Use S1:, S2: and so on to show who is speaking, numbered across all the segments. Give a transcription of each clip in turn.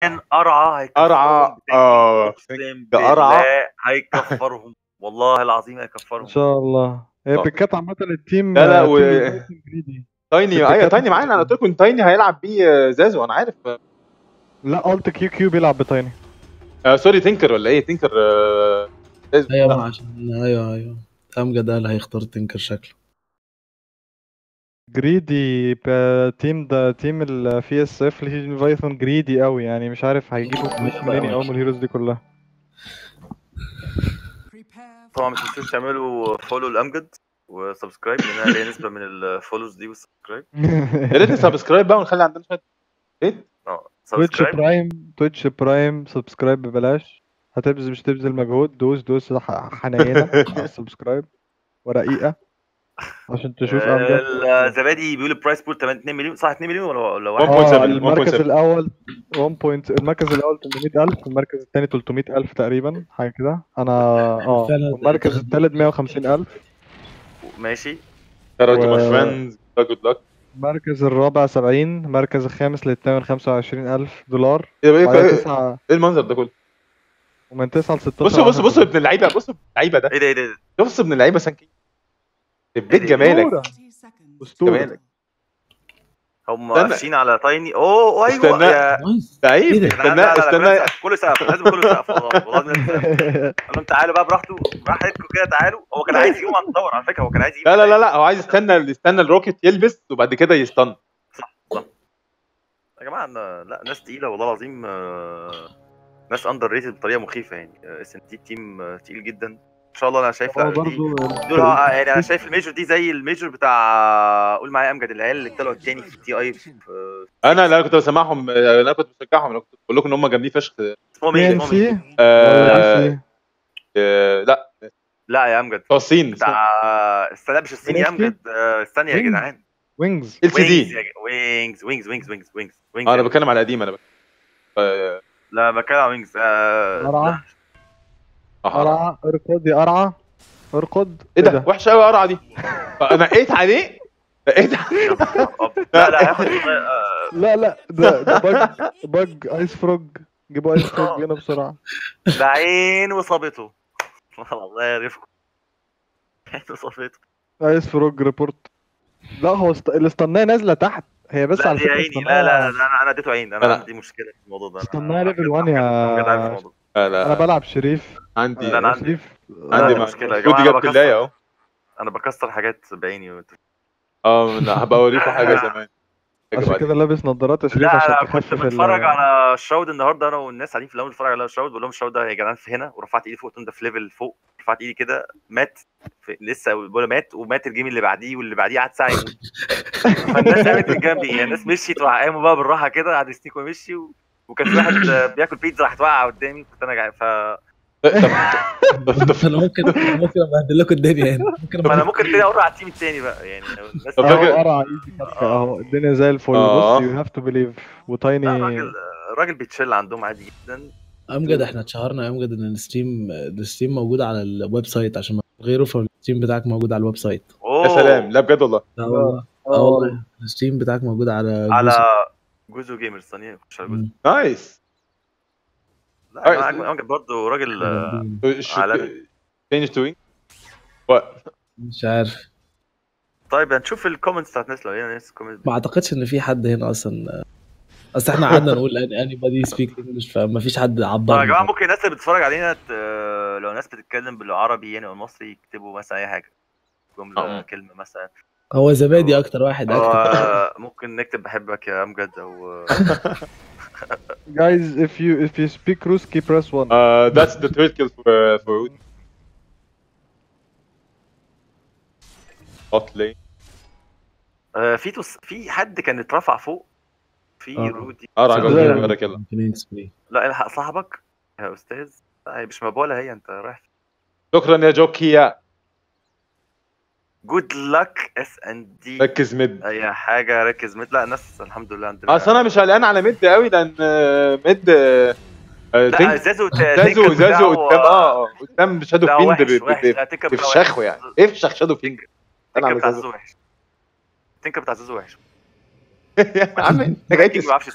S1: قرعه هيكفرهم
S2: قرعة،
S1: بتاني.
S2: آه.
S1: اقسم
S2: ده قرعة.
S1: بالله هيكفرهم والله العظيم
S3: ان
S1: هيكفرهم
S3: شاء الله هي
S2: آه.
S3: بيكات عامة التيم
S2: لا، لا،
S3: تيم
S2: و-
S3: الفايتنج جريدي.
S2: تايني
S3: التكات
S2: ايوه تايني
S3: مش
S2: معانا انا قلت لكم إن تايني هيلعب بيه آه، زازو انا عارف
S3: لا الت كيو كيو بيلعب بتايني
S2: آه سوري تينكر ولا ايه تينكر آه زازو
S4: ايوه
S2: لا.
S4: ما عشان ايوه ايوه امجد قال هيختار تنكر شكله
S3: جريدي ب- تيم ده تيم الفي اس اف ليفايثون جريدي قوي يعني مش عارف هيجيبوا فلوس منين يقوموا الهيروز دي كلها
S1: طبعا مش تنسوش تعملوا فولو لامجد وسبسكرايب لان انا ليا نسبه من الفولوز دي والسبسكرايب
S2: يا ريت سبسكرايب بقى ونخلي عندنا شويه
S1: اه
S3: تويتش
S1: سبسكرايب
S3: برايم تويتش برايم سبسكرايب ببلاش هتبذل مش تبذل مجهود دوس دوس ح- حنينه على السبسكرايب ورقيقه عشان تشوف امجد
S1: الزبادي بيقول البرايس بول 2 مليون صح 2 مليون ولا ولا
S2: One
S1: واحد
S2: point
S3: اه
S2: seven, one point
S3: المركز
S2: seven.
S3: الاول 1 بوينت المركز الاول 800000 المركز الثاني 300000 تقريبا حاجه كده انا اه
S4: فعلا
S3: والمركز الثالث 150000
S1: ماشي
S2: shout out to my
S3: و-
S2: friends good luck
S3: المركز الرابع 70 المركز الخامس للثامن 25000 دولار
S2: ايه ايه
S3: وبعدين
S2: ايه
S3: تسعة
S2: إيه المنظر ده كله
S3: ومن 9 ل 16
S2: بصوا بصوا بصوا ابن اللعيبه بصوا ابن اللعيبه ده
S1: ايه ده ايه ده إيه ده؟
S2: بص ابن اللعيبه سانكي بيت
S1: دي؟
S2: جمالك
S3: أسطورة. اسطوره
S2: جمالك
S1: هم
S2: استنى.
S1: قافشين على تايني اوه ايوه
S2: استنى.
S1: يا
S4: نايس
S2: لعيب
S4: إيه ده؟
S1: جدعان،
S2: استنى
S1: لا لا لا كله
S2: استنى
S1: سقف كله سقف لازم كله سقف والله والله لازم سقف. قال لهم تعالوا بقى براحته براحتكم كده تعالوا هو كان عايز يقوم على الدور على فكره هو كان عايز يقوم
S2: لا لا لا لا هو عايز يستنى يستنى الروكيت يلبس وبعد كده يستن
S1: يا جماعه أنا- لا ناس تقيله والله العظيم آه، ناس اندر ريتد بطريقه مخيفه يعني اس ان تي تيم آه، تقيل جدا ان شاء الله انا شايف
S3: هو
S1: لا دي
S3: برضه
S1: دول آه، يعني انا شايف الميجور دي زي الميجور بتاع قول معايا امجد العيال اللي طلعوا التاني في التي اي في
S2: انا اللي انا كنت بسمعهم انا كنت بشجعهم انا كنت بقول لكم ان هم جامدين فشخ
S1: اسمهم
S3: بي
S1: ايه
S3: ان
S1: اسمهم ايه
S3: سي
S2: آه، آه، لا
S1: لا يا امجد
S2: بتوع الصين
S1: بتاع استنى مش الصيني يا
S3: NXT؟
S1: امجد آه، استنى يا
S3: وينجز.
S1: جدعان
S3: وينجز
S2: ال سي
S1: وينجز
S2: دي
S1: يا ج- وينجز وينجز وينجز وينجز وينجز وينجز
S2: انا
S1: يا
S2: بتكلم على قديم انا بقى آه،
S1: لا بتكلم على وينجز آه،
S3: قرعه
S2: آه.
S3: قرعه ارقد يا قرعه ارقد
S2: ايه ده وحشه قوي القرعه دي نقيت عليه نقيت
S1: يا نهار أبيض. لا لا هياخد آه،
S3: لا لا ده ده باج باج ايس فروج جيبوا ايس فروج هنا بسرعه
S1: ده عين وصابته الله يعرفكم عين وصابته
S3: ايس فروج ريبورت لا هو است... اللي استناه نازله تحت هي بس
S1: لا
S3: على
S1: دي
S3: فكره
S1: عيني
S3: استناها-
S1: لا لا لا انا انا اديته عين انا
S2: لا.
S1: عندي مشكله في الموضوع ده
S3: استناها
S1: أنا
S3: ليفل 1 يا-
S1: أنا عارف الموضوع.
S2: لا
S3: انا
S2: لا
S3: بلعب شريف
S2: عندي
S1: لا، أنا عندي.
S3: شريف
S2: عندي
S1: لا،
S2: مع-
S1: مشكلة يا
S2: ودي
S1: جماعة، أنا
S2: جت بالله اهو
S1: انا بكسر حاجات بعيني وانت
S2: اه لا، هبقى اوريكم حاجه زمان حاجة
S3: عشان
S2: بعدين.
S3: كده لابس نظارات يا شريف
S1: لا
S3: عشان
S1: لا كنت
S3: تخفف ال-
S1: بتفرج على الشراود النهارده انا والناس قاعدين في الاول بنتفرج على الشراود بقول لهم الشراود ده يا جدعان في هنا ورفعت ايدي فوق قلت لهم ده في ليفل فوق رفعت ايدي كده مات في لسه بقول مات ومات الجيم اللي بعديه واللي بعديه قعد ساعه يموت فالناس قامت من جنبي يعني الناس مشيت راح قاموا بقى بالراحه كده قعد يستيك ومشي و... وكان في واحد آه، بياكل بيتزا راح توقع قدامي كنت انا جاي ف
S2: طب- طب- طب-
S4: انا ممكن ممكن ابهدل لكم الدنيا هنا ممكن
S1: فانا
S4: أبهدل-
S1: ممكن تاني اقول على التيم التاني بقى يعني الناس
S2: طب
S3: اهو
S2: فاكر-
S3: قرع ايزي كفه اهو الدنيا زي الفل
S2: آه.
S3: بص يو هاف تو بليف
S1: لا
S3: وتايني
S1: الراجل الراجل بيتشيل عندهم عادي جدا
S4: امجد احنا اتشهرنا يا امجد ان الستريم الستريم موجود على الويب سايت عشان ما غيره فالستريم بتاعك موجود على الويب سايت
S1: اوه
S2: يا سلام لا بجد والله
S4: لا والله اه والله الستريم بتاعك موجود على
S1: على
S4: جزء.
S1: جوزو جيمرز ثانيه خش على جوزو
S4: مم.
S2: نايس
S1: لا
S2: آه،
S1: أنا عاجبني برضه راجل آه، عالمي.
S2: تشينج تو وينج وات
S4: مش عارف
S1: طيب هنشوف الكومنتس بتاعت الناس لو هي ناس كومنت
S4: ما اعتقدش ان في حد هنا اصلا اصل احنا قعدنا نقول اني بادي سبيك انجلش فما فيش حد
S1: طيب يا
S4: عبر
S1: جماعه ممكن الناس اللي بتتفرج علينا ت- لو ناس بتتكلم بالعربي يعني او المصري يكتبوا مثلا اي حاجه جمله
S2: آه.
S1: كلمه مثلا
S4: هو زبادي اكتر واحد
S1: أو
S4: اكتب
S1: آه، ممكن نكتب بحبك يا امجد او
S3: guys if you if you speak Ruski press 1
S2: Uh, that's the third kill for uh, for Woody. Bot lane.
S1: آه، في توس... في حد كان اترفع فوق في
S4: آه.
S1: رودي
S2: اه
S3: صدق.
S2: راجل غير كده
S4: فينيكس بلاي.
S1: لا الحق صاحبك يا استاذ لا هي مش مبوله هي انت رايح
S2: شكرا يا جوكيا
S1: جود لك اس ان دي
S2: ركز مد
S1: اي حاجه ركز مت لا الناس الحمد لله عندنا
S2: اصل انا مش قلقان على مد قوي لان آه، مد آه، آه،
S1: لا
S2: تنك-
S1: زازو
S2: زازو زازو قدام اه اه قدام شادو
S1: لا
S2: فيند
S1: وحش
S2: ب-
S1: وحش
S2: ب-
S1: لا تنكر بتاع
S2: بفشخه
S1: وحش.
S2: يعني افشخ شادو فيند انا
S1: التنكر
S2: على
S1: بتاع
S2: زازو
S1: زازو وحش التنكر بتاع زازو وحش
S2: يا عم انت جاي
S1: ما
S2: تس-
S1: بيعرفش يستن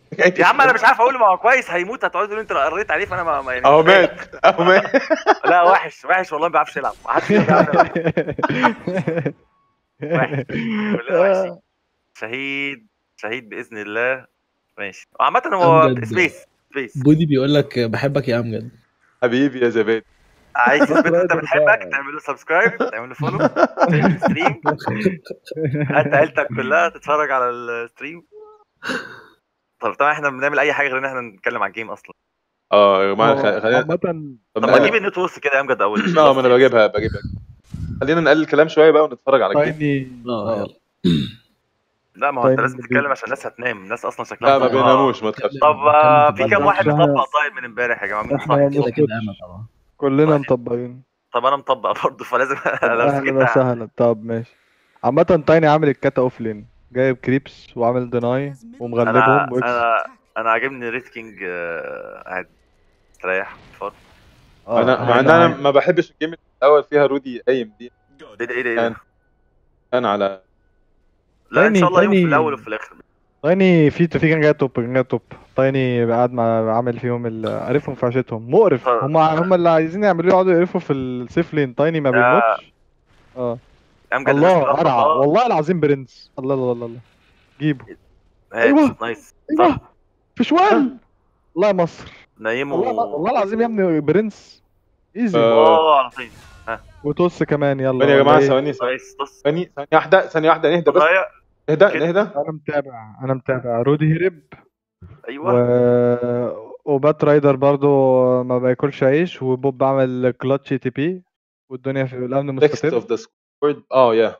S1: يا عم انا مش عارف اقول ما هو كويس هيموت هتقعدوا تقولوا انت قريت عليه فانا ما ما- يعني
S2: اهو مات اهو مات
S1: لا وحش وحش والله ما بيعرفش يلعب ما حدش بيعرف يلعب وحش كلنا وحشين شهيد شهيد باذن الله ماشي عامة هو
S4: أمجد.
S1: سبيس سبيس
S4: بودي بيقول لك بحبك يا امجد
S2: حبيبي يا زبادي
S1: عايز تثبت انت
S3: سبسكرايبر
S1: بتحبك
S3: بقى.
S1: تعمل له سبسكرايب تعمل له فولو تعمل له ستريم انت عيلتك كلها تتفرج على الستريم طب طبعا احنا بنعمل اي حاجه غير ان احنا نتكلم عن الجيم اصلا
S2: اه يا جماعه خ- خلينا
S3: عامة
S2: طب
S1: طب ما
S2: نقلل-
S1: نجيب النت وورث كده يا امجد اول
S2: اه ما انا بجيبها بجيبها خلينا نقلل الكلام شويه بقى ونتفرج على الجيم
S3: تايني
S4: اه يلا
S1: لا ما هو انت
S3: طيب،
S1: لازم
S3: نجيب.
S1: تتكلم عشان الناس هتنام الناس اصلا شكلها
S2: لا ما
S1: مطبقة.
S2: بيناموش ما تخافش
S1: طب آه، في
S4: نتكلم
S1: كام
S4: في
S1: واحد
S3: الجيم.
S1: مطبق طيب من امبارح يا جماعه مين
S3: احنا
S1: صح
S4: كده كده انا طبعا
S3: كلنا
S1: طيب.
S3: مطبقين
S1: طب انا مطبق برضه فلازم
S3: طب
S1: لو
S3: اهلا
S1: سكت
S3: وسهلا طب ماشي عامة تايني عامل الكاتا اوف لين جايب كريبس وعامل ديناي ومغلبهم
S1: انا
S3: وإكس.
S1: انا انا عاجبني ريت كينج آه، قاعد مستريح اتفرج
S3: آه،
S2: انا مع ان انا ما بحبش الجيم الاول فيها رودي قايم دي
S1: ايه ده ايه ده ايه
S2: كان
S1: ده
S2: كان على
S1: لا ان
S3: تاني-
S1: شاء الله يوم في
S3: تاني-
S1: الاول وفي الاخر
S3: تايني في في كان جاي توب كان جاي توب تايني قاعد مع عامل فيهم ال- عارفهم في عشتهم مقرف
S1: آه.
S3: هم هم اللي عايزين يعملوا يقعدوا يقرفوا في السيف لين تايني ما
S1: آه.
S3: بيموتش اه
S1: امجد
S3: الله
S1: الناس كلها
S3: قرع
S1: مطبقة.
S3: والله العظيم برنس الله الله الله الله جيبه
S1: ماشي،
S3: أيوة.
S1: نايس
S3: ايوه
S1: صح
S3: في شوال والله يا مصر
S1: نايمه
S3: والله والله العظيم يا ابني برنس ايزي
S2: آه.
S1: اه على طين
S3: وتوس كمان يلا
S2: ثواني يا جماعه
S3: ولا إيه؟
S2: ثواني ثواني
S1: نايس بص
S2: ثانية ثانية واحدة ثانية واحدة نهدى بس
S1: ضايع.
S2: نهدى
S1: كده.
S2: نهدى
S3: انا متابع انا متابع رودي هرب و...
S1: ايوه
S3: وبات رايدر برضو ما بياكلش عيش وبوب عمل كلاتش تي بي والدنيا في الامن
S2: نيكست
S3: مستقر
S2: اوف ذا سكورد اه يا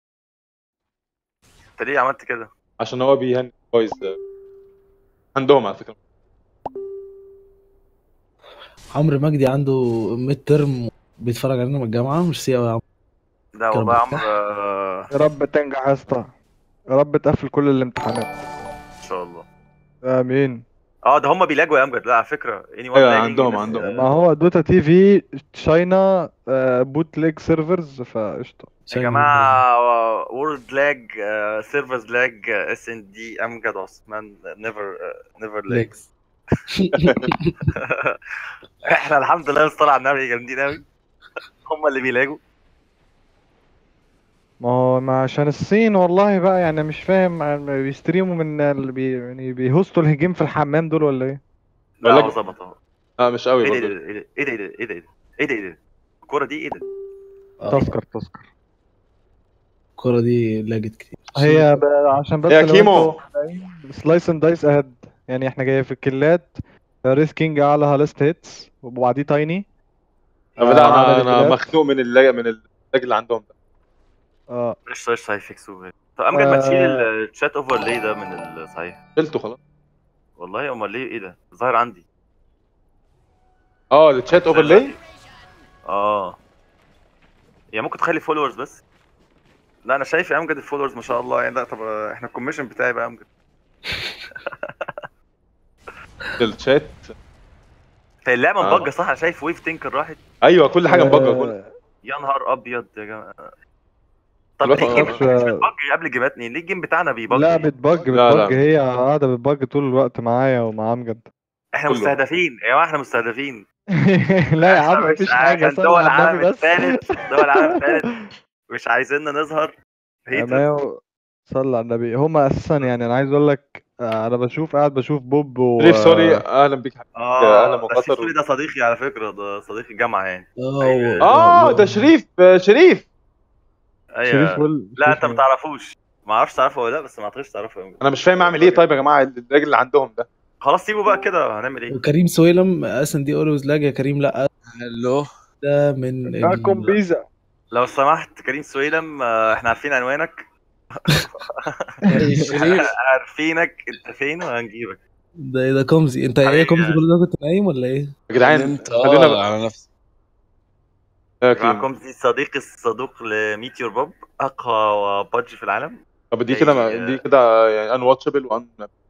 S1: انت ليه عملت كده؟
S2: عشان هو بيهني بويز عندهم على فكرة
S4: عمرو مجدي عنده ميد ترم بيتفرج علينا من الجامعه مش سي قوي يا عمرو
S1: لا والله يا عمرو آه،
S3: يا رب تنجح يا اسطى يا رب تقفل كل الامتحانات
S1: ان شاء الله
S3: امين
S1: اه ده هم بيلاجوا يا امجد لا على فكره اني
S2: أيوة، عندهم- عندهم.
S3: ما هو دوتا تي في تشاينا بوت ليج سيرفرز فقشطه
S1: يا جماعه وورد لاج سيرفرز لاج اس ان دي امجد عثمان نيفر نيفر لاج
S4: ليكس
S1: احنا الحمد لله نصطلع على النبي جامدين قوي هم اللي بيلاجوا
S3: ما هو ما عشان الصين والله بقى يعني مش فاهم يعني بيستريموا من اللي بي يعني بيهوستوا الهجيم في الحمام دول ولا ايه؟
S1: لا
S2: بقول
S1: هو
S2: لك-
S1: ظبط اهو
S2: اه مش قوي
S1: ايه ده
S2: برضه
S1: ايه ده ايه ده ايه ده ايه ده ايه ده ايه ده الكوره دي ايه ده
S3: تذكر تذكر
S4: الكوره دي لاجت كتير
S3: هي ب... عشان بس
S2: يا
S3: لو
S2: كيمو.
S3: سلايس اند دايس اهد يعني احنا جاي في الكلات ريس كينج اعلى هالست هيتس وبعديه تايني
S2: طب لا
S3: آه،
S2: انا
S3: عدد
S2: انا
S3: الكلات.
S2: مخنوق من اللاج من اللاج اللي عندهم ده
S3: اه
S1: قشطه قشطه هيفكسوه طب امجد ما تشيل
S3: آه.
S1: الشات اوفرلاي ده من الصحيح
S2: شلته خلاص
S1: والله امال ليه ايه ده ظاهر عندي
S2: اه الشات اوفرلاي
S1: اه يعني ممكن تخلي فولورز بس لا انا شايف يا امجد الفولورز ما شاء الله يعني لا طب احنا الكوميشن بتاعي بقى يا امجد
S2: الشات
S1: هي اللعبه
S2: آه.
S1: مبجه صح انا شايف ويف تنكر راحت
S2: ايوه كل حاجه مبجه كل
S3: آه،
S1: يا نهار ابيض يا جماعه طب
S2: دلوقتي
S1: ليه الجيم
S3: معرفش-
S1: مش بتبج قبل الجيمات ليه ليه الجيم بتاعنا بيبج
S3: لا بتبج
S2: لا، لا.
S3: بتبج هي قاعده بتبج طول الوقت معايا ومع امجد
S1: احنا
S2: كله.
S1: مستهدفين يا جماعه احنا مستهدفين
S3: لا يا عم
S1: عشان
S3: مفيش
S1: مش-
S3: حاجه
S1: عشان
S3: صلي
S1: دول
S3: على
S1: العالم
S3: النبي بس
S1: الثالث دول العالم الثالث مش عايزيننا نظهر
S3: يا
S1: هيتر
S3: مايو صلى على النبي هما اساسا يعني انا عايز اقول لك آه، انا بشوف قاعد بشوف بوب و
S2: شريف سوري اهلا بيك يا
S1: اه
S2: أهلا
S1: ده
S2: وقطر.
S1: شريف ده صديقي على فكره ده صديق الجامعه يعني
S4: اه
S2: اه ده شريف آه، شريف
S1: ايوه
S3: شريف وال
S1: لا
S3: شريف
S1: انت ما
S3: مين؟
S1: تعرفوش ما اعرفش تعرفه ولا لا بس ما اعتقدش تعرفه أوي.
S2: انا مش فاهم اعمل ايه طيب يا جماعه الراجل اللي عندهم ده
S1: خلاص سيبه بقى كده هنعمل ايه
S4: وكريم سويلم اس ان دي اولويز لاج يا كريم لا
S5: الو
S4: ده من ال-
S3: معاكم بيزا
S1: لو سمحت كريم سويلم آه، احنا عارفين عنوانك
S5: شريف
S1: عارفينك انت فين وهنجيبك
S4: ده ايه ده كومزي انت ايه
S1: حبيبي
S4: كومزي
S1: يعني.
S4: كل ده كنت نايم ولا ايه؟
S2: يا جدعان
S5: نمت
S2: خلينا
S5: اه
S2: بقى
S5: على نفسي
S2: آه،
S1: معاكم دي صديقي الصدوق لميتيور بوب اقوى بادج في العالم
S2: طب دي كده ما- دي كده يعني ان واتشبل وان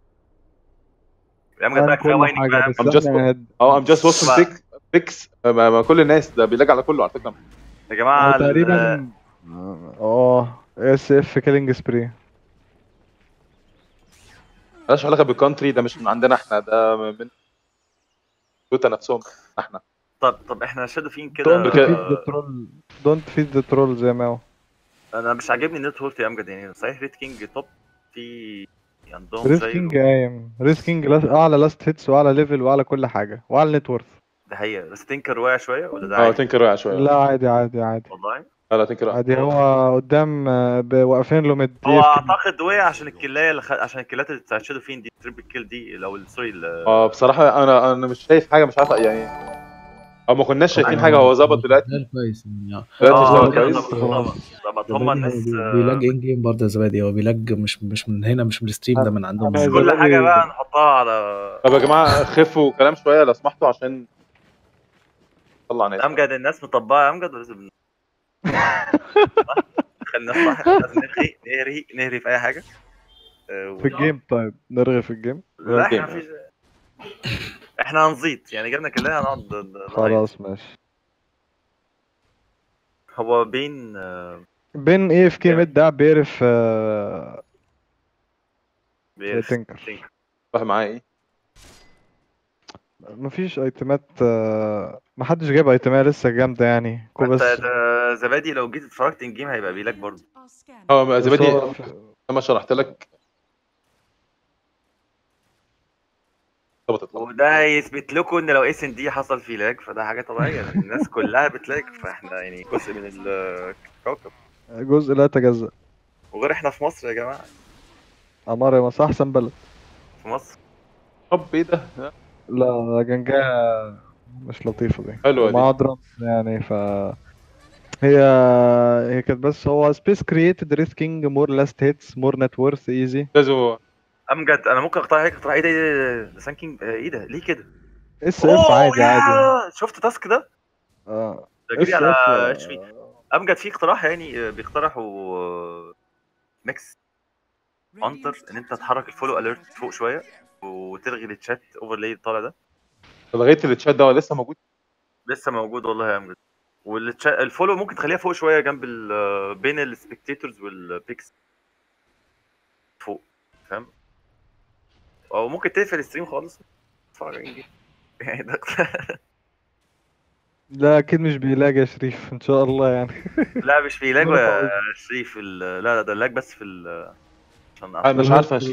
S1: يا امجد بقى كفايه
S3: كل
S1: واينك
S3: حاجه
S1: بقى
S3: بس
S2: I'm just-
S3: احنا هد-
S2: اه ام جاست وصل
S1: بقى.
S2: بيك بيكس ما ما كل الناس ده بيلاقي على كله على فكره
S1: يا جماعه
S3: هو
S1: ال-
S3: تقريبا اه اس اف كيلينج سبري
S2: ملهاش علاقه بالكونتري ده مش من عندنا احنا ده من دوتا نفسهم احنا
S1: طب طب احنا شادو فين كده
S3: دونت
S2: كده-
S3: فيد ذا ترول دونت فيد ذا ترول زي ما هو
S1: انا مش عاجبني النت وورث يا امجد يعني صحيح ريت كينج توب في عندهم
S3: ريس
S1: زي
S3: كينج قايم ريس كينج لاس- اعلى لاست هيتس واعلى ليفل واعلى كل حاجه واعلى نت وورث
S1: ده هي بس تنكر واقع شويه ولا ده
S2: اه
S1: عادي
S2: تنكر واقع شويه
S3: لا عادي عادي عادي
S1: والله
S2: لا لا تنكر واقع
S3: عادي هو قدام آه، ب- واقفين له مد
S1: هو
S3: AFK.
S1: اعتقد وقع عشان الكلايه اللي خ... عشان الكلات اللي بتاعت شادو فين دي تريبل كيل دي لو ال- سوري ال-
S2: اه بصراحه انا انا مش شايف حاجه مش عارف يعني او ما كناش شايفين حاجه هو ظبط دلوقتي
S4: ده كويس يعني آه.
S2: دلوقتي
S1: اه
S2: ظبط
S1: كده
S2: كويس
S1: ظبط ظبط ظبط هما
S4: زبادي هو
S1: الناس
S4: بي-
S1: آه،
S4: بيلاج ان جيم برضه يا زبادي هو بيلاج مش مش من هنا مش من الستريم ده من عندهم
S3: أنا
S1: مش
S3: زبادي-
S1: كل حاجه بقى نحطها على
S2: طب يا جماعه خفوا كلام شويه لو سمحتوا عشان طلع ناس
S1: امجد الناس مطبقه يا امجد لازم خلي الناس صح لازم نرغي نهري نهري في اي حاجه آه،
S3: في الجيم طيب نرغي في الجيم
S1: لا احنا
S2: الجيم.
S1: مفيش احنا هنزيط يعني جبنا كلها هنقعد ن- نعيط.
S3: خلاص ماشي
S1: هو بين آه،
S3: بين اي اف كي
S1: جامد.
S3: ميد ده بيعرف آه،
S1: بيعرف
S3: تنكر
S1: تنكر.
S2: فاهم معايا ايه
S3: مفيش ايتمات آه، محدش جايب ايتمات لسه جامده يعني كو
S1: انت
S3: بس
S1: ده زبادي لو جيت اتفرجت ان جيم هيبقى بيلاك برضه
S2: هو
S3: بس
S2: زبادي
S3: هو-
S2: لما شرحت لك ظبطت
S1: وده يثبت لكم ان لو اس ان دي حصل فيه لاج فده حاجه طبيعيه الناس كلها بتلاج فاحنا يعني جزء من الكوكب
S3: جزء لا يتجزأ
S1: وغير احنا في مصر يا جماعه
S3: عمار يا مصر احسن بلد
S1: في مصر
S2: طب ايه ده
S3: لا جنجاها مش لطيفه دي
S2: حلوه دي
S3: مع درامز يعني ف هي هي كانت بس هو سبيس كرييتد ريس كينج مور لاست هيتس مور نت وورث ايزي
S2: لازم
S1: امجد انا ممكن اقترح عليك اقتراح ايه ده ايه ده ده سانكينج آه، ايه ده ليه كده
S3: اس اف
S1: أوه،
S3: عادي
S1: يا!
S3: عادي
S1: شفت تاسك ده
S3: اه
S1: ده جري على
S3: SF
S1: اتش بي امجد في اقتراح يعني آه، بيقترحوا آه، ميكس انتر ان انت تحرك الفولو اليرت فوق شويه وتلغي التشات اوفرلاي الطالع ده
S2: لغايه التشات ده هو لسه موجود
S1: لسه موجود والله يا امجد والتشات الفولو ممكن تخليها فوق شويه جنب ال بين السبكتيتورز والبيكس فوق فاهم او ممكن تقفل الستريم خالص تتفرج على الجيم. يعني ده
S3: لا اكيد مش بيلاقي يا شريف ان شاء الله يعني
S1: لا مش في لاج
S3: ولا
S1: يا
S3: بقول.
S1: شريف ال- لا لا ده اللاج بس في ال عشان
S2: انا مش عارف أش-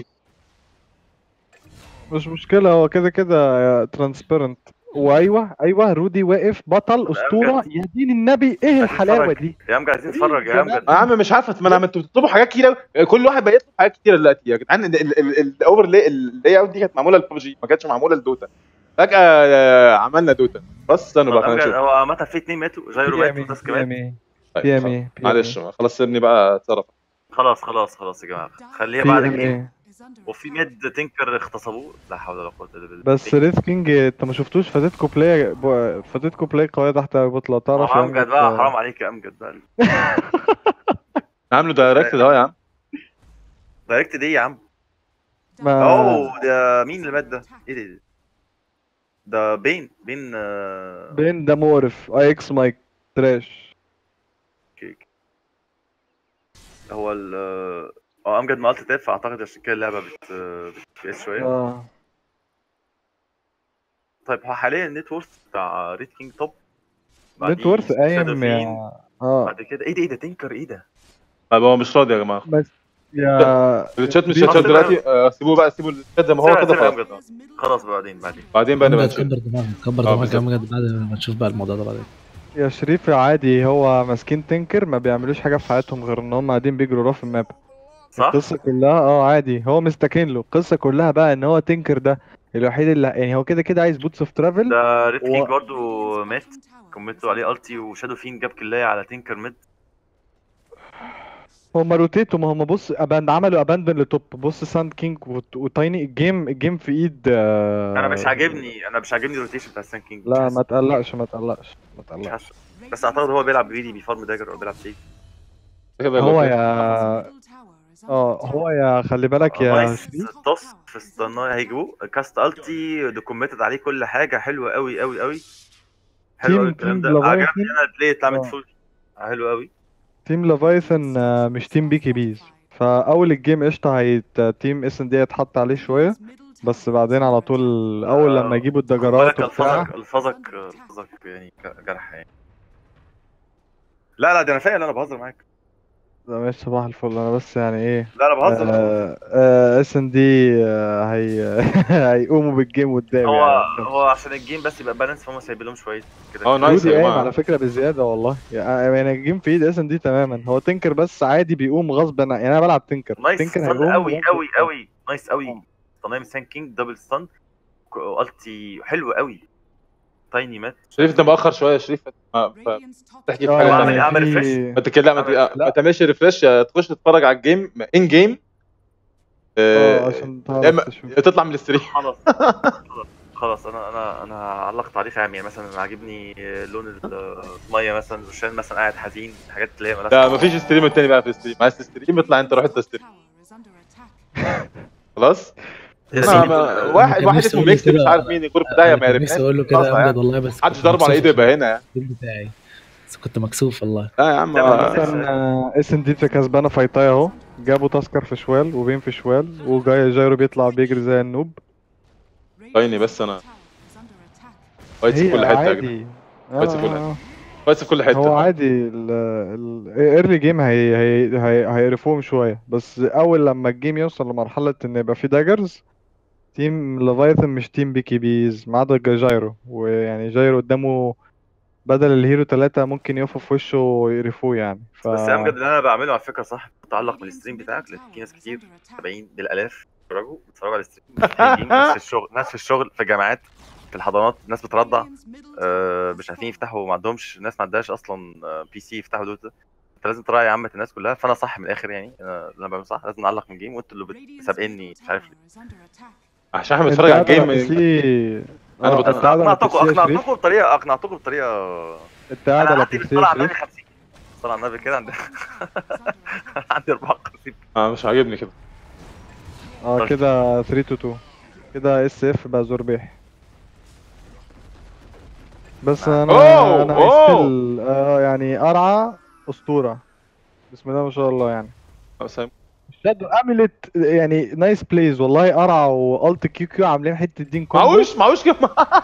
S3: مش مشكله هو كده كده ترانسبيرنت وايوه ايوه رودي واقف بطل اسطوره يا دين النبي ايه الحلاوه
S1: نتفرج.
S3: دي
S1: يا امجد عايزين نتفرج يا امجد
S2: يا عم مش عارف ما انا انتوا بتطلبوا حاجات كتيره كل واحد بقى يطلب حاجات كتيره دلوقتي يا جدعان الاوفر اللاي اوت دي كانت معموله لببجي ما كانتش معموله لدوتا فجاه آه، عملنا دوتا بس استنوا
S1: طب
S2: بقى خلينا
S1: امجد
S2: نشوف
S1: هو عامة في اتنين ماتوا جايرو مات وتاسك مات
S3: بي
S2: طيب،
S3: بي ام
S2: خلاص.
S3: اي
S2: معلش خلاص سيبني بقى اتصرف
S1: خلاص خلاص خلاص يا جماعه خليها
S3: بي
S1: بعد
S3: ام
S1: الجيم
S3: اي
S1: وفي ميد تنكر اغتصبوه لا حول ولا قوه الا بالله
S3: بس ريس كينج انت ما شفتوش فاتتكو بلاي ب- فاتتكو بلاي قويه تحت بطلة تعرف
S1: آه،
S3: يا
S1: امجد بقى حرام عليك يا امجد بقى
S2: عامله دايركت ده يا عم
S1: دايركت دي يا عم
S3: ما
S1: اوه ده مين اللي مات ده؟ ايه ده- ده؟ ده بين بين آه،
S3: بين ده مقرف اي اكس مايك تراش
S1: كيك هو ال اه امجد ما قلت تاب فاعتقد عشان كده اللعبه بت بتفيس شويه
S3: اه
S1: طيب هو حاليا النت وورث بتاع ريد كينج توب
S3: نت وورث قايم يا اه
S1: بعد كده ايه ده ايه ده تنكر ايه ده؟
S2: طيب هو مش راضي يا جماعه
S3: بس يا
S2: الشات مش
S3: دي-
S2: الشات دلوقتي آه، سيبوه بقى سيبوا الشات زي ما هو
S1: سيبها-
S2: كده
S1: سيبها يا
S2: خلاص
S1: أمجد. خلاص بعدين بعدين
S2: بعدين بقى نبقى
S4: امجد
S2: نشوف
S4: كبر دماغك كبر
S2: آه،
S4: دماغك
S2: بالظبط.
S4: يا امجد بعد ما تشوف بقى الموضوع ده بعدين
S3: يا شريف عادي هو ماسكين تنكر ما بيعملوش حاجه في حياتهم غير ان هم قاعدين بيجروا وراه في الماب
S1: صح؟
S3: القصه كلها اه عادي هو مستكين له القصه كلها بقى ان هو تنكر ده الوحيد اللي يعني هو كده كده عايز بوتس اوف ترافل
S1: ده ريد
S3: و-
S1: كينج برضه مات كومنتوا عليه التي وشادو فين جاب كلايه على تنكر ميد
S3: هم روتيتوا ما هم بص أبان عملوا اباندن لتوب بص ساند كينج وت- وتايني الجيم الجيم في ايد آه،
S1: انا مش عاجبني انا مش عاجبني الروتيشن بتاع سان كينج
S3: لا ما تقلقش ما تقلقش ما
S1: مش
S3: تقلقش
S1: حاسه بس اعتقد هو بيلعب بيدي بيفارم داجر او بيلعب سيف
S2: كده
S3: هو
S2: يبقى
S3: يا اه هو يا خلي بالك يا
S1: نايس
S3: شريف
S1: توس في استناي هيجيبوه كاست التي دوكومنتد عليه كل حاجه حلوه قوي قوي قوي حلو
S3: تيم-
S1: قوي الكلام
S3: تيم
S1: ده
S3: ليفايثن.
S1: عجبني انا البلاي اتعمل
S3: آه.
S1: فول حلو قوي
S3: تيم لافايثن آه، مش تيم بيكي بيز فاول الجيم قشطه هيت تيم اس ان دي هيتحط عليه شويه بس بعدين على طول اول لما يجيبوا
S1: خد بالك
S3: الدجرات وبتاع
S1: الفظك الفظك الفظك يعني ك- جرح يعني لا لا ده انا فاهم انا بهزر معاك
S3: ده مش صباح الفل انا بس يعني ايه
S1: لا انا بهزر
S3: اس ان دي هي هيقوموا بالجيم قدام
S1: هو
S3: يعني
S1: هو عشان الجيم بس يبقى بالانس فهم سايبين لهم شويه كده
S2: اه نايس
S3: دودي
S2: يا
S3: قايم
S2: جماعه
S3: على فكره بزياده والله يعني الجيم في ايد اس ان دي تماما هو تنكر بس عادي بيقوم غصب عن- يعني انا بلعب تنكر
S1: نايس
S3: تنكر
S1: ستان
S3: هيقوم
S1: قوي
S3: غصب
S1: قوي
S3: عن-
S1: قوي نايس قوي طنايم سان كينج دبل ستان التي حلو قوي تايني مات
S2: شريف انت مؤخر شويه يا شريف ما- ف- تحكي في
S3: اه
S2: حاجه
S1: أعمل-
S2: ثانيه
S1: أعمل
S3: في-
S1: refresh.
S2: ما تك- لا ما ت- ما تعملش ريفرش تخش تتفرج على الجيم ان جيم
S3: اه
S2: آه،
S3: عشان
S2: يا
S3: تعرف
S2: إما-
S3: تشوف
S2: تطلع من الستريم
S1: خلاص خلاص خلاص انا انا انا علقت تعليق عام يعني مثلا عاجبني لون الميه مثلا روشان مثلا قاعد حزين حاجات اللي هي مالهاش
S2: لا
S1: دعوة.
S2: مفيش ستريم التاني بقى في الستريم عايز تستريم اطلع انت روح انت ستريم خلاص
S1: يا
S2: ما
S1: سيدي،
S2: ما
S1: دول-
S2: واحد
S4: كان
S2: واحد
S4: نفسي
S2: اسمه
S4: أقول له
S2: ميكس مش
S4: كده.
S2: عارف مين الجروب ده يا ما
S4: كان
S2: يعرفناش
S4: نفسي اقول له
S2: خلاص
S4: كده
S2: يعني.
S4: امجد والله بس
S2: محدش
S4: كنت
S2: ضربه على
S4: مكسوف
S2: ايده يبقى هنا يعني
S4: التيم بتاعي بس كنت مكسوف والله
S2: لا يا عم
S1: لا،
S2: آه،
S1: بس-
S3: مثلا اس ان دي كسبانه فايتاي اهو جابوا تاسكر في شوال وبين في شوال وجاي جايرو بيطلع بيجري زي النوب
S2: بايني بس انا فايتس في
S3: هي
S2: كل حته يا جدعان
S3: عادي
S2: كويس في كل
S3: آه،
S2: فايتس في كل حته
S3: هو عادي الايرلي جيم هي هي هي هيقرفوهم شويه بس اول لما الجيم يوصل لمرحله ان يبقى في داجرز تيم ليفايثن مش تيم بيكي بيز ما عدا جايرو ويعني جايرو قدامه بدل الهيرو ثلاثة ممكن يقفوا في وشه ويقرفوه يعني ف...
S1: بس يا امجد اللي انا بعمله على فكره صح متعلق بالستريم بتاعك لان في ناس كتير 70 بالالاف بيتفرجوا بيتفرجوا على الستريم فاتحين ناس في الشغل ناس في الشغل في الجامعات في الحضانات ناس بترضع آه، مش عارفين يفتحوا ما عندهمش ناس ما عندهاش اصلا آه، بي سي يفتحوا دوتا انت لازم تراعي عامه الناس كلها فانا صح من الاخر يعني انا اللي انا بعمله صح لازم نعلق من جيم وانتوا اللي سابقني مش عارف ليه
S2: عشان احنا
S3: انت
S2: بنتفرج على
S3: قاعد على
S2: الجيم
S3: بي سي
S2: أنا
S3: اه،
S2: بت-
S3: انت قاعد على
S1: اقنعتكم
S3: بي سي يا شريف؟
S1: اقنعتكم بطريقه اقنعتكم بطريقه
S3: انت قاعد
S1: انا
S3: على
S1: عندي
S3: بي سي
S1: بالصلاه
S3: يا
S1: على النبي
S3: شريف
S1: 50 الصلاه على النبي كده عندي عندي 54
S2: اه مش عاجبني كده
S3: اه
S1: طيب.
S3: كده 3 تو 2 كده اس اف بقى زوربيح بس انا
S2: أوه،
S3: انا
S2: أوه.
S3: ستيل آه يعني قرعه اسطوره بسم الله ما شاء الله يعني
S2: آه، سام.
S3: شادو عملت يعني نايس بلايز والله قرعه والت كيو كيو عاملين حته دين كومبو
S2: معوش معوش كده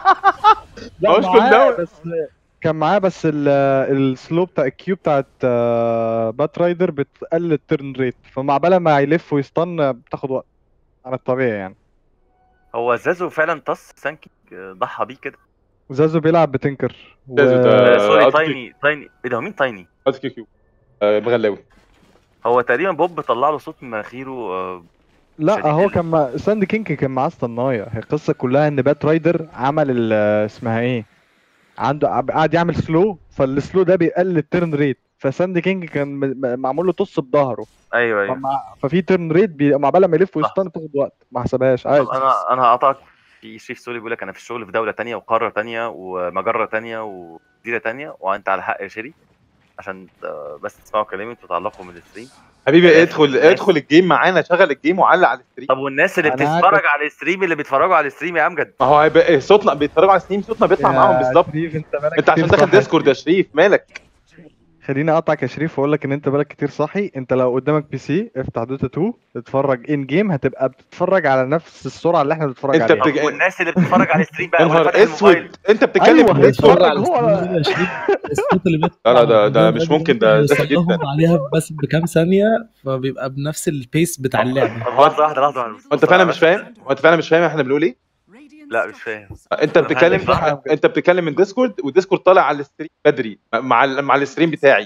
S3: لا
S2: معهوش
S3: معاه
S2: كولداون.
S3: بس كان معاه بس ال- السلو بتاع الكيو بتاعت آه، بات رايدر بتقلل الترن ريت فمع بال ما يلف ويستن بتاخد وقت عن الطبيعي يعني
S1: هو زازو فعلا طص سانكي ضحى بيه كده
S3: زازو بيلعب بتنكر و...
S2: زازو ده-
S1: آه، سوري
S2: قصدي-
S1: تايني تايني ايه ده هو مين تايني؟
S2: هات كيو كيو آه، مغلاوي
S1: هو تقريبا بوب طلع له صوت من مناخيره آه،
S3: لا
S1: شديد
S3: هو
S1: ال-
S3: كان مع... ساند كينج كان معاه استنايه هي القصه كلها ان بات رايدر عمل ال... اسمها ايه عنده ع- قاعد يعمل سلو فالسلو ده بيقلل الترن ريت فساند كينج كان م... م- معمول له طص بظهره
S1: ايوه ايوه
S3: فمع... ففي ترن ريت بي... مع بال ما يلف ويستن تاخد وقت ما حسبهاش عادي
S1: طب انا انا هقطعك في شريف سوري بيقول لك انا في الشغل في دوله تانية وقاره تانية ومجره تانية وجزيره تانية وانت على حق يا شيري عشان آه، بس تسمعوا كلامي انتوا تعلقوا من الستريم
S2: حبيبي ادخل ادخل الجيم معانا شغل الجيم وعلق على الستريم
S1: طب والناس اللي
S3: أنا
S1: بتتفرج
S3: عارف.
S1: على الستريم اللي بيتفرجوا على الستريم يا امجد
S2: ما هو هيبقى إيه، صوتنا بيتفرجوا على الستريم صوتنا بيطلع معاهم بالظبط
S3: شريف انت بالك
S2: انت عشان
S3: كتير
S2: داخل
S3: صاحي.
S2: ديسكورد يا شريف مالك
S3: خليني اقطعك يا شريف واقول لك ان انت بالك كتير صاحي انت لو قدامك بي سي افتح دوتا 2 تتفرج ان جيم هتبقى بتتفرج على نفس السرعه اللي احنا بنتفرج
S2: انت
S3: عليها
S2: بتج-
S1: طب والناس اللي بتتفرج على الستريم بقى
S2: يا
S1: واللي
S2: نهار
S1: فاتح الموبايل
S2: اسود انت بتتكلم
S3: أيوة،
S2: في
S3: بيتفرج
S2: ديسكورد
S4: على
S3: هو-
S4: الستريم يا شريف الصوت اللي بيطلع
S2: لا، لا، ده- ده
S4: قدام
S2: مش ممكن، ده
S4: بيوصل
S2: ذكي
S4: لهم
S2: جدا.
S4: عليها بس بكام ثانيه فبيبقى بنفس البيس بتاع اللعبه
S1: طب لحظه واحده لحظه واحده
S2: وانت فعلا مش فاهم وانت فعلا مش فاهم احنا بنقول ايه
S1: لا مش فاهم
S2: انت
S1: أنا
S2: بتتكلم
S1: فاهم.
S2: انت بتتكلم من ديسكورد والديسكورد طالع على الستريم بدري مع ال- مع الستريم بتاعي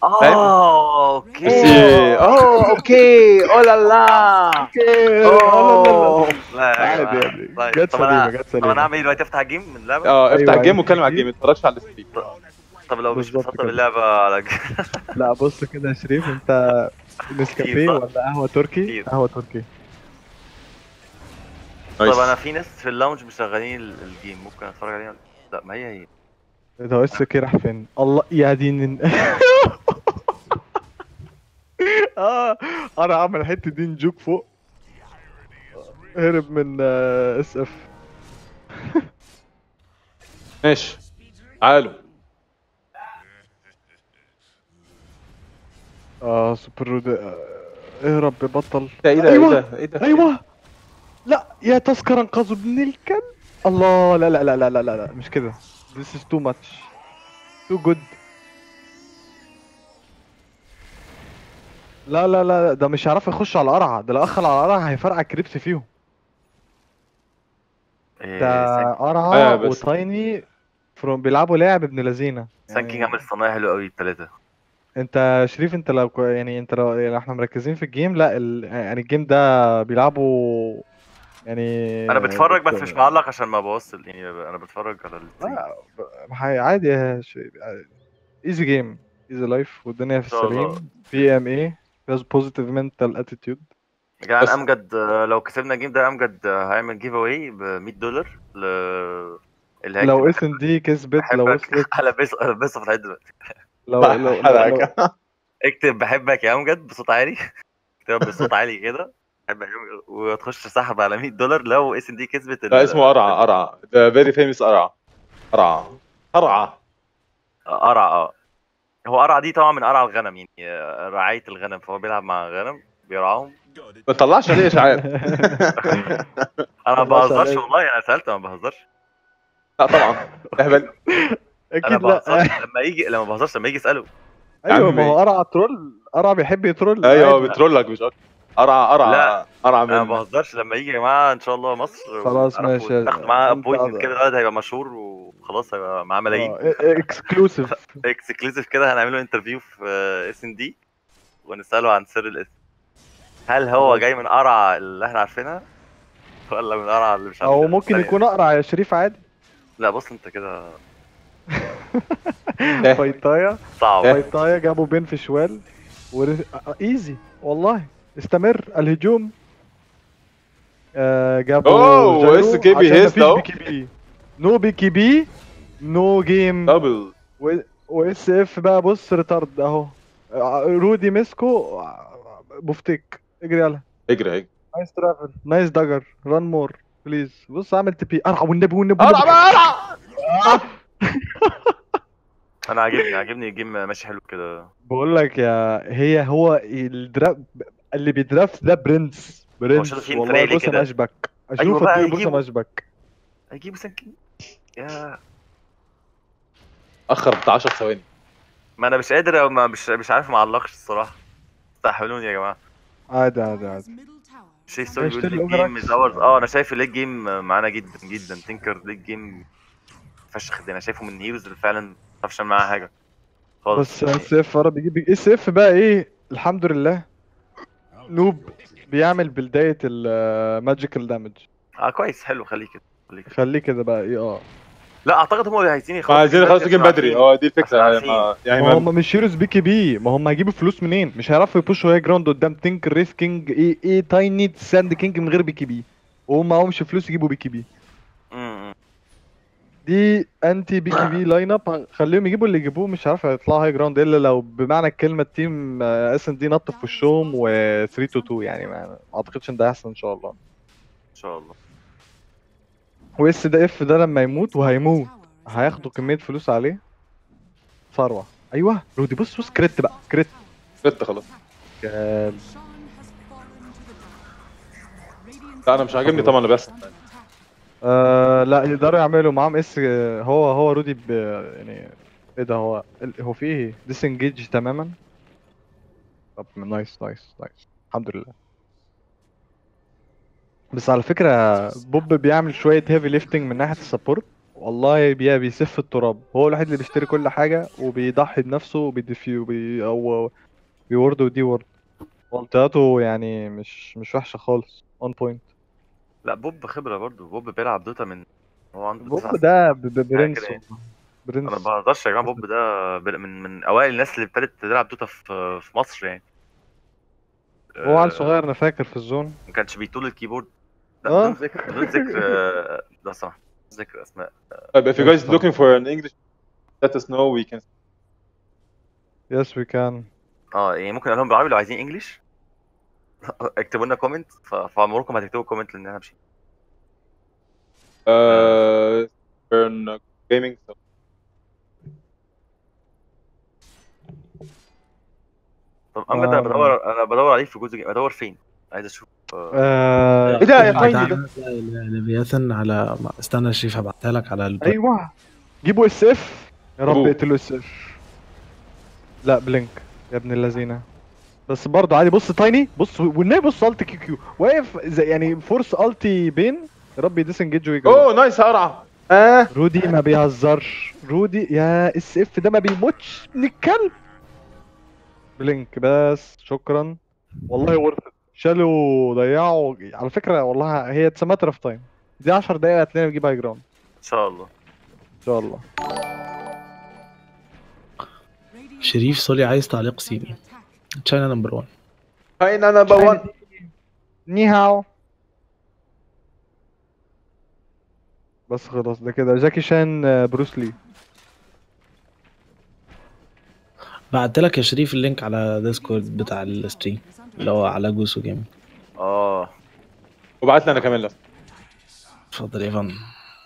S1: اه
S2: بس
S1: اوكي
S2: اوه اوكي او لا لا
S3: اوه
S1: لا يا
S3: عادي
S1: جماعة.
S3: يعني
S1: طيب
S3: جت
S1: طب
S3: سليمه
S1: انا
S3: جت
S1: طب انا
S3: سليمه
S1: اعمل ايه دلوقتي افتح جيم من اللعبه
S2: اه افتح
S3: أيوة،
S2: الجيم
S3: أيوة.
S2: واتكلم على الجيم ما تتفرجش على الستريم
S1: طب لو مش
S3: بالظبط
S1: بتفضل
S3: كده.
S1: اللعبه على
S3: لا بص كده يا شريف انت نسكافيه
S1: كتير، صح؟
S3: ولا قهوه تركي
S1: كتير.
S3: قهوه تركي
S1: طب
S2: نايس.
S1: انا في ناس في اللاونج مشغلين ال- الجيم ممكن اتفرج عليها لا ما هي هي
S3: ده هو السكي راح فين الله يا دين اه انا عامل حته دين جوك فوق هرب من اس اف
S2: ماشي تعالوا
S3: اه سوبر رود آه، اهرب بطل
S2: ايه ده
S3: أيوة.
S2: ايه ده ايه ده
S3: ايوه لا يا تذكر انقذوا ابن الكلب الله لا لا لا لا لا لا, لا. مش كده this is too much too good لا لا لا لا، ده مش هيعرف يخش على القرعه ده لو اخر على القرعه هيفرقع كريبس فيهم
S1: إيه،
S3: ده
S1: سان-
S3: قرعه
S2: أيوة بس-
S3: وتايني فروم بيلعبوا لاعب ابن لذينه
S1: سانكينج عامل صنايع حلو قوي الثلاثه
S3: انت شريف انت لو كو- يعني انت لو يعني احنا مركزين في الجيم لا ال... يعني الجيم ده بيلعبوا يعني
S1: انا بتفرج بس
S3: بت-
S1: مش معلق عشان ما بوصل يعني انا بتفرج على التيم
S3: لا ب- حي- عادي يا شريف ايزي جيم ايزي لايف والدنيا في
S1: شاء الله.
S3: السليم بي ام اي فيز بوزيتيف منتال اتيتيود
S1: يا جدعان
S2: بس-
S1: امجد آه، لو كسبنا الجيم ده امجد آه، هيعمل جيف اواي ب 100 دولار ل اللي هيكتب
S3: لو اس ان دي كسبت لو
S1: بحبك
S3: وصلت
S1: هلبسه هلبسه في الحته دلوقتي
S3: لو لو, لو, لو
S2: حركة.
S1: اكتب بحبك يا امجد بصوت عالي اكتب بصوت عالي كده بحبك يا أمجد، وتخش سحب على 100 دولار لو اس ان دي كسبت ال-
S2: لا اسمه قرعه قرعه ذا فيري فيموس قرعه قرعه قرعه
S1: قرع اه هو قرع دي طبعا من قرع الغنم يعني آه، رعايه الغنم فهو بيلعب مع غنم بيرعاهم
S2: ما تطلعش عليه اشعاعات
S1: انا ما
S3: الله
S1: بهزرش
S3: عليك.
S1: والله انا سالت ما بهزرش
S2: لا طبعا اهبل
S1: انا
S3: اكيد
S1: ما
S3: لا
S1: بهزرش لما يجي لما بهزرش لما يجي يساله
S3: ايوه
S2: عمي.
S3: ما هو قرع ترول قرع بيحب يترول
S2: ايوه
S3: عادي.
S2: بترولك مش اكتر قرعه قرعه
S1: لا.
S2: قرعه
S1: انا ما
S2: من
S1: بهزرش لما يجي يا جماعه ان شاء الله مصر
S3: خلاص
S1: وتعرفوا
S3: ماشي.
S1: تاخد معاه
S3: انت
S1: ابوينتمنت
S3: قاعد-
S1: كده الولد هيبقى مشهور وخلاص هيبقى معاه ملايين
S3: اكسكلوسيف
S1: اكسكلوسيف كده هنعمله انترفيو في اس ان دي ونساله عن سر الاسم هل هو جاي من قرعه اللي احنا عارفينها ولا من قرعه اللي مش
S3: او
S1: عارفينها
S3: ممكن
S1: ثانية.
S3: يكون اقرع يا شريف عادي
S1: لا بص انت كده
S3: فايتايا
S1: صعب
S3: فايتايا جابوا بين في شوال ور... ايزي والله استمر الهجوم آه جابوا
S2: أوه،
S3: جايرو
S2: اس كي بي
S3: عشان
S2: هيست
S3: مفيش
S2: أهو.
S3: بي كي بي نو بي كي بي نو جيم
S2: دبل
S3: واس اف بقى بص ريتارد اهو آه، رودي مسكو آه، بوفتيك اجري يلا
S2: اجري اجري
S3: نايس ترافل نايس داجر ران مور بليز بص عامل تي بي ارعى والنبي والنبي
S2: قرعه
S3: والنبي.
S2: بقى قرعه
S1: انا عاجبني عاجبني الجيم ماشي حلو كده
S3: بقول لك يا هي هو الدرافت اللي بيدرافت ده برنس برنس
S1: شايفين
S3: والله
S1: فريق ليه
S3: بص انا
S1: كده؟
S3: اشبك
S1: أيوة
S3: اشوف
S1: بقى
S3: أيوة بص
S1: يجيبوا.
S3: انا اشبك
S1: هيجيبوا سنكين يا
S2: اخر بتاع 10 ثواني
S1: ما انا مش قادر ما مش مش عارف ما اعلقش الصراحه استحملوني يا جماعه
S3: عادي عادي عادي
S1: شيء سوري
S3: اشتري
S1: بيقول ليج
S3: الأوفر
S1: جيم از اورز اه انا شايف الليج جيم معانا جدا جدا تنكر ليج جيم فشخ ده انا شايفه من الهيروز اللي فعلا ما تعرفش تعمل معاها حاجه خالص
S3: بس اس اف ورا بيجيب اس اف بقى ايه الحمد لله نوب بيعمل بداية الماجيكال دامج
S1: اه كويس حلو خليه كده خليه كده
S3: خليه كده بقى ايه اه
S1: لا اعتقد هم عايزين
S2: ما
S1: يخلصوا
S2: عايزين يخلصوا الجيم بدري هو دي الفكره
S1: عشان
S2: يعني ما- يعني
S3: ما
S2: ما-
S3: هم مش هيروز بي كي بي ما هم هيجيبوا فلوس منين مش هيعرفوا يبوشوا هاي جراوند قدام تينك ريس كينج ايه ايه تايني ساند كينج من غير بي كي بي وهم معهمش فلوس يجيبوا بي كي بي
S1: امم
S3: دي انتي بي كي بي لاين اب خليهم يجيبوا اللي يجيبوه مش عارف هيطلعوا هاي جراوند الا لو بمعنى الكلمه التيم اس ان دي نط في وشهم و 3 تو 2 يعني ما ما اعتقدش ان ده هيحصل ان شاء الله
S1: ان شاء الله
S3: واس ده اف ده لما يموت وهيموت هياخدوا كميه فلوس عليه ثروه ايوه رودي بص بص كريت بقى كريت
S2: كريت خلاص
S3: آه،
S2: لا انا مش عاجبني طبعا اللي بيحصل
S3: آه لا يقدروا يعملوا معاهم اس هو هو رودي ب يعني ايه ده هو ال- هو في ايه ديسنجيج تماما طب نايس نايس نايس الحمد لله بس على فكرة بوب بيعمل شوية هيفي ليفتنج من ناحية السبورت والله بي بيسف التراب هو الوحيد اللي بيشتري كل حاجة وبيضحي بنفسه وبيدفي وبي او بيورد ودي وورد والتاته يعني مش مش وحشة خالص اون بوينت
S1: لا بوب خبره برضو بوب بيلعب دوتا من هو عنده
S3: بوب
S1: تسع
S3: ده ب- ب- برنس
S1: كده يعني.
S3: والله.
S1: انا
S3: برنس
S1: ما بهزرش يا جماعه بوب ده ب- من من اوائل الناس اللي ابتدت تلعب دوتا في في مصر يعني
S3: هو عيل
S1: آه،
S3: صغير انا فاكر في الزون
S1: ما كانش بيطول الكيبورد لا
S3: آه.
S1: بدون ذكر بدون ذكر آه، لو سمحت بدون ذكر اسماء
S2: طيب if you guys looking for an English let us know we can
S3: يس وي كان
S1: اه يعني ممكن اقول لهم بالعربي لو عايزين انجلش اكتبوا لنا كومنت فعمركم هتكتبوا كومنت لان انا مش
S2: uh, turn gaming so
S1: طب امجد انا
S3: آه.
S1: بدور انا بدور عليه في جزء جيم بدور فين عايز اشوف آه،
S3: آه
S2: ايه ده يا تايني
S4: تعالى
S2: ده
S4: تلاقي ليفياثن على استنى يا شريف هبعتها لك على ال...
S3: ايوه جيبوا اس اف يا رب
S2: جيبوه.
S3: اقتلوا اس اف لا بلينك يا ابن اللذينه بس برضه عادي بص تايني بص والنبي بص الت كيو كيو واقف زي يعني فورس التي بين يا رب يديسنجيج ويجري
S2: اوه نايس قرعه اه
S3: رودي ما بيهزرش رودي يا اس اف ده ما بيموتش من الكلب بلينك بس شكرا والله ورث شالوا ضيعوا على فكره والله هي اتس ماتر اوف تايم دي 10 دقايق هتلاقينا بنجيب هاي جراوند
S1: ان شاء الله
S3: ان شاء الله
S4: شريف سوري عايز تعليق صيني تشاينا نمبر 1
S2: فاين انا بوان
S3: ني هاو بس خلاص ده كده جاكي شان آه، بروس لي
S4: بعت لك يا شريف اللينك على ديسكورد بتاع الستريم اللي هو على جوسو جيم
S1: اه
S2: وبعت لي انا كمان لف
S4: اتفضل يا فندم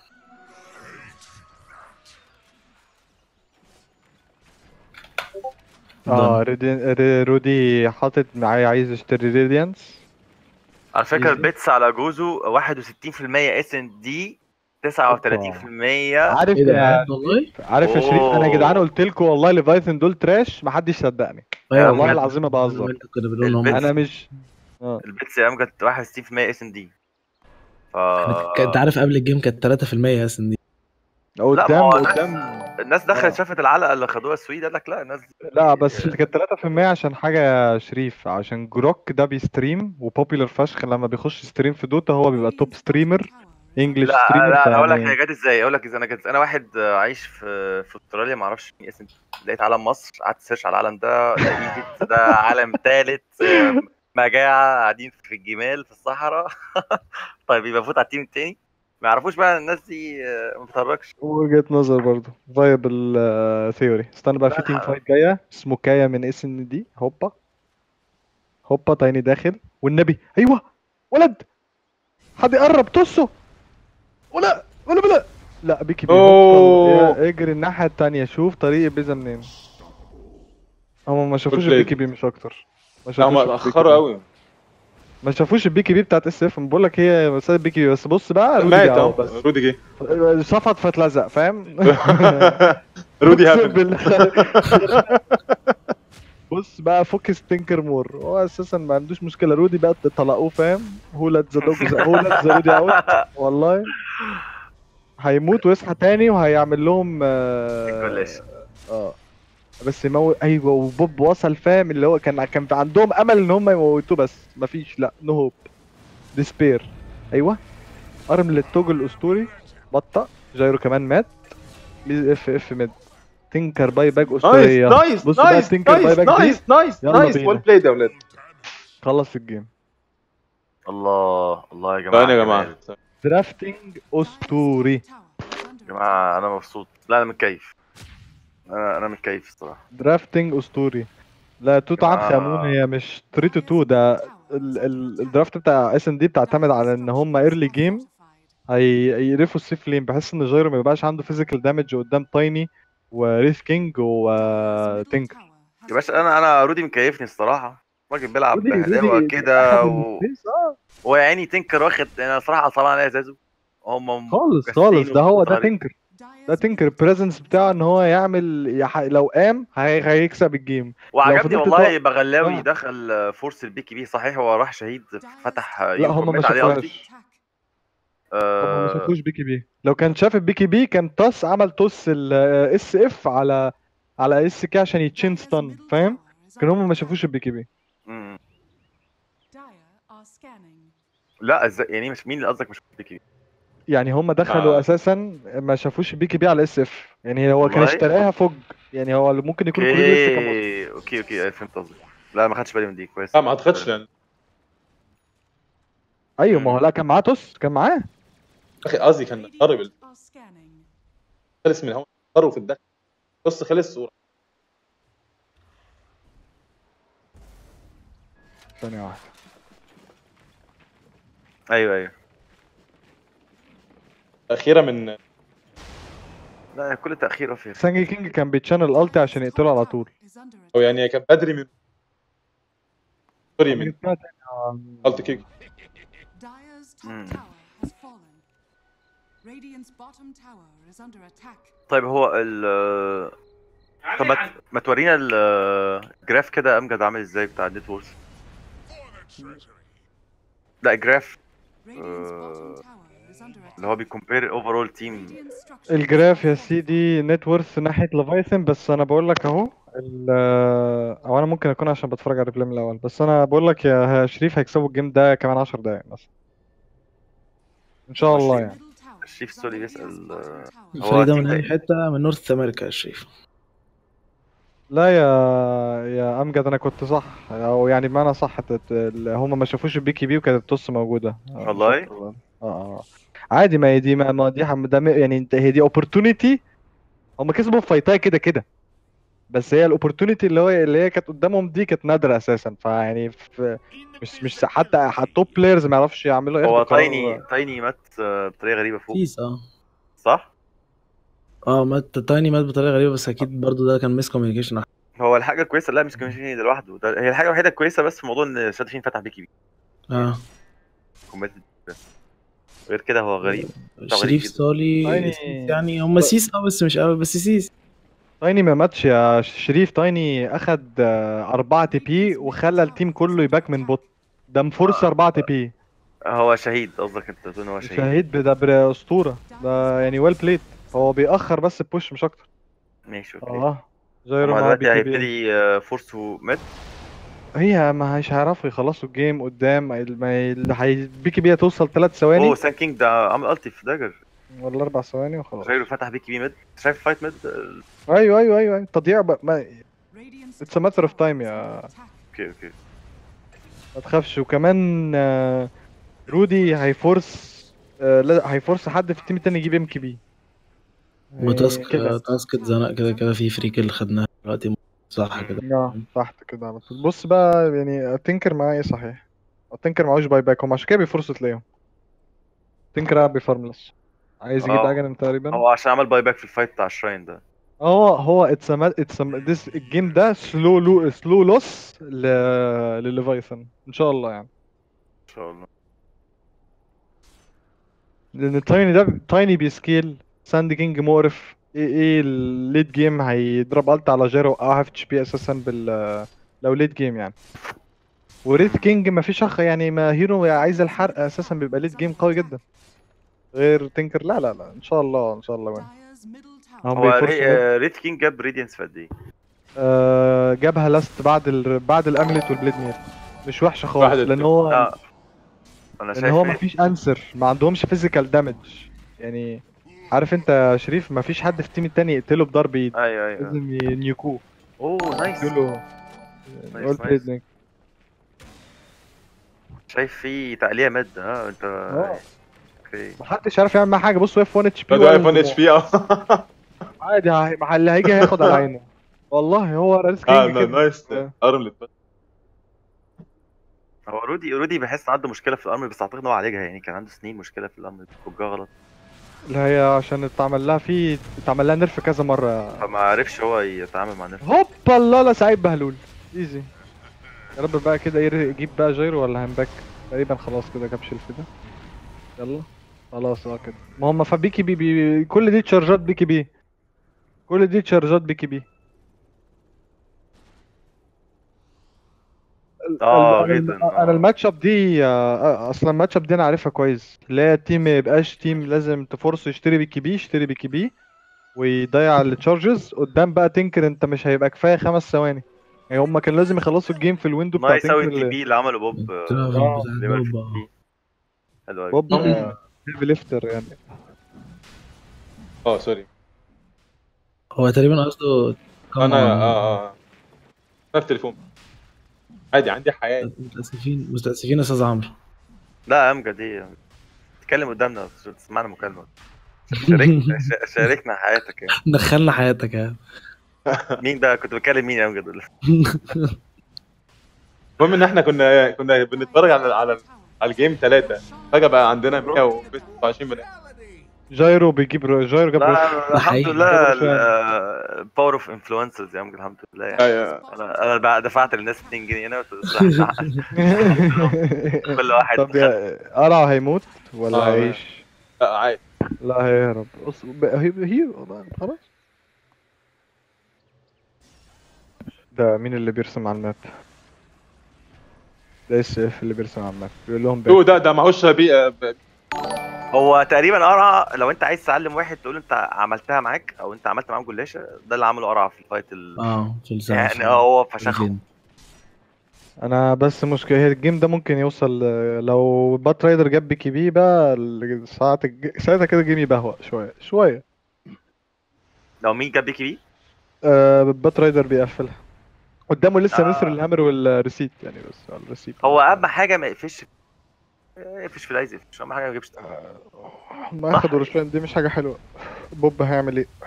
S3: اه ريدي ري- رودي حاطط معايا عايز يشتري ريديانس
S1: على فكره
S3: إيه؟
S1: البيتس على جوزو 61% اس ان دي 39%
S3: عارف
S4: ايه ده
S3: يا
S4: بجد والله؟
S3: عارف يا شريف انا يا جدعان
S1: أوه.
S3: قلت لكم والله ليفايثن دول تراش محدش صدقني
S4: ايوه
S3: والله
S4: بجد.
S3: العظيم ما بهزر
S4: انت كنا بنقول ان هم
S1: البيتس.
S3: انا مش اه
S1: البيتس يا امجد 61% اس ان دي ف
S4: إحنا- انت عارف قبل الجيم كانت 3% يا اس ان دي
S3: قدام
S1: هو
S3: قدام
S1: الناس دخلت
S3: آه.
S1: شافت العلقه اللي خدوها السويد قال لك لا الناس دي
S3: لا بس كانت 3% عشان حاجه يا شريف عشان جروك ده بيستريم وبوبيلر فشخ لما بيخش ستريم في دوتا هو بيبقى توب ستريمر انجلش
S1: لا
S3: ستريمر
S1: لا انا اقول لك
S3: فيعني-
S1: هي جت ازاي اقول لك ازاي انا جت انا واحد آه، عايش في في استراليا ما اعرفش مين اسم لقيت علم مصر قعدت سيرش على العلم ده ده ايجيبت ده عالم ثالث مجاعه قاعدين في الجمال في الصحراء طيب يبقى فوت على التيم التاني ما يعرفوش بقى الناس دي آه، ما بتتحركش
S3: وجهة نظر برضه فايبل ثيوري استنى بقى
S1: لا،
S3: في تيم
S1: لا.
S3: فايت جايه اسمه كايا من اس ان دي هوبا هوبا تاني داخل والنبي ايوه ولد حد يقرب توسو ولا ولا بلا لا بيكي بي
S2: أوه.
S3: يا اجري الناحيه التانية شوف طريق بيزا منين هم ما شافوش
S2: Good play.
S3: البيكي بي مش اكتر ما
S2: لا هم
S3: شافوش البيكي
S2: اتاخروا
S3: بي.
S2: قوي
S3: ما شافوش البيكي بي بتاعت اس اف بقول لك هي مسألة بيكي بي بس بص بقى رودي
S2: مات
S3: جه اهو
S2: اهو
S3: بس
S2: رودي جه
S3: شفط فاتلزق فاهم
S2: رودي
S3: أقسم
S2: هابن
S3: بالله. بص بقى فوكس تينكر مور هو اساسا ما عندوش مشكله رودي بقى طلقوه فاهم هو لات ذا دوج هو لات ذا رودي اوت والله هيموت ويصحى تاني وهيعمل لهم اه,
S1: Collision.
S3: آه. بس يموت ايوه وبوب وصل فاهم اللي هو كان كان في عندهم امل ان هم يموتوه بس مفيش لا نو هوب ديسبير ايوه ارم للتوج الاسطوري بطأ جايرو كمان مات بليز اف اف ميد تنكر باي باك
S2: نايس
S3: اسطوريه
S2: نايس
S3: بص بقى
S2: نايس
S3: تنكر باي
S2: نايس
S3: باك دي
S2: نايس نايس
S3: يلا
S2: نايس
S3: بينا.
S2: ويل بلايد يا ولاد
S3: خلص الجيم
S1: الله الله يا جماعه
S2: ثواني يا جماعه
S1: جمال.
S3: درافتنج اسطوري
S1: يا جماعه انا مبسوط لا انا متكيف انا انا متكيف الصراحه
S3: درافتنج اسطوري لا توت عنخ
S1: آه.
S3: امون هي مش 3 تو 2 ده ال- ال- الدرافت بتاع اس ان دي بتعتمد على ان هم ايرلي جيم هيقرفوا السيف لين بحس ان جايرو ما يبقاش عنده فيزيكال دامج قدام تايني وريث كينج وتنكر
S1: يا باشا انا انا رودي مكيفني الصراحه الراجل بيلعب
S3: رودي-
S1: بهداوه
S3: رودي
S1: كده
S3: أحد
S1: و...
S3: البيس، آه.
S1: ويعني تنكر واخد انا صراحه صعب عليا زازو هم
S3: خالص
S1: مكسرين
S3: خالص ده هو ده
S1: ومختارين.
S3: تنكر ده تنكر البريزنس بتاعه ان هو يعمل يح... لو قام هي... هيكسب الجيم
S1: وعجبني
S3: فضلت
S1: والله
S3: تقع-
S1: بغلاوي
S3: آه.
S1: دخل فورس البيكي بي صحيح هو راح شهيد فتح
S3: لا هم ما
S1: يوم عليه قصدي
S3: شافوهاش هم ما
S1: آه،
S3: شافوش بيكي بي لو كان شاف البيكي بي كان توس عمل توس الاس اف على على اس كي عشان يتشين ستان فاهم كان هم ما شافوش البيكي بي
S1: مم. لا ازاي يعني مش مين اللي قصدك مش البيكي بي
S3: يعني هم دخلوا
S2: آه.
S3: اساسا ما شافوش البيكي بي على اس اف يعني هو كان
S1: والله؟
S3: اشتراها فوج يعني هو اللي ممكن يكون كل لسه كان
S1: اوكي اوكي اوكي أيوة، فهمت قصدك لا ما خدتش بالي من دي كويس
S2: لا ما اعتقدش يعني
S3: ايوه ما هو لا كان معاه توس كان معاه
S2: اخي قصدي كان قرب خلص من هون قروا في الدخل بص خلص صورة
S3: ثانيه واحده
S1: ايوه ايوه
S2: اخيرا من
S1: لا كل تاخير في
S3: سانجي كينج كان بيتشانل التي عشان يقتله على طول
S2: او يعني كان بدري من سوري من
S3: جبتها
S2: الت كيك
S5: Dyer's top
S1: Hmm.
S5: tower has fallen. Radiant's bottom tower is under attack.
S1: طيب هو ال طب ما ت- ما تورينا ال- الجراف كده امجد عامل ازاي بتاع النت وورث لا جراف
S5: Radiant's
S1: Uh,
S5: bottom tower is under attack.
S1: اللي هو بيكمبير اوفرول تيم
S5: Radiant structures
S3: الجراف يا سيدي نت ورث ناحيه ليفايثن بس انا بقول لك اهو ال- او انا ممكن اكون عشان بتفرج على الريبلاي من الاول بس انا بقول لك يا شريف هيكسبوا الجيم ده كمان 10 دقايق مثلا ان شاء الله يعني
S5: middle tower
S1: الشريف
S5: is
S1: سوري
S5: under
S1: بيسأل،
S5: Dyer's
S1: آه،
S5: bottom tower.
S1: هو
S4: الفريق ده من
S1: أكيد
S4: اي حته من نورث امريكا يا شريف
S3: لا يا يا امجد انا كنت صح او يعني بمعنى صح هم ما شافوش البي كي بي وكانت التوس موجوده آه،
S1: والله؟
S3: مش أكتر. اه اه عادي ما هي دي ما ما دي حم- ده م- يعني انت هي دي اوبورتونيتي هم كسبوا في فايتاي كده كده بس هي الاوبورتونيتي اللي هو اللي هي كانت قدامهم دي كانت نادره اساسا فيعني في مش مش حتى حتى توب بلايرز ما يعرفش يعملوا
S1: هو
S3: ياخدوا قرار.
S1: تايني تايني مات آه، بطريقه غريبه فوق
S4: سيس اه
S1: صح؟
S4: اه مات تايني مات بطريقه غريبه بس اكيد برضو ده كان ميس كوميونيكيشن
S1: هو الحاجه كويسه لا مش كوميشن ده لوحده ده هي الحاجه الوحيده الكويسه بس في موضوع ان شادفين فتح بيكي بي
S4: اه
S1: كومبيتيتيف بس غير كده هو غريب
S4: شريف
S1: جدا.
S4: سولي
S3: تايني-
S4: سيس يعني هم سيس اه بس مش قوي بس سيس
S3: تايني ما ماتش يا شريف تايني اخد آه، 4 تي بي وخلى التيم كله يباك من بوت ده مفرصة 4 تي بي
S1: هو شهيد قصدك انت بتقول إن هو شهيد
S3: شهيد ده بر- اسطورة ده يعني ويل بلايد هو بيأخر بس البوش مش اكتر
S1: ماشي اوكي
S3: اه جايرو
S1: هما
S3: مع
S1: دلوقتي
S3: بي كي بي
S1: هيبتدي آه، فورس وميد
S3: هي ما مش هيعرفوا يخلصوا الجيم قدام ال- ما ال- هي بي كي بي هتوصل 3 ثواني
S1: اوه سان كينج ده عمل التي في داجر
S3: ولا 4 ثواني وخلاص
S1: غيره فتح بيكي بي ميد شايف فايت ميد آه،
S3: ايوه ايوه ايوه أيوة. تضييع ب... ما...
S5: Radiant's
S3: It's a matter of
S5: top
S3: time
S5: tower
S3: يا-
S5: is under attack.
S1: اوكي اوكي
S3: ما تخافش وكمان آه، رودي هيفورس آه، لا هيفورس حد في التيم التاني يجيب ام كي بي
S4: وتاسك
S3: كده
S4: تاسك اتزنق كده كده في فري كيل خدناها دلوقتي صح كده
S3: اه تحت كده على طول بص بقى يعني تنكر معاه ايه صحيح تنكر معهوش باي باك هم عشان كده بيفرصوا تلاقيهم تنكر قاعد بيفارملس عايز يجيب
S1: اه.
S3: اجن تقريبا
S1: هو عشان عمل باي باك في الفايت بتاع الشراين ده
S3: هو هو اتس اتس this الجيم ده سلو لو سلو لوس ل لليفايثن ان شاء الله يعني
S1: ان شاء الله
S3: لان تايني ده تايني بيسكيل ساند كينج مقرف ايه ايه الليت جيم هيضرب الت على جيرو او هاف اتش بي اساسا بال لو ليت جيم يعني وريت كينج ما فيش اخ يعني ما هيرو عايز الحرق اساسا بيبقى ليت جيم قوي جدا غير تنكر لا لا لا ان شاء الله ان شاء الله وين
S5: Dyer's middle tower
S3: هم
S1: هو
S3: بيفرصوا
S1: ري- آه، ريد كينج جاب ريديانس في قد ايه؟
S3: آه جابها لاست بعد ال... بعد الاملت والبليد مير مش وحشه خالص
S2: واحد
S3: لان هو
S1: اه انا
S3: لان
S1: شايف
S3: هو ما
S1: إيه؟
S3: فيش انسر ما عندهمش فيزيكال دامج يعني عارف انت يا شريف ما فيش حد في التيم التاني يقتله بضرب ايد
S1: ايوه ايوه
S3: لازم ينيكوه
S1: اوه نايس
S3: يقول له
S1: نايس،
S3: قول
S1: نايس.
S3: بليد
S1: شايف في تقلية مد ها انت
S3: اه
S1: اوكي
S3: محدش عارف يعمل معاه حاجه بص واقف 1 اتش بي
S2: ده ايفون اتش بي اه
S3: عادي ه- اللي هيجي هياخد على عينه والله هو ريس
S2: اه
S3: كينج كده
S2: نايس ارملت
S1: هو رودي رودي بحس عنده مشكله في الارم بس اعتقد ان هو عالجها يعني كان عنده سنين مشكله في الارم بتفكها غلط
S3: اللي هي عشان اتعمل لها في اتعمل لها نرف كذا مره
S1: فما عرفش هو يتعامل مع نفسه
S3: هوبا الله لا سعيد بهلول ايزي يا رب بقى كده ير- يجيب بقى جيرو ولا هنباك تقريبا خلاص كده جاب شيل كده يلا خلاص اه كده ما هم فبيكي بي, بي كل دي تشارجات بيكي بي كل دي تشارجات بيكي بي ال-
S1: آه،
S3: ال- أنا-
S1: جداً، آه.
S3: انا الماتش اب دي آه، اصلا الماتش اب دي انا عارفها كويس اللي هي التيم ما يبقاش تيم لازم تفرصه يشتري بيكي بي يشتري بيكي بي ويضيع التشارجز قدام بقى تنكر انت مش هيبقى كفايه خمس ثواني يعني هم كان لازم يخلصوا الجيم في الويندو بتاع
S1: نايس قوي
S3: تنكر
S1: التي
S3: اللي-
S1: بي اللي عمله بوب آه،
S4: الترافل
S3: آه،
S4: بتاع
S1: ليفل
S4: بوب
S1: 50. حلو قوي
S3: بوب هيفي ليفتر يعني
S2: اه سوري
S4: هو تقريبا قصده
S2: انا اه اه في التليفون عادي عندي حياه
S4: متاسفين متاسفين يا استاذ عمرو
S1: لا امجد ايه تتكلم قدامنا تسمعنا مكالمه شاركنا شا- شاركنا حياتك يعني
S4: دخلنا حياتك يا
S1: مين بقى كنت بكلم مين يا امجد
S2: المهم ان احنا كنا كنا بنتفرج على على على الجيم ثلاثة فجأة بقى عندنا 129 بني
S3: جايرو بيجيب رو- جايرو جاب
S1: لا
S3: روش
S1: لا، الحمد
S4: حقيقي.
S1: لله
S3: جاب
S1: باور اوف انفلونسرز يا ممكن الحمد لله يعني
S2: ايوه
S1: انا انا بقى دفعت للناس 2 جنيه هنا بس كل واحد
S3: طب يا قرع هيموت ولا
S2: آه.
S3: هيعيش؟
S2: لا عادي
S3: لا هيهرب أص... ب- هي هي خلاص ده مين اللي بيرسم على الماب؟ ده اس اف اللي بيرسم على الماب بيقول لهم
S2: هو
S3: باك
S2: ده ده معهوش بي ب-
S1: هو تقريبا قرعه لو انت عايز تعلم واحد تقول انت عملتها معاك او انت عملت معاه جلاشه ده اللي عمله قرعه في الفايت ال...
S4: اه في الساعة
S1: يعني اه هو فشخه
S4: فين؟
S3: انا بس مشكلة هي الجيم ده ممكن يوصل ل- لو بات رايدر جاب بي كي بي بقى ال- ساعة الج... ساعتها كده الجيم يبهوأ شوية شوية
S1: لو مين جاب بيكي بي
S3: آه بات رايدر بيقفلها قدامه لسه
S1: آه.
S3: نسر الهامر والريسيت يعني بس على الريسيت
S1: هو اهم حاجه ما يقفش يقفش في الايز يقفش اهم حاجه ما يجيبش
S3: ما ياخد روشان دي مش حاجة حلوة بوب هيعمل ايه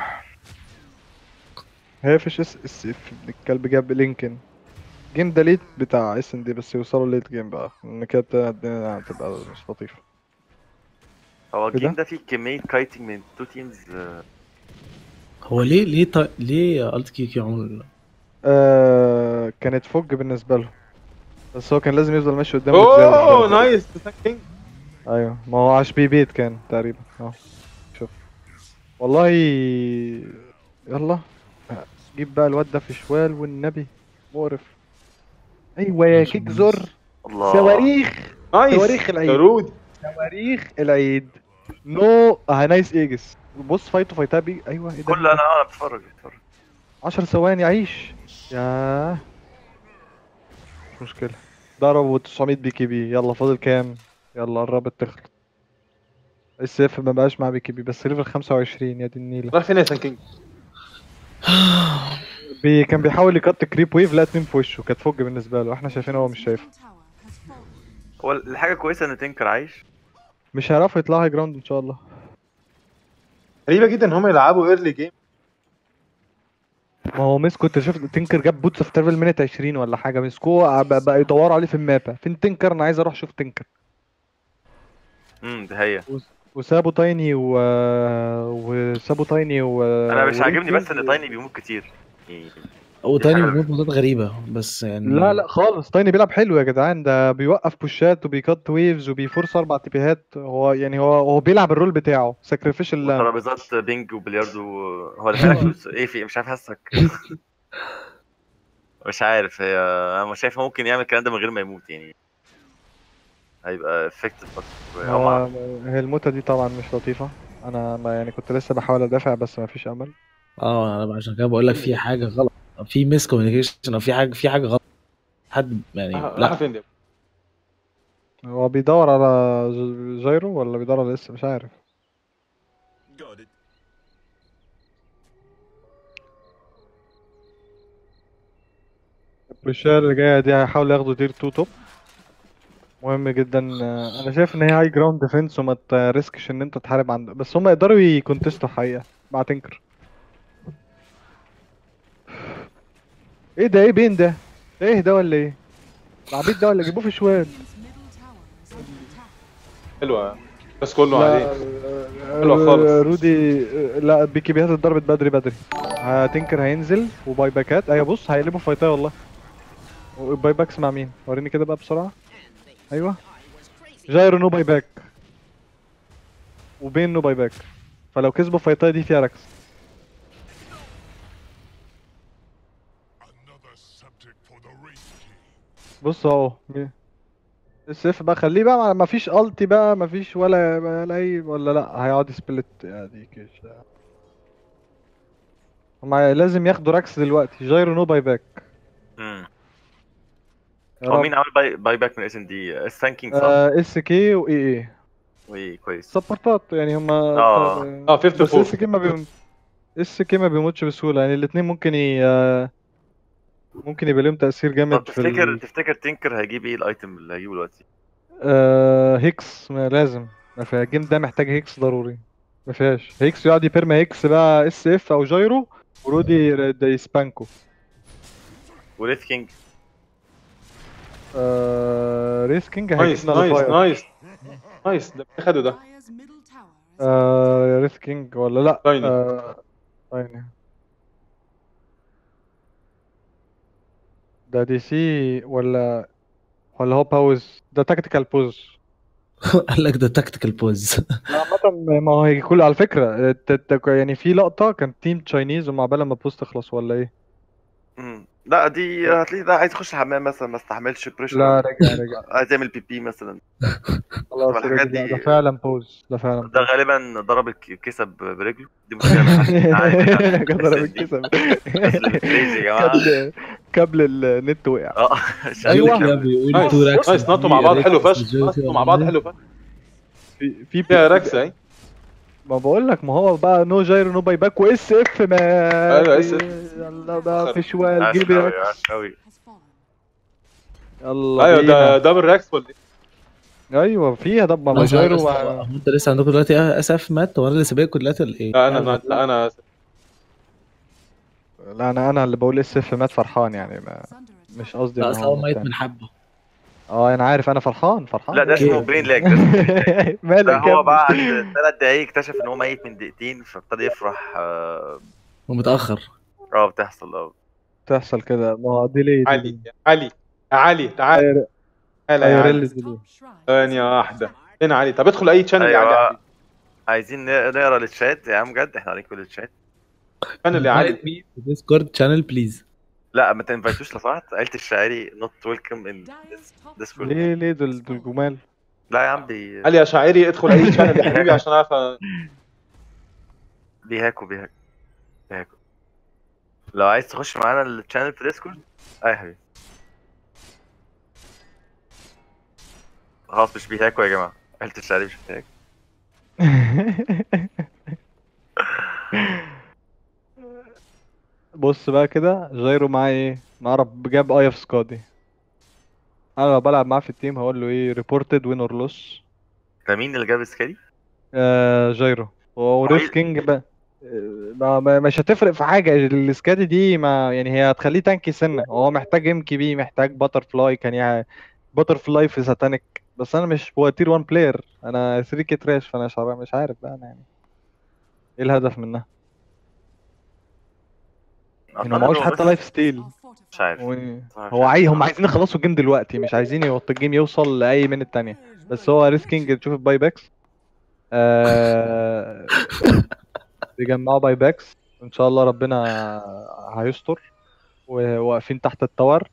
S3: هيفش اس اس اف ابن الكلب جاب لينكن جيم ده ليت بتاع اس ان دي بس يوصلوا ليت جيم بقى ان كده الدنيا هتبقى مش لطيفة
S1: هو الجيم
S3: كده؟
S1: ده فيه كميه كايتنج من تو تيمز
S4: هو ليه ليه ط... ليه الت كي كيو عمل
S3: آه كانت فوج بالنسبة له بس هو كان لازم يفضل ماشي قدام
S2: اوه
S3: ويتزاول شوية.
S2: نايس كينج
S3: ايوه ما هو عاش بيه بيت كان تقريبا اه شوف والله يلا جيب بقى الواد ده في شوال والنبي مقرف ايوه يا
S4: ماشي،
S3: كيك زر
S1: الله
S3: صواريخ
S2: نايس
S3: صواريخ العيد.
S2: رود
S3: صواريخ العيد نو اه نايس ايجس بص فايتو فايتها بي ايوه ايه ده
S1: كل انا انا بتفرج بتفرج
S3: 10 ثواني عيش ياه مش مشكلة ضربوا 900 بي كي بي يلا فاضل كام يلا قربت تخلص اس اف ما بقاش مع بي كي بي بس ليفل 25 يا دي النيلة
S2: راح فين يا سان كينج
S3: بي كان بيحاول يكت كريب ويف لقى اتنين في وشه كانت فوج بالنسبة له احنا شايفين هو مش شايف
S1: هو الحاجه كويسه ان تنكر عايش
S3: مش هيعرفوا يطلعوا هاي جراوند ان شاء الله
S2: غريبه جدا ان هم يلعبوا ايرلي جيم
S3: ما هو مسكوا انت شفت تنكر جاب بوتس في ترفل مينت 20 ولا حاجة مسكوه بقى بقى يدوروا عليه في المابا فين تنكر انا عايز اروح اشوف تنكر
S1: امم دي هي
S3: وسابوا تايني و... وسابوا تايني و
S1: انا مش عاجبني بس
S3: وريكي.
S1: ان تايني بيموت كتير يعني
S4: هو تاني
S1: حاجة-
S4: بيموت موتات غريبة بس يعني
S3: لا لا خالص تايني بيلعب حلو يا جدعان ده بيوقف بوشات وبيكت ويفز وبيفورس اربع تيبيهات هو يعني هو هو بيلعب الرول بتاعه ساكريفيشال لام
S1: ترابيزات بينج وبلياردو هو اللي بالك فلوس ايه في مش عارف حاسك مش عارف هي انا شايف ممكن يعمل الكلام ده من غير ما يموت يعني هيبقى افكتيف اكتر أو
S3: هو
S1: مع-
S3: هي الموتة دي طبعا مش لطيفة انا ما يعني كنت لسه بحاول ادافع بس ما فيش امل
S4: اه انا عشان كده بقول لك في حاجة غلط في ميس كوميونيكيشن او في حاجة في حاجة غلط حد يعني
S2: راح
S4: لا
S2: فين دي
S3: هو بيدور على ج- جايرو ولا بيدور على لسه مش عارف البوشات اللي جاية دي هيحاولوا ياخدوا تير 2 توب مهم جدا آه، انا شايف ان هي هاي جراوند ديفنس وما تريسكش ان انت تحارب عنده بس هم يقدروا يكونتستوا حقيقة مع تنكر ايه ده ايه بين ده ده ايه ده ولا ايه العبيط ده ولا جيبوه في شوال
S2: حلوه بس كله
S3: لا
S2: عليه
S3: آه،
S2: حلوة خالص.
S3: رودي آه، لا بيكي بيهات اتضربت بدري بدري هتنكر هينزل وباي باكات ايوه بص هيقلبوا فايتاي والله باي باكس مع مين وريني كده بقى بسرعه ايوه جايرو نو باي باك وبين نو باي باك فلو كسبوا فايتاي دي فيها ركس بص اهو اس اف بقى خليه بقى ما- ما فيش التي بقى ما فيش ولا ولا اي ولا لا هيقعد يسبلت يا ديك الش- هما لازم ياخدوا راكس دلوقتي جايرو نو باي باك
S1: مم.
S3: يا
S1: هو
S3: رب.
S1: مين عمل باي, باي باك من اس ان دي الثانكينج صح؟
S3: آه اس كي واي اي
S1: وي كويس
S3: سبورتات يعني هما
S1: آه.
S2: اه 50
S3: بس اس كي ما بيم... اس كي ما بيموتش بسهوله يعني الاثنين ممكن ي... آه، ممكن يبقى لهم تاثير
S1: طب
S3: جامد في
S1: تفتكر
S3: ال...
S1: تفتكر تنكر هيجيب ايه الايتم اللي هيجيبه دلوقتي؟
S3: آه هيكس ما لازم ما في الجيم ده محتاج هيكس ضروري ما فيهاش هيكس يقعد يبيرما هيكس بقى اس اف او جايرو ورودي ده يسبانكو
S1: وليث كينج
S3: آه ريس كينج
S2: نايس
S3: هيجيب
S2: نايس
S3: نايس
S2: نايس نايس ده خدوا ده
S3: آه ريث كينج ولا لا
S2: تايني.
S3: آه تايني ده دي سي ولا ولا هو باوز ده تكتيكال بوز
S4: قال لك ده تكتيكال بوز
S3: لا عامة ما هو هي كل على فكرة الت- الت- يعني في لقطة كان تيم تشاينيز ومع بال ما البوز تخلص ولا ايه؟
S1: مم. لا دي هتلاقي ده عايز يخش الحمام مثلا ما استحملش بريشر
S3: لا رجع رجع
S1: عايز يعمل بي بي مثلا
S3: خلاص
S1: والحاجات
S3: رجع
S1: دي-
S3: ده فعلا بوز ده فعلا
S1: ده غالبا ضرب الك- الكيسه ب- برجله دي مشكله محدش عارف.
S3: قدر
S1: دي-
S3: بالكسب
S1: أصل كريزي يا جماعه
S3: كابل كابل النت وقع
S1: اه
S3: أيوة.
S4: ده بيقول
S2: نايس
S4: تو راكس
S2: نايس نطوا مع بعض حلو فشخ نطوا مع بعض حلو فشخ
S3: في في
S2: فيها ركس اهي
S3: ما بقول لك ما هو بقى نو جايرو نو باي باك واس اف ما
S2: أيوة، اس اف.
S3: يلا بقى
S2: خرب.
S3: في شوال
S1: عاش
S3: جيب
S1: قوي
S3: ركس
S1: عاش قوي
S5: Has fallen.
S3: يلا
S2: ايوه ده
S3: بينا
S2: دبل ركس ولا إيه؟
S3: ايوه فيها طب ما
S4: لا،
S3: جايرو
S4: بس-
S3: مع-
S4: هو انت لسه عندكم دلوقتي اس اف مات وانا اللي سابقكم دلوقتي ولا ايه؟
S2: لا انا لا انا
S3: لا انا انا اللي بقول اس اف مات فرحان يعني ما
S5: Is under attack.
S3: مش قصدي
S4: لا
S3: إن
S4: اصل هو ميت
S3: بتاع.
S4: من حبه
S3: اه انا عارف انا فرحان فرحان
S1: لا ده
S4: أوكي.
S1: اسمه برين لاج ده ده
S3: مالك يا
S1: هو
S3: ابني؟
S1: بعد ثلاث دقايق اكتشف ان هو ميت من دقيقتين فابتدى يفرح اه
S4: ومتاخر
S1: آه، بتحصل اه
S3: تحصل كده ما هو ديلي
S2: علي علي علي تعال تعال يا
S3: أيوة،
S2: علي
S3: ريلي.
S5: His top shrine
S2: ثانية
S5: is
S2: واحدة
S5: attacked.
S2: هنا علي طب ادخل اي تشانل يا علي يا
S1: ايوه
S2: حبيبي.
S1: عايزين ن- نقرا الشات يا عم جد احنا عليك كل الشات
S2: تشانل يا علي
S4: ديسكورد شانل بليز
S1: لا ما تنفيتوش لو سمحت عيلة الشاعري نوت ويلكم ان
S5: Dyer's top
S1: ديسكورد
S3: ليه ليه دول دول جمال
S1: لا يا عم بي...
S2: علي يا شاعري ادخل اي تشانل يا حبيبي عشان اعرف أ-
S1: بيهاكوا بيهاكوا بيهاكوا لو عايز تخش معانا الشانل في ديسكورد اي يا حبيبي خلاص مش بيهاكوا يا جماعه عيلة الشاعري مش بتهاك
S3: بص بقى كده جايرو معاه ايه معاه رب جاب اي اف سكادي انا لو بلعب معاه في التيم هقول له ايه ريبورتد وين اور لوس
S1: ده مين اللي جاب سكاري؟
S3: آه جايرو وريس
S1: طيب.
S3: كينج بقى آه، ما ما- مش هتفرق في حاجة السكادي دي ما يعني هي هتخليه تانكي سنة هو محتاج ام كي بي محتاج باتر فلاي كان يعني باتر فلاي في ساتانيك بس انا مش هو تير 1 بلاير انا 3 كي تراش فانا مش عارف- مش عارف بقى انا يعني ايه الهدف منها يعني هو معهوش
S1: أعتقد هو
S3: حتى
S1: بس-
S3: لايف ستيل
S5: Are fortified.
S1: مش عارف
S3: و-
S1: صراحة مش
S3: هو
S1: عارف.
S3: عايز هم عايزين يخلصوا الجيم دلوقتي مش عايزين يوط الجيم يوصل لأي من التانية بس هو ريسكينج تشوف الباي باكس آه... بيجمعوا باي باكس ان شاء الله ربنا هيستر وواقفين تحت التور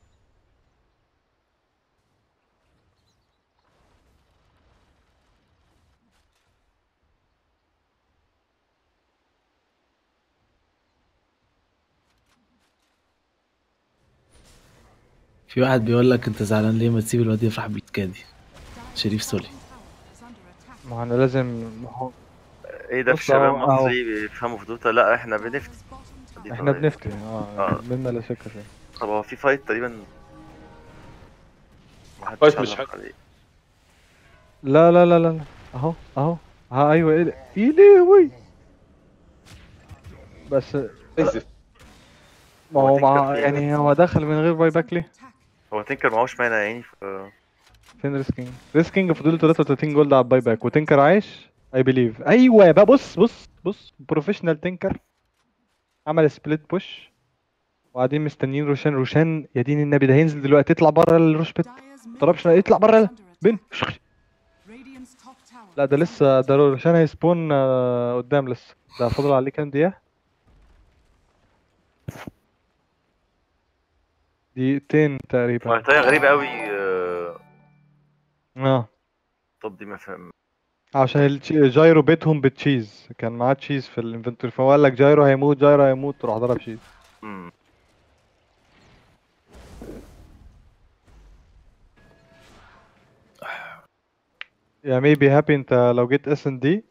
S4: في واحد بيقول لك انت زعلان ليه ما تسيب الواد يفرح بالكادي شريف سولي.
S5: Is under attack.
S3: ما احنا لازم ما هو-
S1: ايه ده في
S3: بص
S1: شباب
S3: أهو- أهو.
S1: مصري بيفهموا في دوتا لا احنا بنفتي
S5: Dyer's bottom
S1: دي
S5: tower
S3: احنا
S1: طبيعي.
S3: بنفتي اه
S1: آه.
S3: منا لا شك فيه
S1: طب هو في فايت تقريبا محدش
S2: فايت مش
S1: علق
S2: حلو.
S1: عليه.
S3: لا لا لا لا لا. اهو اهو ها ايوه ايه ده؟ ايه ليه وي بس
S2: اسف
S3: ما
S1: هو
S3: هو
S1: تنكر
S3: مع
S1: فيه.
S3: يعني هو دخل من غير باي باك ليه؟
S1: هو تنكر معهوش مانع يعني ف...
S3: فين ريسكينج؟ ريسكينج فضل 33 جولد على الباي باك وتنكر عايش اي بليف ايوه بقى بص بص بص بروفيشنال تنكر عمل سبليت بوش وقاعدين مستنيين روشان روشان يا دين النبي ده هينزل دلوقتي اطلع بره الروش بيت
S5: Dyer's
S3: طلبش
S5: middle
S3: يطلع بره
S5: tower is under
S3: بين
S5: attack. Radiant's top tower
S3: لا ده
S5: is
S3: لسه
S5: under
S3: ده روشان هيسبون آه، قدام لسه ده فاضل عليه كام دقيقة؟ دقيقتين تقريبا
S1: وقتها غريبة قوي آه،
S3: اه
S1: طب دي ما فهم
S3: عشان التش- جايرو بيتهم بتشيز كان معاه تشيز في الانفنتوري فهو قال لك جايرو هيموت جايرو هيموت راح ضرب شيز
S1: مم.
S3: يا مي بي هابي انت لو جيت اس ان دي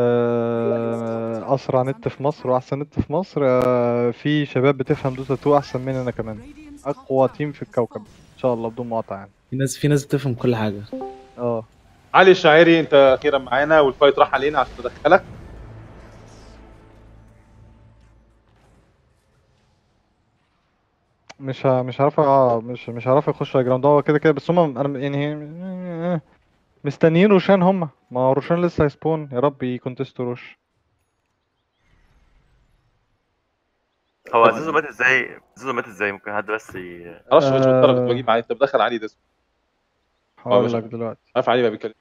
S3: اسرع نت في مصر واحسن نت في مصر آه، في شباب بتفهم دوتا 2 احسن مني انا كمان
S5: Radiant's top
S3: اقوى
S5: tower
S3: تيم في
S5: has
S3: الكوكب
S5: fallen.
S3: ان شاء الله بدون مقاطعه يعني
S4: في ناس في ناس بتفهم كل حاجه
S3: اه
S2: علي الشاعري انت اخيرا معانا والفايت راح علينا عشان ندخلك
S3: مش ه... مش عارف اه مش مش عارف يخش على جراوند هو كده كده بس هم انا يعني مستنيين روشان هم ما هو روشان لسه هيسبون يا رب يكونتستوا روش
S1: هو زيزو مات ازاي زيزو مات ازاي ممكن حد بس ي...
S2: معرفش مش
S3: آه.
S2: مضطر كنت بجيب علي طب دخل علي ده اسمه
S3: هقول
S2: مش-
S3: لك دلوقتي
S2: عارف علي ما بيتكلم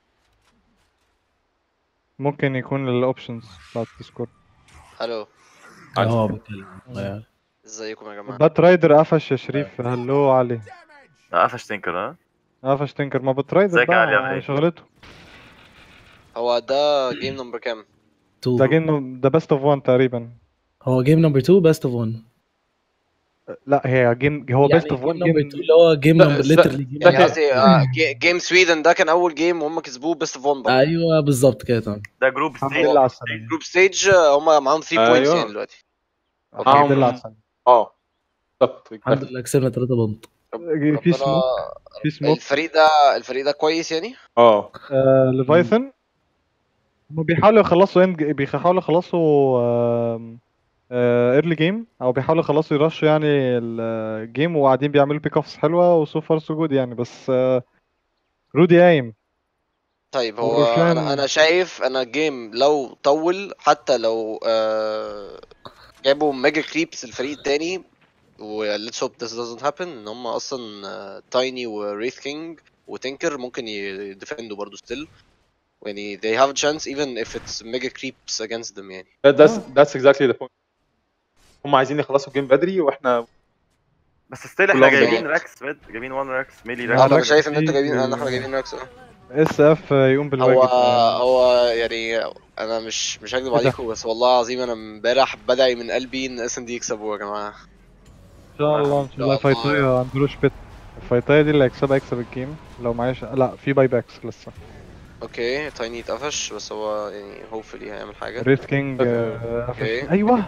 S3: ممكن يكون الاوبشنز بتاعت الديسكورد
S6: الو
S2: عادي.
S4: اه بتكلم آه.
S6: ازيكم يا جماعه
S3: بات رايدر قفش يا شريف هلو علي
S1: آه، قفش تنكر ها
S3: قفش تنكر ما بات رايدر
S1: ازيك يا علي، عامل
S3: بقى
S1: ايه؟
S3: شغلته
S6: هو ده جيم نمبر كام
S4: تو
S3: ده جيم ده بيست اوف 1 تقريبا
S4: هو جيم نمبر 2 بيست اوف 1
S3: لا هي جيم هو
S4: يعني
S3: بيست اوف
S4: جيم
S3: 1
S4: نمبر
S3: جيم
S4: 2 اللي هو جيم
S2: لا،
S4: نمبر
S2: س-
S4: ليترلي جيم
S2: ده
S6: يعني
S2: كده.
S6: قصدي آه، جي- جيم سويدن ده كان اول جيم وهم كسبوه بيست اوف 1 برضه
S4: ايوه بالظبط كده تمام
S1: ده جروب
S3: الحمد
S1: ستيج
S3: لله على السلامة
S6: جروب ستيج هم معاهم 3 بوينتس
S2: أيوه.
S6: يعني دلوقتي
S3: الحمد لله على السلامة
S2: اه بالظبط
S4: الحمد لله كسبنا 3 بونت
S6: رب-
S3: في
S6: ربنا
S3: سموك في سموك
S6: الفريق ده الفريق ده كويس يعني
S2: اه
S3: آه ليفايثن هم بيحاولوا يخلصوا اند بيحاولوا يخلصوا ايرلي جيم او بيحاولوا يخلصوا يرشوا يعني الجيم وقاعدين بيعملوا بيك اوفس حلوه وسو فار سو جود يعني بس آه، رودي قايم
S6: طيب هو
S3: وروشان-
S6: انا انا شايف انا الجيم لو طول حتى لو آه جابوا ميجا كريبس الفريق التاني و let's hope this doesn't happen ان هم اصلا تايني وريث كينج وتنكر ممكن يديفندوا برضه ستيل يعني they have a chance even if it's mega creeps against them يعني
S2: that- that's that's exactly the point هم عايزين يخلصوا الجيم بدري واحنا
S1: بس ستيل احنا
S2: كلهم
S1: جايبين
S6: جايين.
S1: راكس ميد جايبين 1 راكس ميلي
S3: لا،
S6: انا
S1: راكس
S3: لا،
S6: شايف ان
S3: في-
S6: انتوا جايبين ان احنا جايبين راكس اه
S3: اس اف يقوم بالواجب
S6: هو
S3: يعني.
S6: هو يعني انا مش مش هكذب
S3: إيه ده؟
S6: عليكم بس والله العظيم انا امبارح بدعي من قلبي ان اس ان دي يكسبوا يا جماعه
S3: ان شاء الله ان شاء الله
S6: شاء الله.
S3: فايتايا عند روش بيت الفايتايا دي اللي هيكسبها يكسب الجيم لو معيش لا في باي باكس لسه
S6: اوكي تايني اتقفش بس هو يعني هوبفلي هيعمل حاجه
S3: ريث كينج آه، قفش.
S6: أوكي.
S3: ايوه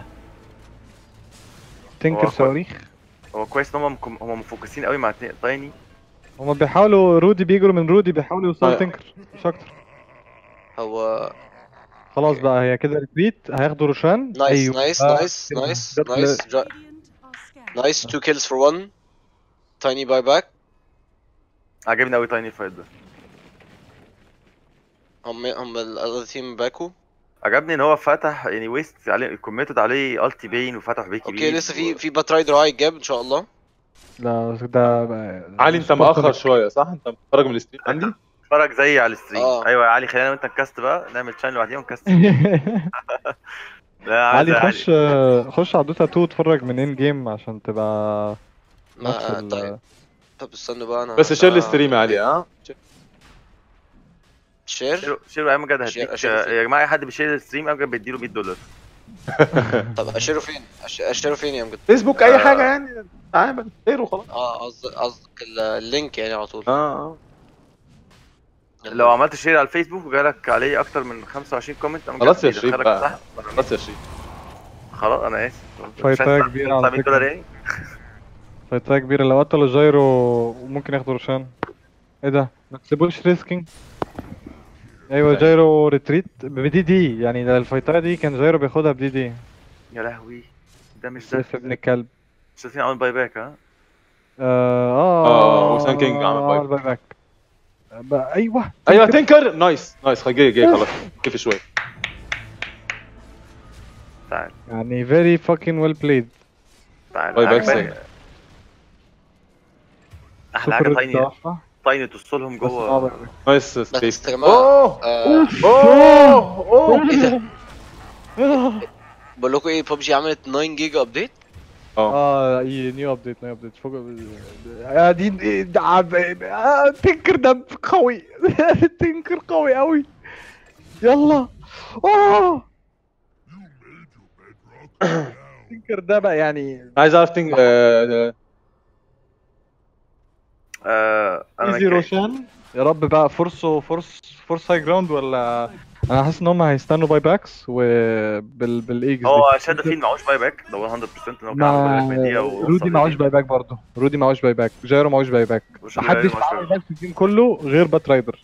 S3: تنكر
S1: هو-
S3: صواريخ
S1: هو كويس ان هم مكم- هم مفوكسين قوي مع اتنين- تايني
S3: هما بيحاولوا رودي بيجروا من رودي بيحاولوا يوصلوا
S2: آه.
S3: تنكر مش اكتر
S6: هو
S3: خلاص بقى هي كده ريتريت هياخدوا روشان
S6: نايس
S3: أيوة.
S6: نايس
S3: آه،
S6: نايس
S3: كده.
S6: نايس
S3: جت
S6: نايس
S3: ل-
S6: جا-
S5: Radiant are scared.
S6: نايس تو كيلز فور 1 تايني باي باك
S1: عجبني قوي تايني الفايت ده
S6: هم هم الاذر تيم باكو
S1: عجبني ان هو فتح يعني ويست عليه كوميتد عليه التي بين وفتح بيكي
S6: اوكي لسه في في بات رايدر هاي جاب ان شاء الله
S3: لا ده بقى-
S2: علي انت مأخر شويه صح انت متفرج من الستريم عندي
S1: اتفرج زي على الستريم
S6: آه.
S1: ايوه يا علي خلينا وانت نكست بقى نعمل شانل لوحدينا ونكست لا عايز
S3: علي
S1: يا
S3: خش خش على دوتا 2 اتفرج من ان جيم عشان تبقى نفس
S6: ما
S3: ال
S6: طيب طب استنوا بقى انا
S2: بس شير
S6: أنا-
S2: الستريم يا علي ها
S6: شير
S1: شيروا شيروا يا امجد
S6: شير-
S1: هديك
S6: أشيره فين؟
S1: يا جماعه اي حد بيشير الستريم امجد بيديله 100 دولار
S6: طب اشيره فين أش- اشيره فين يا امجد
S2: فيسبوك اي
S1: آه.
S2: حاجه يعني تعامل خير وخلاص
S6: اه قصدك قصدك ال- اللينك يعني على طول
S2: اه اه
S1: لو عملت شير على الفيسبوك وجالك عليه اكتر من 25 كومنت أمجد
S2: خلاص يا
S1: بيدخلك
S2: شريف بقى.
S1: صح؟
S2: بس يا شريف
S1: خلاص انا اسف
S3: فايتاية
S1: مش عايز
S3: كبيرة على
S1: 100
S3: فكرة.
S1: دولار يعني
S3: فايتاية كبيرة لو قتلوا جايرو ممكن ياخدوا روشان ايه ده ما تسيبوش ريسكينج ايوه
S2: طيب.
S3: جايرو ريتريت بدي دي يعني ده الفايتاية دي كان جايرو بياخدها بدي دي
S1: يا لهوي ده مش ده
S3: سيف ابن الكلب
S1: مش شايفين عامل باي باك ها
S3: اه اه
S2: آه، وسام كينج عمل باي
S3: عمل باي باك بقى ايوه
S2: ايوه تنكر نايس نايس خلاص جاي جاي خلاص كيف شوي
S1: تعال
S3: يعني very fucking well played
S1: تعال
S2: باي باك
S1: عجباني.
S2: سيء.
S1: احلى حاجه
S3: سوبر
S1: تايني
S3: تحفة.
S1: تايني توصلهم
S3: بس
S1: جوه
S3: آه،
S2: نايس
S6: بس
S2: سبيس
S6: يا جماعه
S2: اوه
S6: آه،
S2: اوه اوه
S6: ايه ده بقول لكم ايه ببجي عملت 9 جيجا ابديت
S3: اه نيو ابديت نيو ابديت فوق يا دي دي- ده عب- آه، تنكر ده قوي تنكر قوي قوي يلا اوه تنكر ده بقى يعني
S2: عايز اعرف تنك آه،
S1: آه انا
S3: ايزي
S1: كده-
S3: روشان يا رب بقى فرصه فرص فرص هاي جراوند ولا انا حاسس ان هم هيستنوا باي باكس وبال بالايجز
S1: هو شادو فين معهوش باي باك ده هو 100% ان هو كان عنده باي باك من دقيقه
S3: ما
S1: ووصل
S3: رودي معهوش
S1: للدقيقة.
S3: باي باك برضه رودي معهوش باي باك جايرو معهوش باي باك
S1: وش-
S3: محدش
S1: معهوش
S3: معاه
S1: باي
S3: باي باك في الجيم كله غير بات رايدر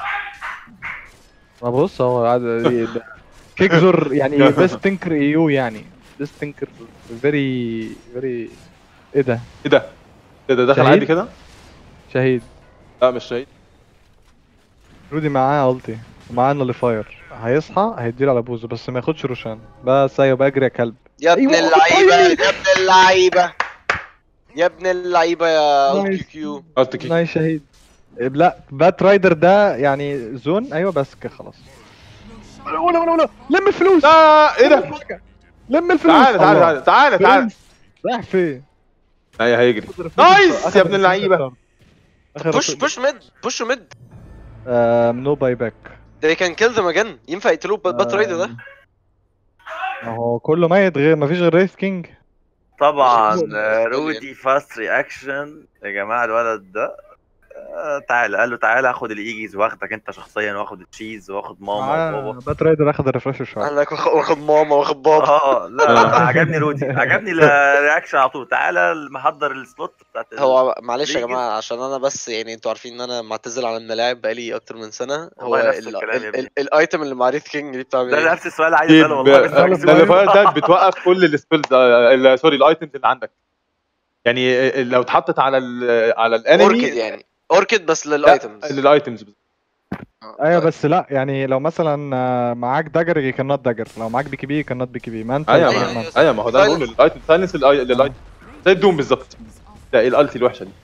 S3: ما بص هو عاد كيكزور يعني بيست تنكر اي يو يعني بيست تنكر فيري فيري ايه ده
S2: ايه ده؟ ايه ده دخل
S3: شهيد؟
S2: عادي كده؟
S3: شهيد
S2: لا مش شهيد
S3: رودي معاه التي ومعاه نوليفاير هيصحى هيديله على بوزه بس ما ياخدش روشان بس ايوه بجري يا كلب
S6: يا ابن
S3: أيوة،
S6: اللعيبه
S3: طيب.
S6: يا ابن اللعيبه يا ابن اللعيبه يا او
S3: نايس.
S6: كيو كيو
S2: قلت كيك
S3: ناي شهيد لا بات رايدر ده يعني زون ايوه بس كده خلاص ولا ولا ولا ولا لم الفلوس
S2: لا ايه ده
S3: لم الفلوس
S2: تعالى تعالى
S3: الله.
S2: تعالى تعالى تعالى
S3: برنس. رايح فين
S2: هي هيجري نايس يا ابن اللعيبه
S3: اخر
S6: بوش بوش ميد بوش ميد
S3: نو باي باك
S6: they can kill them again ينفع يقتلوه بات رايدر ده
S3: ما هو كله ميت غير ما فيش غير ريس كينج
S1: طبعا
S6: مش-
S1: آه، رودي فاست رياكشن يا جماعه الولد ده آه، تعالى قال له تعالى اخد الايجيز واخدك انت شخصيا واخد التشيز واخد ماما وبابا
S3: بات رايدر اخد الريفرش شويه
S6: قال لك واخد واخد ماما واخد بابا
S1: اه لا لا عجبني رودي عجبني الرياكشن على طول تعالى محضر السلوت بتاعت ال-
S6: هو معلش يا
S1: ليه
S6: جماعه عشان انا بس يعني انتوا عارفين ان انا معتزل عن الملاعب بقالي اكتر من سنه هو
S1: والله نفس
S6: ال-
S1: الكلام يا
S6: ال-
S1: ابني.
S6: ال- الايتم اللي مع ريث كينج دي بتعمل
S1: ده
S6: ايه؟
S1: نفس السؤال عايز
S2: طيب
S1: اساله والله بس مش
S2: ده الفاير ده بتوقف كل السبيلز سوري الايتمز اللي عندك يعني آه، لو اتحطت على ال على الانمي
S6: اوركيد يعني اوركيد بس للايتمز
S2: للايتمز
S3: ايوه بس لا يعني لو مثلا آه، معاك داجر يو كان نوت داجر لو معاك بي كي بي كان نوت بي كي بي ما انت
S2: ايوه
S6: أيوة،
S2: ما-
S6: أيوة.
S2: ايوه ما هو ده بقول الايتم سايلنس للايتم زي الدوم بالظبط ده الالتي الوحشه دي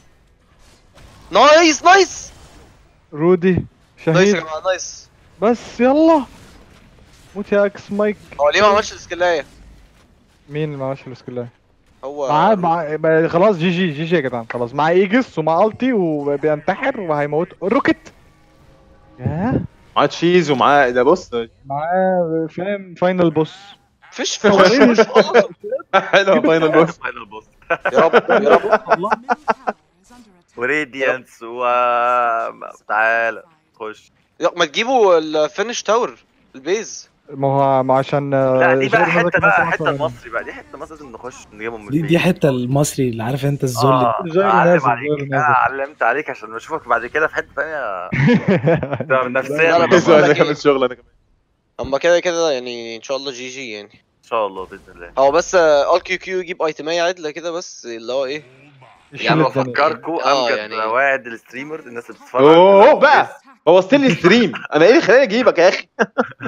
S6: نايس نايس
S3: رودي
S6: نايس يا
S3: شهيد
S6: جماعه نايس
S3: بس يلا موت يا اكس مايك
S6: هو ليه ما عملش السكلايه؟
S3: مين اللي ما عملش السكيل
S6: هو
S3: معاه مع... بقى خلاص جي جي جي جي يا جدعان خلاص معاه ايجس ومعاه التي وبينتحر وهيموت روكت ياه
S2: معاه تشيز ومعاه ده بص
S3: معاه فاهم فاينل بوس
S6: فيش في وش
S2: حلو فاينل بوس
S1: فاينل بوس
S6: يا رب يا رب
S3: والله
S5: Middle tower is under attack.
S1: وريديانس و تعالى خش
S6: يا ما تجيبوا الفينش تاور البيز
S3: ما هو ما عشان
S1: لا دي بقى
S3: جيرو
S1: حته
S3: نازل
S1: بقى
S3: كمان
S1: حته
S3: سنة.
S1: المصري بقى دي حته مصري لازم نخش نجيبهم من
S4: دي
S1: البيت.
S4: دي حته المصري اللي عارف انت الذل
S1: اه
S3: جيرو
S1: اعلم
S3: نازل،
S1: عليك
S3: جيرو
S1: انا
S3: نازل.
S1: علمت عليك عشان اشوفك بعد كده في حته ثانيه ده
S6: لا،
S1: نفسيا
S6: لا،
S1: ان
S6: بس بقول
S2: انا
S6: لك إيه.
S2: كمان شغل انا كمان
S6: اما كده كده يعني ان شاء الله جي جي يعني
S1: شاء الله باذن الله
S6: هو بس ال كيو كيو يجيب ايتمية عدله كده بس اللي هو ايه
S3: يشيل
S1: يعني
S3: الدنيا.
S1: بفكركم
S6: آه،
S1: امجد
S6: يعني-
S1: واعد الستريمرز الناس اللي بتتفرج
S2: اوه بقى هو ستيل ستريم انا ايه اللي خلاني اجيبك يا اخي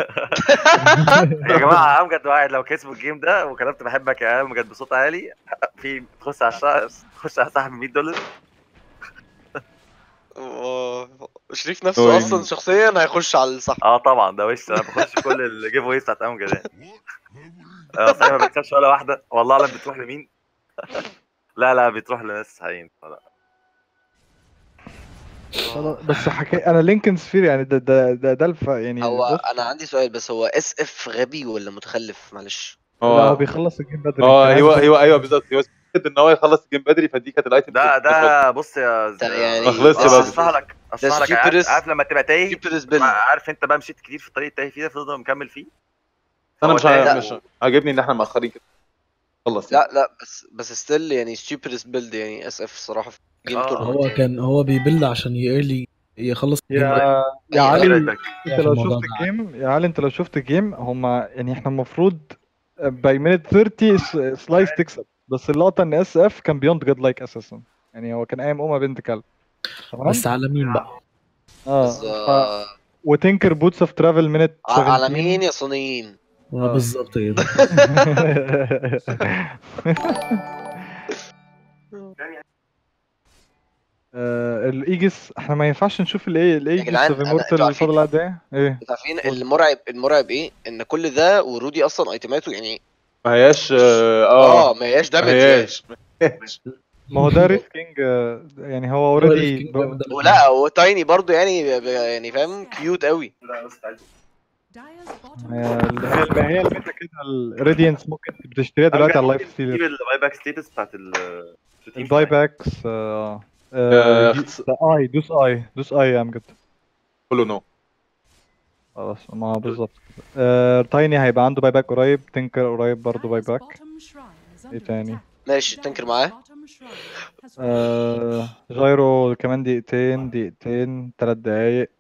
S1: يا جماعه امجد واعد لو كسبوا الجيم ده وكتبت بحبك يا امجد بصوت عالي في تخش على الشهر تخش على سحب 100 دولار
S6: هو شريف نفسه
S2: هو
S6: اصلا شخصيا هيخش على الصح
S1: اه طبعا ده وش انا بخش كل الجيف اويز بتاعت امجد يعني اه صحيح ما بيكسبش ولا واحده والله اعلم بتروح لمين لا لا بتروح لناس صحيحين لا.
S3: خلاص، بس حكي انا لينكن سفير يعني ده ده ده, ده الف يعني
S6: هو
S3: بص،
S6: انا عندي سؤال بس هو اس اف غبي ولا متخلف معلش
S3: لا هو
S2: هو
S3: بيخلص الجيم بدري
S2: اه
S3: يمكن
S2: ايوه
S3: عايز-
S2: ايوه ايوه بالظبط هو فكرة ان هو يخلص الجيم بدري فدي كانت الايتم
S1: ده ده بص يا
S6: ده يعني
S2: ما خلصش
S1: آه،
S2: بس.
S1: اشرح لك اشرح لك عارف,
S6: stupidest-
S1: عارف لما تبقى تايه
S6: stupidest build.
S1: عارف انت بقى مشيت كتير في الطريق التايه فيه ده فضل مكمل فيه
S2: انا
S1: هو
S2: مش
S1: تايه.
S2: ع- مش عاجبني ان احنا مأخرين كده خلص
S6: لا لا بس بس ستيل يعني stupidest build يعني اس اف الصراحه في جيم
S1: آه.
S6: تورنمنت
S4: هو كان هو بيبلد عشان يقلي يخلص الجيم ده.
S3: يا يا
S6: أيوة،
S3: علي
S1: رايتك.
S3: انت
S4: في
S3: لو
S4: الموضوع
S3: شفت
S4: ده.
S3: الجيم يا علي انت لو شفت الجيم هما يعني احنا المفروض باي مينت 30 س- سلايس تكسب بس اللقطه ان اس اف كان بيوند جود لايك اساسا يعني هو كان قايم امه بنت كلب تمام
S4: بس على مين بقى؟
S3: اه
S6: بس
S3: ف...
S6: آه،
S3: وتنكر بوتس اوف ترافل مينت
S6: ع- على مين يا صينيين
S4: اه بالظبط كده
S3: آه، الايجس احنا ما ينفعش نشوف الايه الايجس
S6: جدعان،
S3: اوف
S6: أنا-
S3: امورتال
S6: انتوا
S3: اللي فاضل قد ايه؟ ايه؟
S6: انتوا عارفين المرعب المرعب ايه ان كل ده ورودي اصلا ايتماته يعني
S2: ما هياش اه
S6: اه
S2: اه
S6: ما هياش
S2: ما
S6: دامج يعني.
S2: هياش
S3: ما هو ده ريس كينج يعني هو اوريدي
S6: ولا وتايني برضو يعني ب- يعني فاهم كيوت قوي
S5: Dyer's bottom
S3: هي
S5: tower
S3: هي هي الميتا كده الراديانس ممكن بتشتريها دلوقتي على اللايف
S1: جيب
S3: ستيلر
S1: الباي باك ستيتس بتاعت ال
S3: الباي باكس اه
S2: آه،
S3: آه، اي دوس اي دوس اي يا امجد
S2: كله نو
S3: خلاص ما بالظبط كده آه، تايني هيبقى عنده باي باك قريب تنكر قريب برضه باي
S5: Dyer's
S3: باك
S5: bottom shrine is
S3: ايه
S5: under
S3: تاني؟
S5: attack.
S6: ماشي تنكر معاه
S5: Bottom shrine has
S3: آه، جايرو كمان دقيقتين دقيقتين تلات دقايق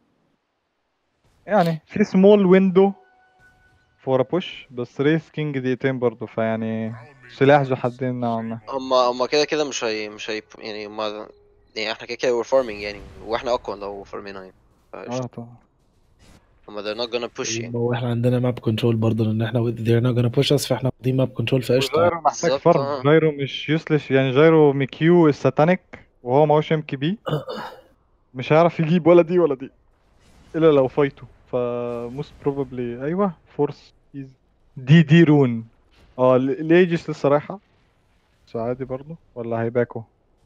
S3: يعني في سمول ويندو فور بوش بس ريس كينج دقيقتين برضه فيعني سلاح ذو حدين نوعا ما
S6: هما هما كده كده مش هي مش هي يعني هما يعني احنا كده كده we're farming يعني واحنا اقوى لو farming يعني
S3: اه طبعا
S6: هما they're not gonna push يعني
S4: هو احنا عندنا ماب كنترول برضه ان احنا they're not gonna push us فاحنا واخدين ماب كنترول فقشطه
S3: جايرو محتاج
S6: بالظبط،
S3: فرم
S6: آه.
S3: جايرو مش يوسلش يعني جايرو ميكيو الساتانيك وهو معهوش ام كي بي مش هيعرف يجيب ولا دي ولا دي الا لو فايته ف موست بروبابلي ايوه فورس دي دي رون اه ل- ليجيس لسه رايحه بس عادي برضه ولا هيباكو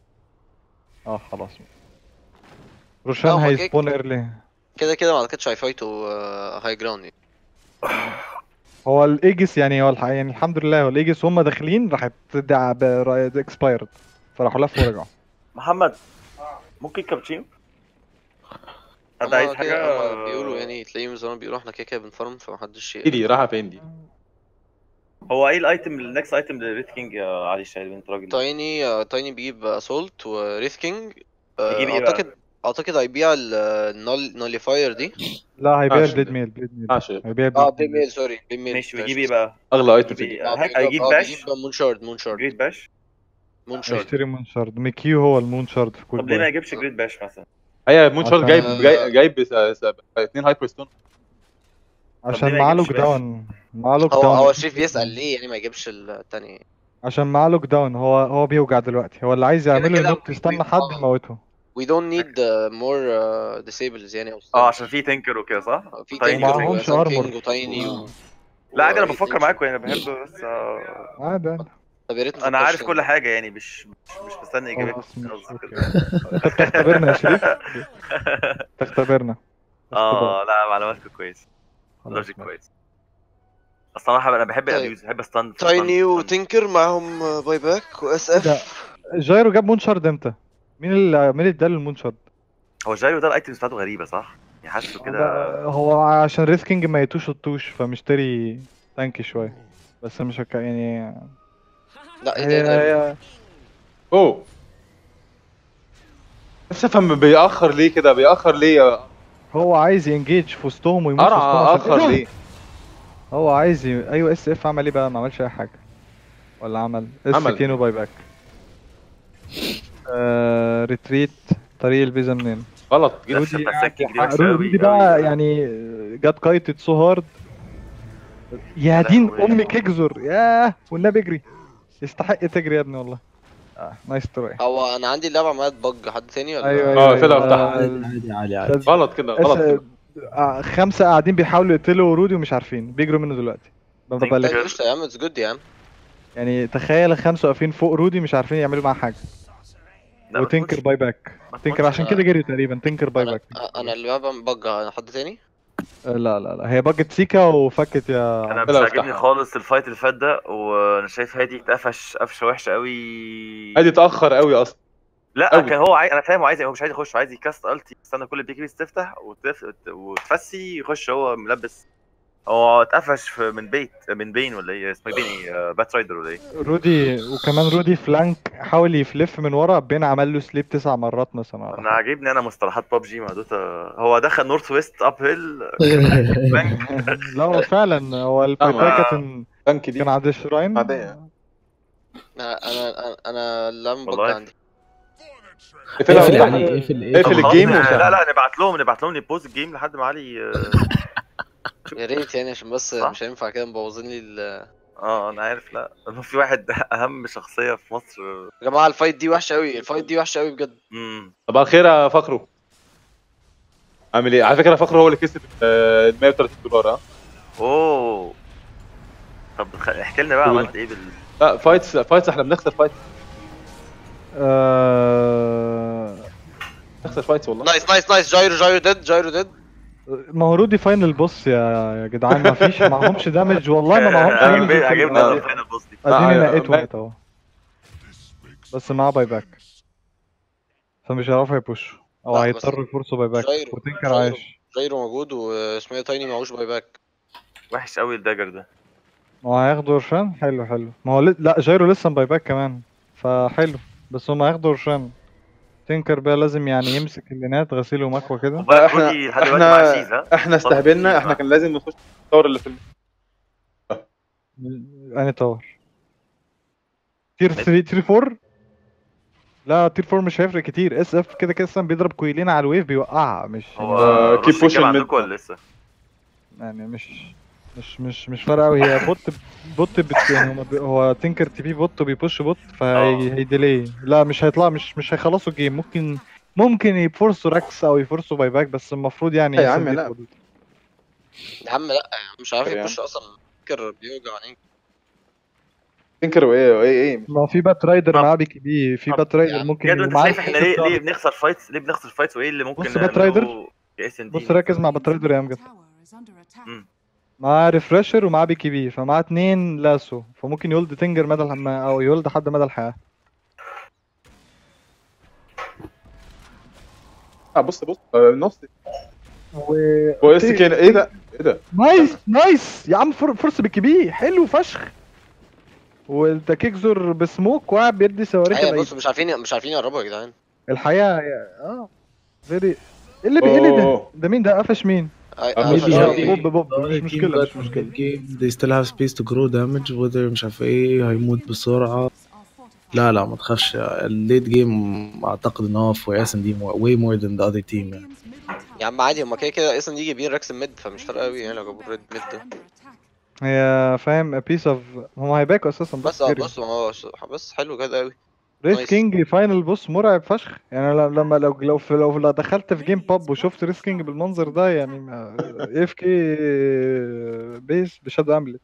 S3: اه خلاص روشان
S6: هو كيك.
S3: هيسبون ايرلي
S6: كده كده ما اعتقدش هيفايتوا هاي جراوند يعني
S3: هو الايجس يعني هو الح... يعني الحمد لله هو الايجس هم داخلين راحت اكسبايرد فراحوا لفوا ورجعوا
S1: محمد ممكن كابتشينو حد
S6: هما
S1: عايز
S6: كده-
S1: حاجه
S6: هما بيقولوا يعني تلاقيهم زمان بيقولوا احنا كده كده بنفرم فمحدش
S2: ايه دي رايحه فين دي؟
S1: هو ايه الايتم النكست ايتم للريت كينج يا علي الشاهد انت راجل
S6: تايني آه، تايني بيجيب اسولت وريث كينج آه،
S1: يجيب ايه بقى؟
S6: اعتقد اعتقد هيبيع النوليفاير دي
S3: لا هيبيع
S2: عشان
S3: البليد
S2: ده.
S3: ميل بليد ميل
S2: عشان
S3: هيبيع
S6: اه
S3: البليد
S6: بليد ميل سوري بليد ميل
S1: ماشي ويجيب ايه بقى؟
S2: اغلى ايتم في
S1: يجيب
S2: الدنيا.
S6: آه،
S1: هيك-
S6: بيجيب-
S1: هيجيب
S6: آه،
S1: باش
S6: بيجيب مون شارد مون شارد
S1: جريت باش
S6: مون شارد
S3: هيشتري مون شارد ميكيو هو المون شارد في كل
S1: طب ليه ما
S3: بوي.
S1: يجيبش جريت باش مثلا؟
S2: هي مون شارد
S3: عشان-
S2: جايب جاي- جايب س- س- اتنين هايبر ستون
S3: عشان
S1: ليه ما
S3: معاه
S1: يجيبش
S3: لوك
S1: باش؟
S3: داون معاه لوك
S6: هو هو
S3: داون
S6: شريف بيسأل ليه يعني ما يجيبش التاني
S3: عشان معاه لوك داون هو هو بيوجع دلوقتي هو اللي عايز يعمله
S6: كده
S3: ينط يستنى حد
S6: آه.
S3: يموته
S6: we don't need uh, more uh, disables يعني أو
S1: اه عشان في تنكر وكده صح؟
S6: في
S1: تايني
S6: تايني
S3: ومعهمش
S6: وسام
S3: armor.
S6: كينج وتايني و...
S1: لا عادي انا
S6: و-
S1: بفكر معاكم يعني بحب بس آه،
S3: عادي عادي
S6: طب يا ريت
S1: انا
S6: نفكرش
S1: عارف
S6: يعني.
S1: كل حاجه يعني مش مش, مش مستني اجابتكم
S3: خلاص ماشي
S1: قصدي
S3: اوكي
S1: كده.
S3: انت بتختبرنا يا شريف تختبرنا اختبار.
S1: اه لا معلوماتكم كويس
S3: خلاص
S1: لوجيك
S3: ماشي.
S1: كويس اصلا انا بحب- انا بحب
S6: طيب.
S1: الابيوز بحب استان
S6: تايني وتنكر معاهم باي باك واس
S3: ده
S6: اف
S3: جايرو جاب مون شارد امتى؟ مين اللي مين اللي اداله المون شارد؟
S1: هو جايرو ده الايتمز بتاعته غريبه صح؟ يعني حاسه كده
S3: ده- هو عشان ريس كينج ما يتوش الطوش فمشتري تانكي شويه بس مش هك... يعني
S6: لا ايه
S3: هي...
S6: ده
S3: هي...
S2: اوه بس افهم بيأخر ليه كده بيأخر ليه
S3: هو عايز ينجيج في وسطهم ويموت في وسطهم
S2: قرع
S3: عشان-
S2: اخر
S3: إيه ده؟
S2: ليه
S3: هو عايز ي... ايوه اس اف عمل ايه بقى ما عملش اي حاجه ولا عمل اس
S2: عمل.
S3: كينو باي باك آه... ريتريت طريق الفيزا منين
S2: غلط جدا
S1: نفس
S3: رودي
S1: بتاع السكي دي
S3: قاعد-
S1: وحشة أوي،
S3: رودي بقى
S1: أوي.
S3: يعني جت كايتد سو هارد يا دين امك اجزر ياه والنبي اجري يستحق تجري يا ابني والله اه نايس تراي
S6: هو انا عندي اللعبه عماله تبج حد تاني ولا
S3: ايوه
S2: اه،
S3: ايوه
S2: طلع
S3: أيوة.
S2: فتحها.
S3: آه،
S4: عادي عادي عادي
S2: غلط كده غلط
S3: اس-
S2: كده
S3: آه، خمسه قاعدين بيحاولوا يقتلوا رودي ومش عارفين بيجروا منه دلوقتي ما
S1: طيب،
S6: طيب
S3: ببالغ
S6: قشطه يا عم اتس جود يا عم
S3: يعني تخيل خمسه واقفين فوق رودي مش عارفين يعملوا معاه حاجه
S1: لا، ما
S3: وتنكر
S1: تقولش-
S3: باي باك
S1: ما
S3: تنكر
S1: تقولش
S3: عشان
S6: أنا-
S3: كده جري تقريبا تنكر باي
S6: انا
S3: باك
S6: انا اللعبه مبجه حد تاني
S3: آه، لا لا لا هي باجت سيكا وفكت يا
S1: انا مش
S2: طلع
S1: عاجبني
S2: افتحها.
S1: خالص الفايت اللي فات ده وانا شايف هادي اتقفش قفشه وحشه قوي
S2: ادي اتأخر قوي اصلا
S1: لا
S2: أوي.
S1: كان هو عايز انا فاهم هو عايز هو مش عايز يخش هو عايز يكاست التي يستنى كل البيك بيس تفتح وتف... وتفسي يخش هو ملبس هو اتقفش في من بيت من بين ولا ايه اسمه بين ايه بات رايدر ولا ايه
S3: رودي وكمان رودي فلانك حاول يفلف من ورا بين عمل له سليب تسع مرات مثلا ولا
S1: انا
S3: حاجة.
S1: عاجبني انا مصطلحات بابجي مع دوتا هو دخل نورث ويست اب هيل
S3: لا هو فعلا هو البايباي
S1: ما-
S3: كان
S2: تانك دي
S3: كان عند الشراين
S2: عادية.
S6: انا انا انا اللعبه مبجه
S1: والله.
S6: عندي
S2: اقفلها
S4: اقفل
S2: وافتحها.
S4: عليك اقفل
S2: اقفل
S1: طب خلاص،
S2: الجيم
S1: لا
S2: وبتاع.
S1: لا نبعت لهم نبعت لهم نبوز الجيم لحد ما علي آه،
S6: يا ريت يعني عشان بس
S1: صح؟
S6: مش هينفع كده مبوظين لي ال-
S1: اه انا عارف لا في واحد اهم شخصيه في مصر
S6: يا جماعه الفايت دي وحشه قوي الفايت دي وحشه قوي بجد
S1: امم
S2: طب الخير يا فخرو عامل ايه على فكره فخرو هو اللي كسب ال 130 دولار ها
S1: اوه طب خ- احكي لنا بقى عملت ايه بال
S2: لا فايتس فايتس احنا بنخسر فايتس
S3: آه...
S2: بنخسر فايتس والله
S6: نايس نايس نايس جايرو جايرو ديد جايرو ديد
S3: ما هو رودي فاينل بوس يا يا جدعان ما فيش معهمش دامج والله ما معهمش
S1: عاجبني
S3: damage.
S1: عاجبني
S2: آه.
S1: الفاينل بوس دي
S3: اديني
S2: آه،
S3: نقيت
S2: ما-
S3: واحد اهو بس معاه باي باك فمش هيعرفوا يبوشوا او
S6: لا،
S3: هيضطروا
S6: بس
S3: يفرصوا باي باك
S6: جايرو-
S3: وتنكر
S6: جايرو.
S3: عايش
S6: جايرو موجود واسمه إيه تايني معهوش باي باك
S1: وحش قوي الداجر ده
S3: ما هو هياخدوا ورشان حلو حلو ما هو ل... لا جايرو لسه باي باك كمان فحلو بس هم هياخدوا ورشان تنكر بقى لازم يعني يمسك اللينات غسيل ومكوى كده
S1: وبقى
S2: احنا
S1: رودي لحد دلوقتي مع شيز ها
S2: احنا استهبلنا احنا كان لازم نخش الدور اللي في الم-
S3: اني تاور تير 3 تير 4 لا تير 4 مش هيفرق كتير اس اف كده كده اصلا بيضرب كويلين على الويف بيوقعها مش
S1: هو
S2: آه، keep
S1: رش الجيم
S2: pushing mid.
S1: عندكم ولا لسه؟
S3: يعني مش مش مش مش فارقه قوي هي بوت بوت بت يعني هو, هو تنكر تي بي بوت وبيبوش بوت
S1: آه.
S3: فهيديلي لا مش هيطلع مش مش هيخلصوا الجيم ممكن ممكن يفرصوا راكس او يفرصوا باي باك بس المفروض يعني
S2: يا عم
S3: يسيب
S2: لا.
S3: يدخل.
S6: يا عم لا يا عم مش عارف
S2: يا عم.
S6: يخش اصلا فكر بيوجع عينيك
S2: تنكر وايه وايه ايه
S3: ما في بات رايدر
S1: طب-
S3: معاه بي كي بي في
S1: طب
S3: بات رايدر
S6: يعني
S3: ممكن
S1: بجد انت
S3: ومعاه
S1: شايف احنا ليه
S3: الفيس
S1: ليه بنخسر فايتس ليه بنخسر فايتس وايه اللي ممكن
S3: بص بات رايدر.
S1: نعمله اس ان
S3: بص
S1: دي
S3: ركز مع بات رايدر يا امجد معاه ريفرشر ومعاه بي كي بي فمعاه اتنين لاسو فممكن يولد تنجر مدى الح- او يولد حد مدى الحياه
S2: اه بص بص آه، نص
S3: و...
S2: هو اس كان ايه ده ايه ده
S3: نايس نايس يا عم فر... فرصه بي كي بي حلو فشخ وده كيكزور بسموك وقاعد بيدي صواريخ
S6: ايوه
S3: بعيد.
S6: بص مش عارفين مش عارفين يقربوا يا جدعان
S3: الحقيقه يا- اه فيري ايه اللي بي... ايه اللي ده
S2: أوه.
S3: ده مين ده قفش مين
S6: أي-
S2: آه،
S6: أي-
S2: مش
S6: مش
S2: مش-
S6: عارفين.
S3: بوب بوب مش مشكله مش مشكله
S4: game they still have space to grow damage whether مش عارف ايه هيموت بسرعة لا لا ما تخافش الليت جيم اعتقد ان هو في اس ان دي way more than the other team يعني
S6: يا عم عادي هما كده كده اصلا دي جايبين راكس ميد فمش فارقه قوي يعني لو جابوا ريد ميد ده
S3: هي فاهم بيس اوف هم هيباكوا اساسا
S6: بس اه بص ما هو بس حلو كده قوي
S3: ريس
S6: نايس.
S3: كينج فاينل بص مرعب فشخ يعني ل- لما لو لو في لو لو دخلت في جيم باب وشفت ريس كينج بالمنظر ده يعني اف كي بيس بشادو املت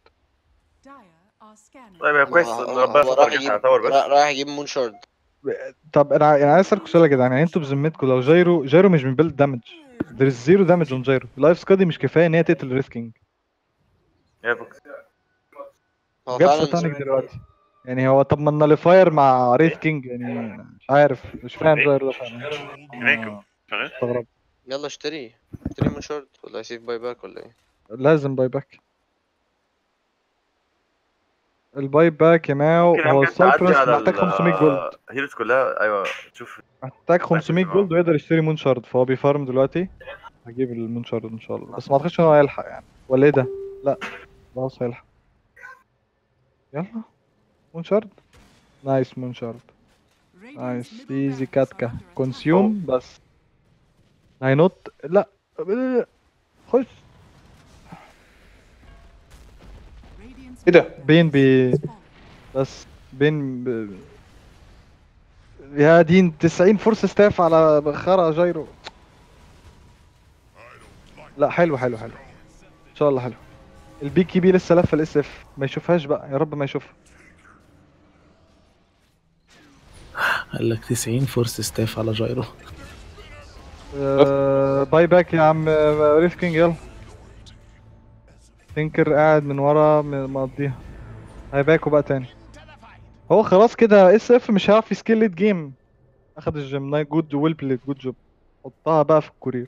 S1: طيب يا كويس
S6: هو-
S1: ان
S6: هو-
S1: ربنا
S6: هو
S1: ستر
S6: راح
S1: جبت
S6: يجيب
S1: على تاور بس
S6: را- رايح يجيب مون شارد
S3: طب انا يعني عايز اسالكم سؤال يا جدعان يعني انتوا بذمتكم لو جايرو جايرو مش من بيلد دامج there is zero damage on جايرو اللايف سكادي مش كفايه ان هي تقتل ريس كينج
S1: يا فوكس.
S6: هو
S3: جاب
S6: فعلا
S3: ساتانيك دلوقتي يعني هو طب ما الناليفاير مع ريس كينج يعني مش عارف مش فاهم جايرو ده فعلا
S1: هناك شغال
S3: استغرب
S6: يلا اشتري اشتري مون شارد ولا هيسيف باي باك ولا ايه
S3: لازم باي باك الباي باك يا ماو
S1: ممكن
S3: هو
S1: يمكن تعدي
S3: السايبرس
S1: على
S3: محتاج 500 جولد
S1: الهيروز كلها ايوه شوف
S3: محتاج 500
S1: آه.
S3: جولد ويقدر يشتري مون شارد فهو بيفارم دلوقتي هجيب المون شارد ان شاء الله بس ما اعتقدش ان هو هيلحق يعني ولا ايه ده لا خلاص هيلحق يلا مون شارد نايس مون شارد نايس ايزي كاتكا كونسيوم بس هينط لا خش
S2: ايه ده
S3: بين بي بس بين ب... يا دين 90 فرصة ستاف على بخارة جايرو لا حلو حلو حلو ان شاء الله حلو البي كي بي لسه لفه الاس اف ما يشوفهاش بقى يا رب ما يشوفها
S4: قال لك 90 فرصة ستاف على جايرو
S3: آه باي باك يا عم آه، ريف كينج يلا تنكر قاعد من ورا م- مقضيها هيباكوا بقى تاني هو خلاص كده اس اف مش هيعرف يسكيل ليت جيم اخد الجيمناي جود ويل بليد جود جوب حطها بقى في الكورير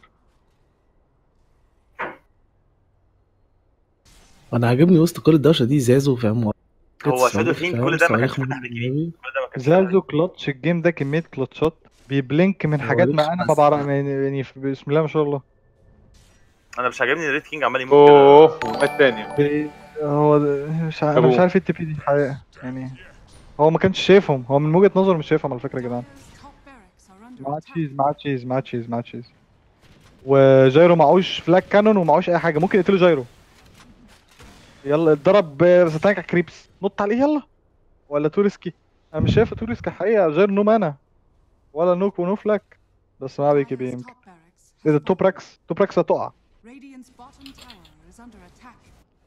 S4: انا عاجبني وسط كل الدوشة دي زازو فاهم
S1: هو
S4: صواريخ،
S1: شادو فين
S4: فاهم؟
S1: كل ده ما كانش
S4: صواريخ
S1: فتح
S4: من
S1: بكري
S4: النبي.
S1: كل ده ما كانش
S3: زازو كلتش الجيم ده كمية كلتشات بيبلينك من
S4: هو
S3: حاجات
S4: لسه
S3: ما انا ما
S4: بس.
S3: بعرف يعني يعني بسم الله ما شاء الله
S1: انا مش عاجبني ريد كينج عمال يموت كده
S2: اوه مات تاني
S3: بي- هو ده- مش ع... انا
S2: أبوه.
S3: مش عارف ايه التي بي دي حقيقة يعني هو ما كانش شايفهم هو من وجهة نظره مش شايفهم على فكرة يا جدعان معاه تشيز معاه تشيز معاه تشيز معاه تشيز وجايرو معهوش فلاك كانون ومعهوش اي حاجة ممكن يقتلوا جايرو يلا اتضرب ستانك على كريبس نط عليه يلا ولا توريسكي انا مش شايفه توريسكي حقيقة جايرو نو مانا ولا نوك ونو فلاك بس معاه بيكي بي يمكن ايه ده التوب راكس توب راكس هتقع
S5: Radiant's bottom tower is under attack.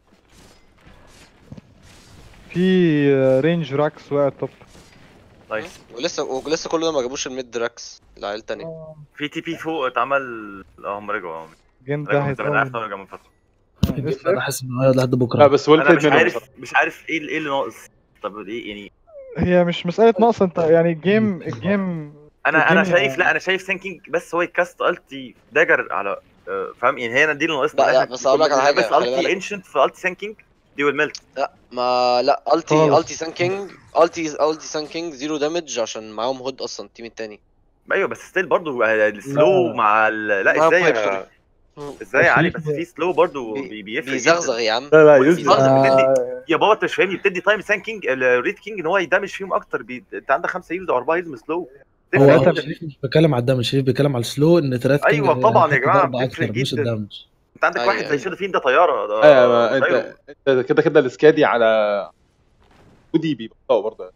S3: في رينج راكس وقع التوب
S1: نايس
S6: ولسه ولسه كل ده ما جابوش الميد راكس العيال التانية
S1: في تي بي فوق اتعمل اه هم رجعوا اه
S3: الجيم ده
S1: رجعوا من زمان عارف
S3: هيطول
S1: إنهم رجعوا من فتره
S4: الجيم انا حاسس انه هيقعد لحد
S2: لا
S4: بكره
S2: بس ويل
S1: انا
S2: بلايد
S1: مش
S2: منهم
S1: عارف
S2: بصراحة.
S1: مش عارف ايه ايه اللي ناقص طب ايه يعني
S3: هي مش مسألة نقص انت يعني الجيم الجيم
S1: انا انا
S3: الدنيا-
S1: شايف لا انا شايف سينكينج بس هو يكاست التي داجر على آه، فاهم يعني هي دي اللي ناقصنا
S6: لا، لا،
S1: إحنا
S6: بس أقول لك على حاجة،
S1: بس
S6: خلي بالك.
S1: التي انشنت في التي سينكينج دي ويل ميلت
S6: لا ما لا التي
S3: خالص.
S6: التي سان كينج التي التي سان كينج زيرو دامج عشان معاهم هود اصلا التيم التاني
S1: ايوه بس ستيل برضه السلو مع ال... لا
S6: مع
S1: ازاي
S6: البايب
S1: يا-
S6: سوري.
S1: ازاي يا
S3: بس
S1: علي
S3: في-
S1: بس في سلو برضه
S6: بي-
S1: بي- بيفرق
S6: بيزغزغ
S1: جدا
S6: يا عم
S2: لا لا
S1: والفي
S2: يوزلس
S1: برضه
S3: آه،
S1: بتدي يا بابا انت مش فاهمني بتدي تايم سانكينج الريد كينج ان هو يدمج فيهم اكتر بي... انت عندك خمسه يلد او اربعه يلد سلو
S4: هو
S1: تفرق
S4: هو
S1: جدا.
S4: شريف مش بيتكلم على الدمج شريف بيتكلم على السلو ان ترات
S1: أيوة طبعاً يا جماعة،
S4: ضربة
S1: بتفرق
S4: اكتر مش
S1: جداً.
S4: الدمج
S1: انت عندك
S6: أيوة،
S1: واحد زي
S6: أيوة.
S1: شادو فين ده طياره ده
S2: ايوه ما
S1: زيه.
S2: انت انت كده كده السكادي على ودي بيبقى برضه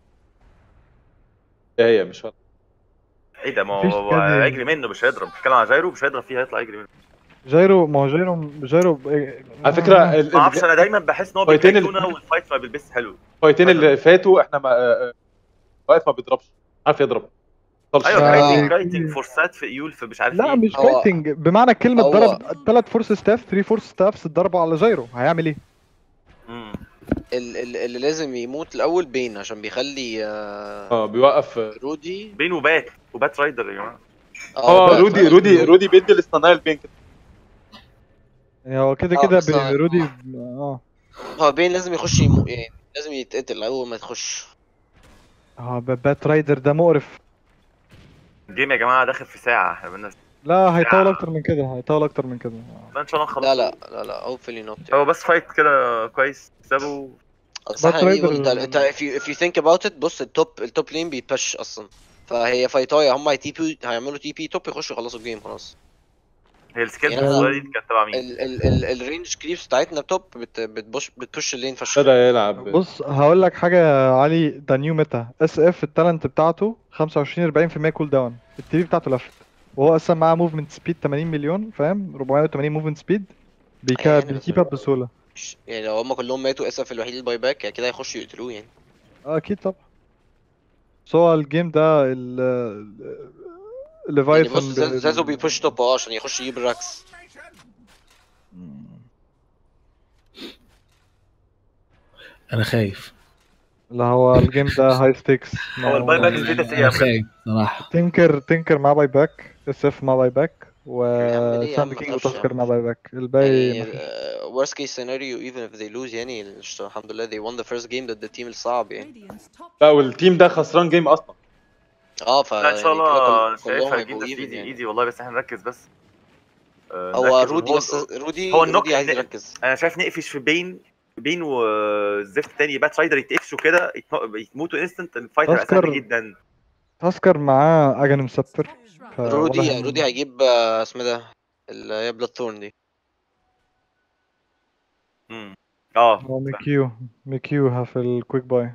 S2: هي مش فارقه
S1: ايه ده ما
S3: مفيش
S1: هو
S3: كده.
S1: هيجري منه مش هيضرب بتتكلم على جايرو مش هيضرب فيه هيطلع يجري منه
S3: جايرو ما هو جايرو جايرو ب-
S2: على فكره ال-
S1: ما اعرفش
S2: ال-
S1: انا دايما بحس ان هو
S2: فايتين
S1: بيكايتونا
S2: ال-
S1: والفايت ما بيلبسش حلو
S2: الفايتين اللي فاتوا احنا ما آه، واقف ما بيضربش عارف يضرب خلص.
S1: ايوه
S3: آه.
S1: كايتنج كايتنج فورسات في ايول في مش عارف
S3: لا
S1: ايه
S3: مش
S6: هو-
S3: كايتنج بمعنى كلمة
S6: هو-
S3: ضرب ثلاث فورس ستاف 3 فورس ستافس اتضربوا على جايرو هيعمل ايه؟
S1: مم.
S6: ال- ال- اللي لازم يموت الاول بين عشان بيخلي آه،
S2: اه بيوقف
S6: رودي
S1: بين وبات وبات رايدر يا جماعه
S2: اه
S6: بقى-
S2: رودي رودي رودي بيدي الاستنايل بين كده
S3: يعني هو كده
S6: آه،
S3: كده
S6: بس
S3: بي-
S6: هو-
S3: رودي اه
S6: هو بين لازم يخش يمو... يعني لازم يتقتل اول ما تخش
S3: اه ب- بات رايدر ده مقرف
S1: الجيم يا جماعه داخل في ساعه احنا بقالنا
S3: لا هيطول اكتر من كده هيطول اكتر من كده
S1: لا ان شاء الله نخلص
S6: لا لا لا لا hopefully not
S1: هو بس فايت كده كويس سابوا
S6: اصل احنا
S3: بات
S6: بنقول انت
S3: رايدر-
S6: انت if you, if you think about it بص التوب التوب لين بيبش اصلا فهي فايتايه هم هي تي بي هيعملوا تي بي توب يخشوا يخلصوا الجيم خلاص
S1: هي السكيل
S6: يعني
S1: الصغيره دي كانت تبع مين؟
S6: ال ال ال الرينج كريبس بتاعتنا توب بت بتبوش بتبوش اللين فشخ
S2: ابتدى يلعب
S3: بص هقول لك حاجة يا علي ده نيو ميتا اس اف التالنت بتاعته 25 40% كول داون التي في بتاعته لفت وهو اصلا معاه موفمنت سبيد 80 مليون فاهم 480 موفمنت سبيد بيكا
S6: يعني بس-
S3: بيكيب اب بسهولة
S6: مش- يعني لو هم كلهم ماتوا اس اف الوحيد الباي باك يعني كده هيخشوا يقتلوه يعني
S3: اه اكيد طبعا بس هو الجيم ده ال
S6: يعني بص
S3: ليفايثن
S6: زازو زازو بيبوش توب اه عشان يخش يجيب الراكس
S4: انا خايف
S3: لا هو الجيم ده هاي ستيكس
S1: هو الباي باك ستيتس ايه يا
S4: انا
S1: أبو؟
S4: خايف صراحه
S3: تنكر تنكر مع باي باك اس اف مع باي باك
S6: يا عم ليه يا عم
S3: وساند
S6: ما
S3: كينج
S6: تخافش يا
S3: وتاسكر
S6: عم.
S3: مع باي باك الباقي
S6: يعني
S3: مفيش.
S6: uh, worst case scenario even if they lose يعني الش- الحمد لله they won the first game ضد التيم الصعب يعني
S5: Radiant's top
S2: لا والتيم ده خسران جيم اصلا
S6: اه ف
S1: لا ان شاء
S6: يعني
S1: الله
S6: كده كل- كلهم
S1: شايفها الجيم
S6: هيبقوا
S1: ده
S6: even
S1: ايزي
S6: يعني
S1: ايزي والله بس احنا نركز بس آه،
S6: هو
S1: نركز
S6: رودي
S1: والهول-
S6: بس رودي
S1: هو النوك
S6: رودي عايز
S1: إحنا-
S6: يركز
S1: انا شايف نقفش في بين بين والزفت التاني بات رايدر يتقفشوا كده يتم- يموتوا انستنت الفايت هيبقى
S3: تذكر-
S1: سهل جدا
S3: تاسكر معاه اجن مسبتر
S5: top shrine.
S3: ف- ولا
S6: رودي
S3: هم-
S6: رودي هيجيب آه، اسمه ده اللي هي بلاد ثورن دي
S1: مم. اه
S3: هو ميكيو ميكيو في الكويك باي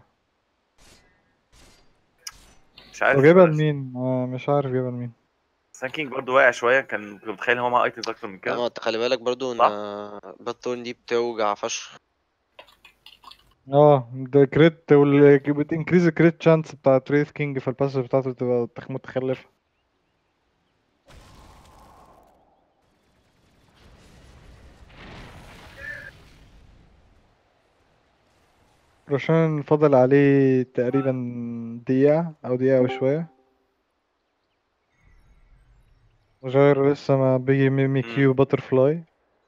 S1: مش عارف
S3: هو جايبها لمين؟ آه مش عارف جايبها لمين
S1: سانكينج برضه واقع شويه كان كنت متخيل ان هو معاه ايتمز اكتر من كده
S6: اه انت خلي بالك برضو ان
S1: صح.
S6: بلاد ثورن دي بتوجع فشخ
S3: اه ده كريت وال بتنكريز الكريت تشانس بتاع تريث كينج في الباسف بتاعته تبقى تخ- متخلفة روشان فضل عليه تقريبا دقيقة أو دقيقة وشوية وجاير لسه ما بيجي مي- ميكيو باتر فلاي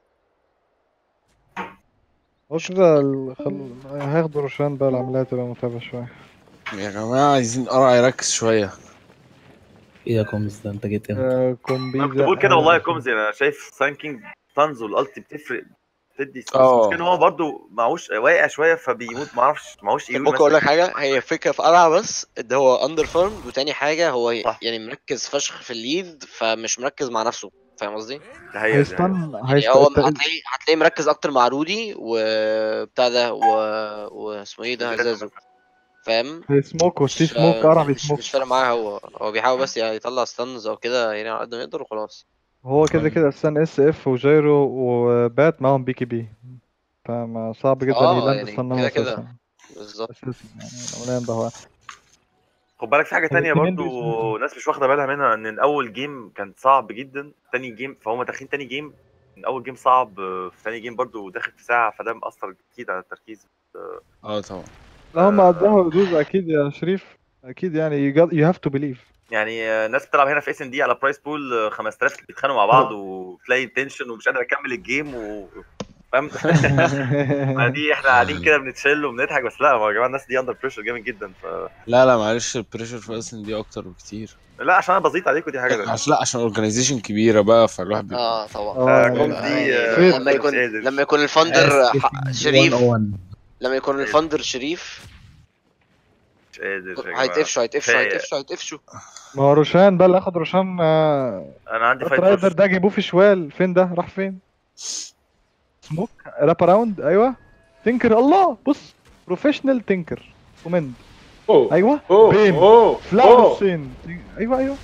S3: هو كده ال- خل... هياخدوا روشان بقى العملية تبقى متعبة شوية
S7: يا جماعة عايزين قرع يركز شوية
S4: ايه يا كومز ده انت جيت امتى
S3: آه،
S1: انا
S3: كومبيزا
S1: كنت بقول كده والله يا كومزي انا شايف سانكينج تانز والالتي بتفرق بتدي
S7: اه.
S1: ممكن هو برضه معهوش واقع شويه فبيموت معرفش معهوش
S6: طب
S1: ايول
S6: ممكن اقول
S1: مثلا
S6: لك حاجه هي فكره في قلعه بس ان هو اندر فارمد وتاني حاجه هو
S1: صح.
S6: يعني مركز فشخ في الليد فمش مركز مع نفسه فاهم قصدي؟
S1: ده هي- ده هي.
S3: هيستن
S6: يعني
S3: هيست...
S6: هو
S3: الت-
S6: هتلاقيه هتلاقيه مركز اكتر مع رودي وبتاع ده و... واسمه ايه ده زازو فاهم؟
S3: هيسموك وسي
S6: مش
S3: سموك قرع
S6: مش,
S3: بيسموك
S6: مش فارق معاه هو هو بيحاول بس يعني يطلع ستانز او كده يعني على قد ما يقدر وخلاص
S3: هو كده كده اساسا اس اف وجايرو وبات معاهم بي كي بي فما صعب جدا
S6: اه
S3: يلاند
S6: يعني
S3: استناهم
S6: كده كده.
S3: اساسا
S6: بالظبط
S3: اساسا يعني الاولاني ده هو
S1: خد بالك في حاجه تانية
S3: الاتنين
S1: برضو
S3: بيسمعوا.
S1: ناس مش واخده بالها منها ان اول جيم كان صعب جدا تاني جيم فهم داخلين تاني جيم من اول جيم صعب آه، في تاني جيم برضو داخل في ساعه فده مأثر اكيد على التركيز
S7: اه طبعا
S3: لا هم قدها حدود اكيد يا شريف اكيد يعني you, got, you have to believe
S1: يعني آه، ناس بتلعب هنا في اس ان دي على برايس بول آه، 5000 بيتخانقوا مع بعض وتلاقي تنشن ومش قادر اكمل الجيم و فاهم ما دي احنا قاعدين كده بنتشل وبنضحك بس لا ما يا جماعه الناس دي اندر بريشر جامد جدا ف
S7: لا لا معلش البريشر في اسن دي اكتر بكتير
S1: لا عشان انا بزيط عليكم دي حاجه تانية.
S7: عشان لا عشان اورجانيزيشن كبيره بقى فالواحد بيبقى
S6: اه طبعا
S3: اه
S1: آه، كومز
S3: يعني
S1: دي آه،
S3: فيت.
S6: لما يكون
S1: مش قادر.
S6: لما يكون الفندر ح- شريف
S4: 101
S6: لما يكون الفندر شريف
S1: مش قادر يا جماعة.
S6: هيتقفشوا هيتقفشوا
S1: كفاية.
S6: هيتقفشوا هيتقفشوا
S3: ما هو روشان ده اللي اخد روشان آه،
S1: انا عندي
S3: رايت
S1: فايت
S3: رايدر
S1: بوش
S3: ده جايبوه في شوال فين ده راح فين سموك راب اراوند ايوه تنكر الله بص بروفيشنال تنكر كومند
S2: اوه
S3: ايوه
S2: اوه
S3: بيم.
S2: اوه
S3: فلاش
S2: اوه
S3: السين ايوه ايوه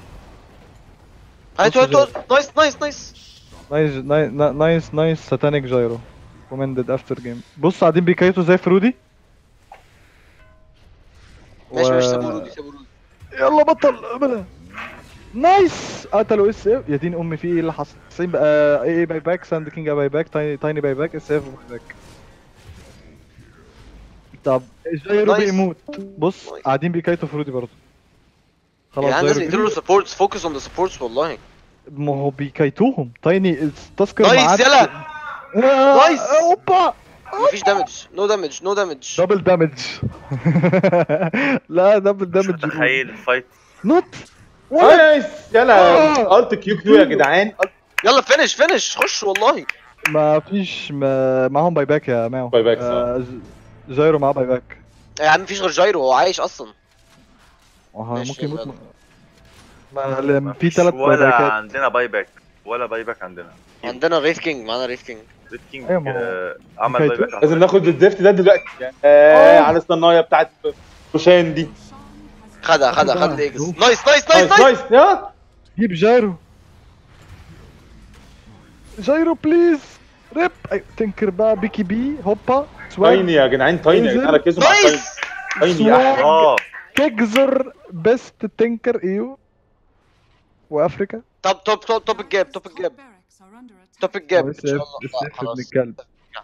S6: هاتوا هاتوا نايس نايس نايس
S3: نايس نايس نايس نايس ساتانيك جايرو كومندد افتر جيم بص قاعدين بيكايتوا زي فرودي
S6: ماشي
S3: و-
S6: ماشي سابوا رودي سابوا رودي
S3: يلا بطل بلا نايس قتلوا اس اف يا دين امي في ايه اللي حصل 90 بقى اي اي باي باك ساند كينج باي باك تايني تايني باي باك اس اف باي باك طب جايرو
S6: نايس.
S3: بيموت بص
S6: نايس.
S3: قاعدين بيكايتوا فرودي برضه خلاص
S6: يعني لازم
S3: جايرو
S6: يديروا له
S3: بيموت.
S6: سبورتس فوكس اون ذا سبورتس والله
S3: ما هو بيكايتوهم تايني تذكر
S6: نايس
S3: معاك
S6: يلا
S3: آه،
S6: نايس.
S3: اوبا
S6: مفيش دامج نو دامج نو دامج
S3: دبل دامج لا دبل
S1: مش
S3: دامج
S1: متخيل الفايت
S3: نوت
S2: نايس يلا
S3: آه.
S2: الت كيو كيو يا جدعان
S6: يلا فينش فينش خش والله
S3: ما فيش ما معاهم باي باك يا ماو
S2: باي باك،
S3: آه ج- جايرو معاه باي باك
S6: يا عم مفيش غير جايرو هو عايش اصلا
S3: وها
S6: ماشي،
S3: ممكن يموت
S6: يلا.
S3: ما لم- في
S1: مفيش
S3: ثلاث باي
S1: ولا
S3: باكات
S1: عندنا باي باك ولا باي باك عندنا
S6: عندنا ريت كينج معانا ريت كينج
S1: ريد كينج
S3: أيوة، ما هو-
S1: آه، عمل باي
S3: كايتو.
S1: باك
S2: لازم ناخد الديفت ده دلوقتي يعني آه على الصنايه بتاعت روشان دي
S6: خدها خدها خد الاكس نايس نايس نايس
S2: نايس
S6: نايس
S2: نايس يا
S3: جيب جايرو جايرو بليز ريب أيوة، تنكر بقى بيكي بي هوبا سواج
S2: تايني يا جدعان تايني يا جدعان ركزوا مع تايني
S6: نايس
S2: تايني احلى
S1: اه
S3: تجزر بيست تنكر ايو وافريكا
S6: توب توب توب توب الجاب توب الجاب
S5: Barracks are under attack.
S6: توب الجاب ان
S3: اس
S6: شاء
S3: اف
S6: الله
S3: اس
S6: لا،
S3: اف ابن
S6: خلاص
S3: الكلب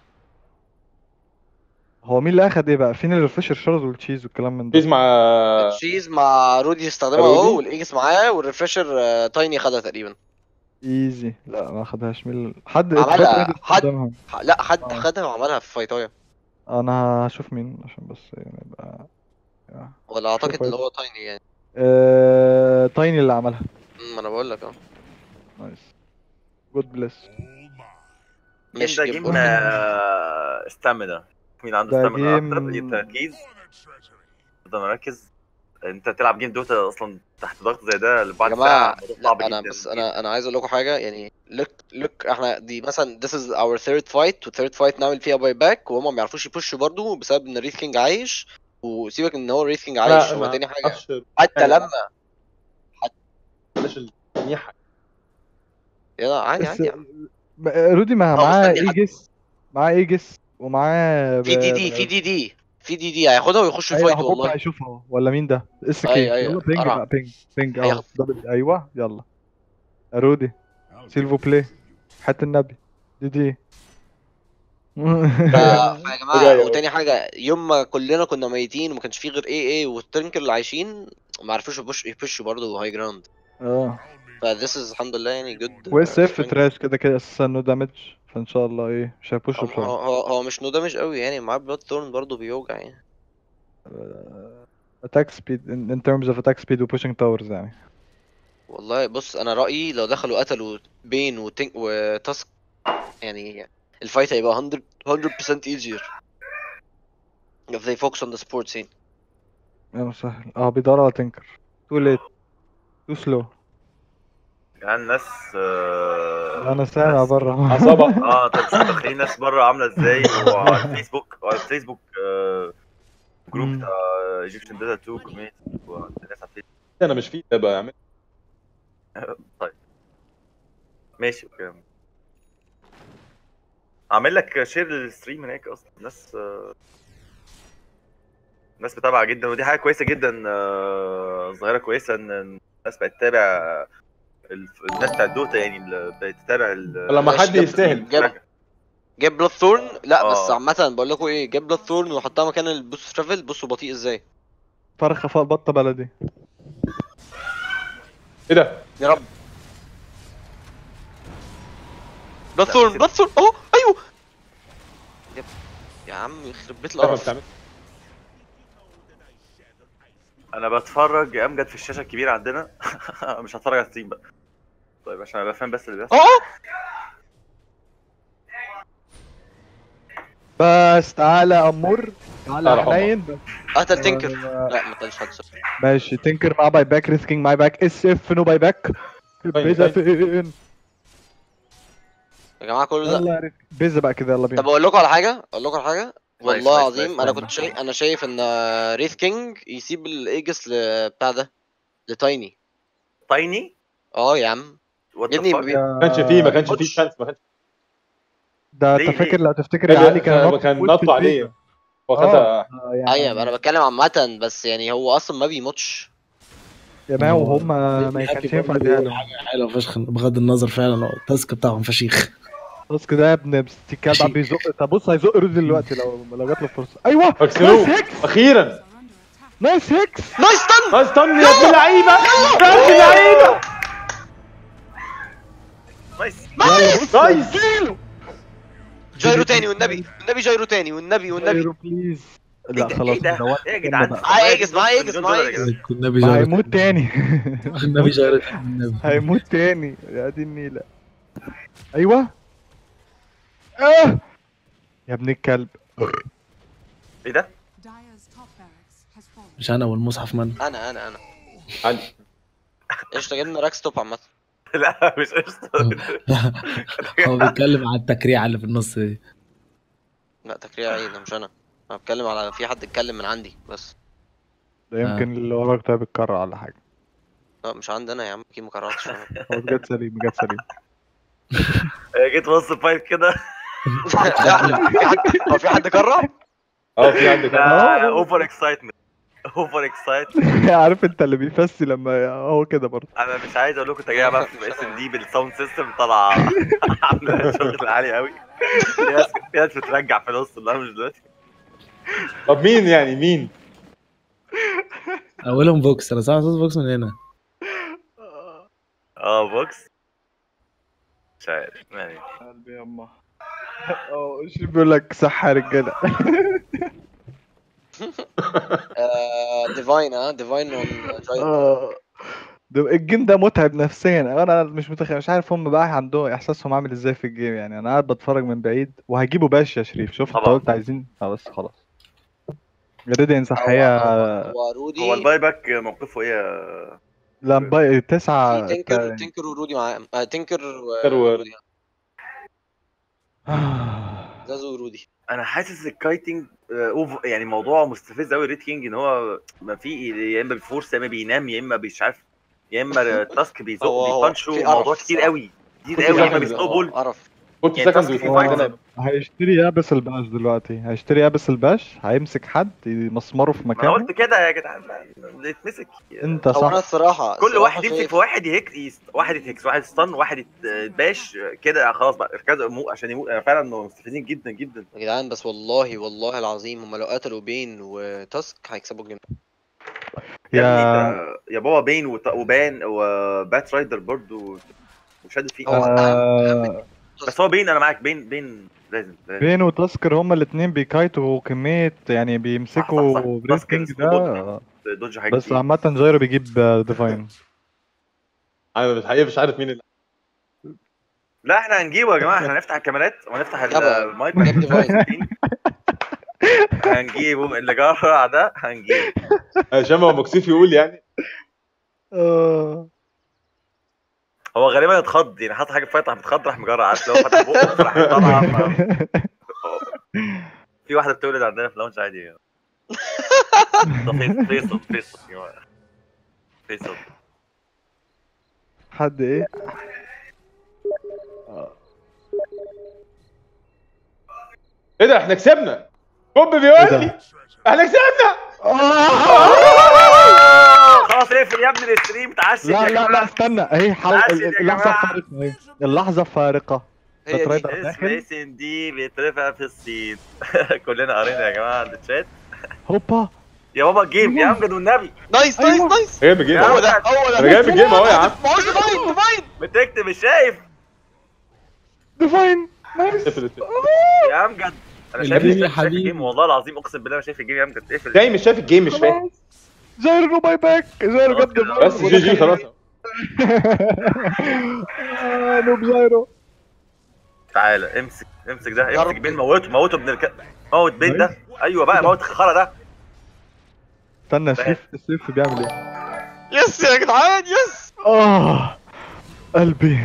S3: هو مين اللي اخد ايه بقى فين الريفرشر شارز والتشيز والكلام من
S2: تشيز
S3: ده
S2: مع
S6: تشيز مع رودي استخدمها
S2: رودي؟
S6: اهو والايجس معاه والريفرشر آه، تايني خدها تقريبا
S3: ايزي لا ما خدهاش مين حد
S6: عملها.
S3: اتفرج
S6: حد-
S3: استخدمها.
S6: ح- لا حد
S3: آه.
S6: خدها وعملها في فايتايا
S3: انا هشوف مين عشان بس يعني يبقى
S6: ولا اعتقد
S3: شوف
S6: اللي هو تايني يعني
S3: آه... تايني اللي عملها
S6: أمم، انا بقول لك اه
S3: نايس جود بليس
S6: ماشي
S1: ده
S6: جيب
S1: جيم
S6: أورفن.
S1: ستامينا مين عنده
S3: ده
S1: ستامينا
S3: جيم-
S1: اكتر يبقى تركيز تفضل مركز انت تلعب جيم دوتا اصلا تحت ضغط زي ده
S6: يا
S1: بعد
S6: جماعه
S1: ساعه الموضوع صعب
S6: لا انا
S1: جدا
S6: بس انا انا عايز اقول لكم حاجه يعني لوك لوك احنا دي مثلا this is our third fight و third fight نعمل فيها باي باك وهم ما يعرفوش يبوشوا برضو بسبب ان ريث كينج عايش وسيبك ان هو ريث كينج عايش هو تاني حاجه
S2: معرفش
S6: حتى
S2: حاجة.
S6: لما
S2: بلاش المنيحه
S6: يلا عادي
S3: بس
S6: عادي يا عم.
S3: ب- رودي ما
S6: هو
S3: معاه
S6: مستني حد.
S3: ايجس معاه ايجس ومعاه
S6: في دي دي في دي دي في دي دي هياخدها ويخش
S3: ايوه
S6: الفايت
S3: هوبا
S6: والله
S3: هيشوفها اهو ولا مين ده اس كي
S6: أيوة، أيوة.
S3: يلا بينج
S6: قرع.
S3: بقى بينج بينج اهو
S6: هياخد.
S3: دبل ايوه يلا يا رودي سيلفو بلاي حت النبي دي دي
S6: ف- فيا جماعه
S2: جاية.
S6: وتاني حاجه يوم ما كلنا كنا ميتين وما كانش فيه غير اي اي والترنكر اللي عايشين ما عرفوش يبوش يبوشوا برضه هاي جراوند
S3: اه
S6: ف this is الحمد لله يعني جود
S3: واس اف تراش كده كده اساسا نو دامج فان شاء الله ايه مش هيبوشوا
S6: هو
S3: بسرعه
S6: هو هو مش نو دامج قوي يعني معاه بلاد ثورن برضه بيوجع يعني
S3: اتاك سبيد in terms of attack speed و pushing towers يعني
S6: والله بص انا رايي لو دخلوا قتلوا بين وتنك وتاسك يعني الفايت هيبقى 100 100% easier if they focus on the sports scene
S3: يا مسهل اه بيدور على تنكر تو ليت تو سلو
S1: يعني الناس آه،
S3: انا سامع بره
S2: عصابه
S1: اه طب شوف تخيل الناس بره عامله ازاي وعلى الفيسبوك وعلى الفيسبوك آه، جروب
S3: مم.
S1: بتاع ايجيبشن داتا 2 كوميونتي والناس على الفيسبوك
S2: انا مش فيه ده بقى اعمل
S1: طيب ماشي اوكي عامل لك شير للستريم هناك اصلا الناس آه، الناس متابعه جدا ودي حاجه كويسه جدا آه، ظاهره كويسه ان الناس بقت تتابع الف- الناس بتاع الدوتا يعني اللي بقت تتابع ال-
S2: لما
S6: ماشي،
S2: حد
S6: جاب-
S2: يستاهل
S6: جاب جاب بلاد ثورن لا بس
S1: آه.
S6: عامة بقول لكم ايه جاب بلاد ثورن وحطها مكان البوست ترافل بصوا بطيء ازاي
S3: فرخه فوق بطه بلدي
S2: ايه ده؟
S6: يا رب بلاد ثورن بلاد ثورن اهو ايوه يا- يا عم يخرب بيت
S2: لا ما
S6: القرف
S2: بتعمل
S1: انا بتفرج يا امجد في الشاشه الكبيره عندنا مش هتفرج على ستريم بقى طيب عشان ابقى فاهم بس اللي بيحصل
S6: اه
S3: بس تعالى يا امور على
S2: تعال
S3: حنين بس
S6: قتل تنكر
S3: آه،
S6: لا ما قتلش حد صح.
S3: ماشي تنكر مع باي باك ريسكينج ماي باك اس اف نو باي باك بيزا فين
S6: يا جماعه كل ده
S3: يلا يا ريسك. بيزا بقى كده يلا
S6: طب
S3: بينا
S6: اقول لكم على حاجه اقول لكم على حاجه
S1: نايس،
S6: والله
S1: نايس،
S6: العظيم
S1: نايس،
S6: انا
S1: نايس.
S6: كنت شايف انا شايف ان ريث كينج يسيب الايجس ل- بتاع ده لتايني
S1: تايني
S6: اه يا عم
S1: وات
S6: يا ابني
S1: ذا
S6: بي-
S2: ما كانش فيه ما كانش فيه
S6: بوتش.
S2: شانس ما كانش
S3: ده
S1: ليه-
S3: انت فاكر
S1: ليه؟
S3: لو تفتكر يا علي كان نط
S2: كان
S3: في وسط
S2: نطوا عليه
S3: البيزا.
S2: هو
S3: اه
S2: خدها
S3: آه، يعني
S6: ايوه انا بتكلم عامه بس يعني هو اصلا ما بيموتش
S3: يا مان وهم ما كانش ينفع يديها له
S4: حلو فشخ بغض النظر فعلا التاسك بتاعهم فشيخ
S3: بس كده يا ابن بس الكلب عم بيزق طب بص هيزق رودي دلوقتي لو لو جات له فرصه ايوه
S2: فاكسلوه
S3: نايس هيكس
S2: اخيرا
S5: are under attack.
S3: نايس هيكس
S6: نايس تن
S2: نايس طن يا ابن اللعيبه يا ابن اللعيبه
S1: نايس
S2: نايس
S6: جايرو تاني والنبي والنبي جايرو تاني والنبي والنبي
S3: جايرو بليز
S1: إيه
S3: لا
S1: ده؟
S3: خلاص
S1: إيه ده؟
S3: دوت
S1: ايه يا جدعان
S6: معايا إيجز، معايا إيجز،
S1: مليون
S6: معايا
S1: دولار يا جدعان.
S4: النبي
S3: ما
S4: جارة
S3: هيموت تاني
S4: النبي جارة النبي
S3: هيموت تاني يا دي النيلة ايوه اه يا ابن الكلب
S1: ايه ده؟
S5: Dyer's top barracks has fallen.
S4: مش انا والمصحف من
S6: انا انا انا
S2: عندي
S6: قشطه جبنا راك ستوب عامه
S1: لا مش قشطه
S4: هو بيتكلم على التكريعه اللي في النص دي
S6: لا تكريع ايه ده مش انا انا بتكلم على في حد اتكلم من عندي بس
S3: ده يمكن اللي وراك ده بيتكرر على حاجة
S6: لا مش عندي انا يا عم اكيد ما قررتش
S3: هو جت سليم جت سليم
S1: جيت وسط الفايت كده
S6: في حد هو في حد قرر؟
S2: اه في عندك
S1: اوفر اكسايتمنت اوفر اكسايتمنت
S3: عارف انت اللي بيفسي لما هو كده برضه
S1: انا مش عايز اقول لكم تجربه بقى في اس ام دي بالساوند سيستم طالعه عامله شغل عالي قوي في ناس في ناس بترجع في النص لا مش دلوقتي
S2: طب مين يعني مين؟
S4: اولهم بوكس انا سامع صوت بوكس من هنا
S1: اه بوكس مش عارف يعني
S3: قلبي يما اه شو بيقول لك صح يا رجاله
S6: ديفاين اه ديفاين اون جايرو
S3: اه ده الجيم ده متعب نفسيا انا مش متخيل مش عارف هم بقى عندهم احساسهم عامل ازاي في الجيم يعني انا قاعد بتفرج من بعيد وهيجيبوا باش يا شريف شوف انت
S1: طبعا.
S3: قلت عايزين اه بس خلاص ريدينس هي
S6: هو رودي
S1: هو الباي باك موقفه ايه يا-
S3: لا باي تسعة
S6: في تنكر تنكر ورودي معاه آه، تنكر
S2: تنكر و-
S6: ورودي زازو ورودي
S1: انا حاسس الكايتنج آه، أوف يعني موضوع مستفز قوي ريد كينج ان هو ما في يا اما بيفورس يا اما بينام يا اما مش عارف يا اما التاسك بيزق
S6: هو- هو
S1: بيبانش
S6: في
S1: موضوع
S6: قرف
S1: كتير
S6: الصراحة.
S1: قوي كتير
S2: كل
S1: قوي يا اما
S2: سكند
S1: بيسنو بول
S6: قرف
S2: قلت
S1: يعني
S2: سكند
S1: تاسك في
S3: هو-
S1: فايت
S3: هيشتري يابس الباش دلوقتي هيشتري يابس الباش هيمسك حد يمسمره في
S1: ما انا قلت
S3: مكانه
S1: كده يا جدعان اللي يتمسك
S3: انت
S6: هو انا
S3: صح
S6: الصراحه
S1: كل
S6: الصراحة
S1: واحد يمسك
S6: شايف-
S1: في واحد يهك يست... واحد يتهكس واحد ستان واحد يت- باش كده خلاص بقى اركزوا مو عشان يموت أنا فعلا مستفزين جدا جدا
S6: يا جدعان بس والله والله العظيم هم لو قتلوا بين وتاسك هيكسبوا الجيم
S1: يا
S3: يا
S1: ابني ده- يا بابا بين وط- وبان وبات رايدر برضو وشادو فيه
S6: هو
S3: آه
S1: بس هو بين انا معاك بين بين لازم لازم
S3: بين وتاسكر هما الاثنين بيكايتوا كمية يعني بيمسكوا
S1: صح، صح.
S3: بريسكينج
S1: تاسك
S3: ده
S1: اسمه دوج حاجه
S3: بس
S1: كتير.
S3: عامة جايرو بيجيب ديفاين
S2: انا مش حقيقي مش عارف مين اللي
S1: لا احنا هنجيبه يا جماعه احنا هنفتح الكاميرات وهنفتح
S6: طبعا.
S1: المايك
S6: جاب ديفاين.
S1: هنجيبه اللي جرع ده هنجيبه
S2: عشان هو مكسوف يقول يعني
S3: آه.
S1: هو غالبا اتخض يعني حط حاجه في فايت راح متخض راح مجرع عارف لو فتح بقه راح طالع في واحده بتولد عندنا في لونش عادي ده فيصل فيصل فيصل يا جماعه فيصل
S3: حد ايه
S2: ايه ده احنا كسبنا بوب بيقول
S3: ده؟
S2: لي احنا كسبنا
S1: خلاص اقفل يا ابني الستريم تعشي
S3: لا لا لا استنى اهي حلقة
S1: عاشر يا
S3: اللحظة
S1: جماعة.
S3: الفارقة اهي اللحظة الفارقة
S6: هي دي.
S3: باترايدر
S1: اسم
S3: داخل
S1: اسم دي بيترفع في الصين كلنا قرينا يا جماعه عند الشات
S3: هوبا
S1: يا بابا جيم يا امجد والنبي
S6: نايس نايس
S3: أيوة.
S6: نايس
S2: جايب الجيم
S1: يا
S6: هو
S2: اهو
S6: ده هو ده
S2: انا جايب الجيم اهو يا عم
S6: ما هوش ديفاين ديفاين
S1: بتكتب مش شايف
S3: ديفاين نايس
S2: اقفل الجيم.
S1: يا امجد انا
S4: الجيم
S1: شايف
S4: يا
S1: مش شايف
S4: حبيبي.
S1: الجيم والله العظيم اقسم بالله انا شايف الجيم يا امجد اقفل
S2: جاي مش شايف الجيم مش فاهم
S3: جايرو نو باي باك جايرو
S1: خلاص
S3: جد
S1: كده.
S3: ديفاين
S2: بس جي جي خلاص
S3: آه، نوب جايرو
S1: تعالى امسك امسك ده
S6: يا
S1: امسك
S6: رب.
S1: بين موته موته ابن الك... موت بين ده ايوه بقى موت الخرا ده
S3: استنى سيف سيف بيعمل ايه
S6: يس يا جدعان يس
S3: اه قلبي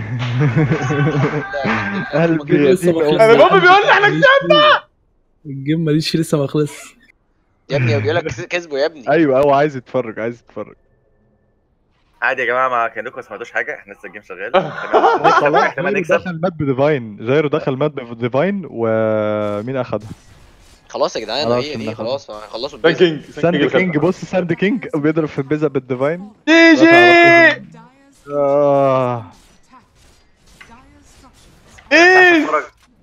S3: قلبي يا
S4: لسه
S3: دين
S4: ما
S3: أمي.
S2: انا بابا بيقول لي احنا كسبنا
S4: الجيم ماليش لسه ما خلص
S6: يا ابني هو بيقول لك كس- كسبوا يا ابني
S3: ايوه هو عايز يتفرج عايز يتفرج
S1: عادي يا جماعه ما كانكم ما سمعتوش حاجه احنا لسه الجيم شغال
S3: خلاص
S1: احتمال
S3: جايرو
S1: نكسب
S3: دخل مات بديفاين جايرو دخل مات بديفاين ومين اخدها؟
S6: خلاص يا جدعان
S3: خلاص
S6: هي دي
S3: كنا
S6: خلاص خلصوا
S2: سان
S6: البيزا
S2: كينج
S3: ساند كينج بص ساند كينج بيضرب في البيزا بالديفاين
S2: جي جي
S5: Dyer's
S3: اه
S5: attack. Dyer's structures
S2: ايه
S1: اتفرج.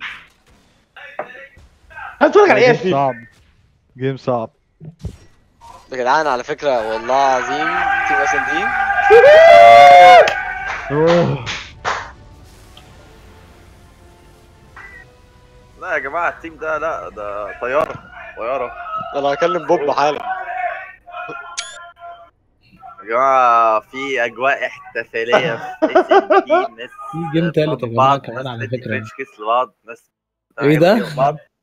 S2: هتتفرج على ايه يا
S3: جيم
S2: سيف؟
S3: صعب جيم صعب
S6: يا جدعان على فكره والله العظيم تيم اس ان دي
S3: أوه.
S1: لا يا جماعه التيم ده لا ده طياره طياره
S6: انا هكلم بوب حالا
S1: يا جماعه في اجواء احتفاليه في اس ام بي ناس
S4: في جيم تالت يا جماعه
S1: بعض،
S4: كمان
S1: ناس
S4: على
S1: بتدي
S4: فكره
S1: فرنش كيس لبعض ناس
S4: إيه ده؟
S1: بتعجب بعض.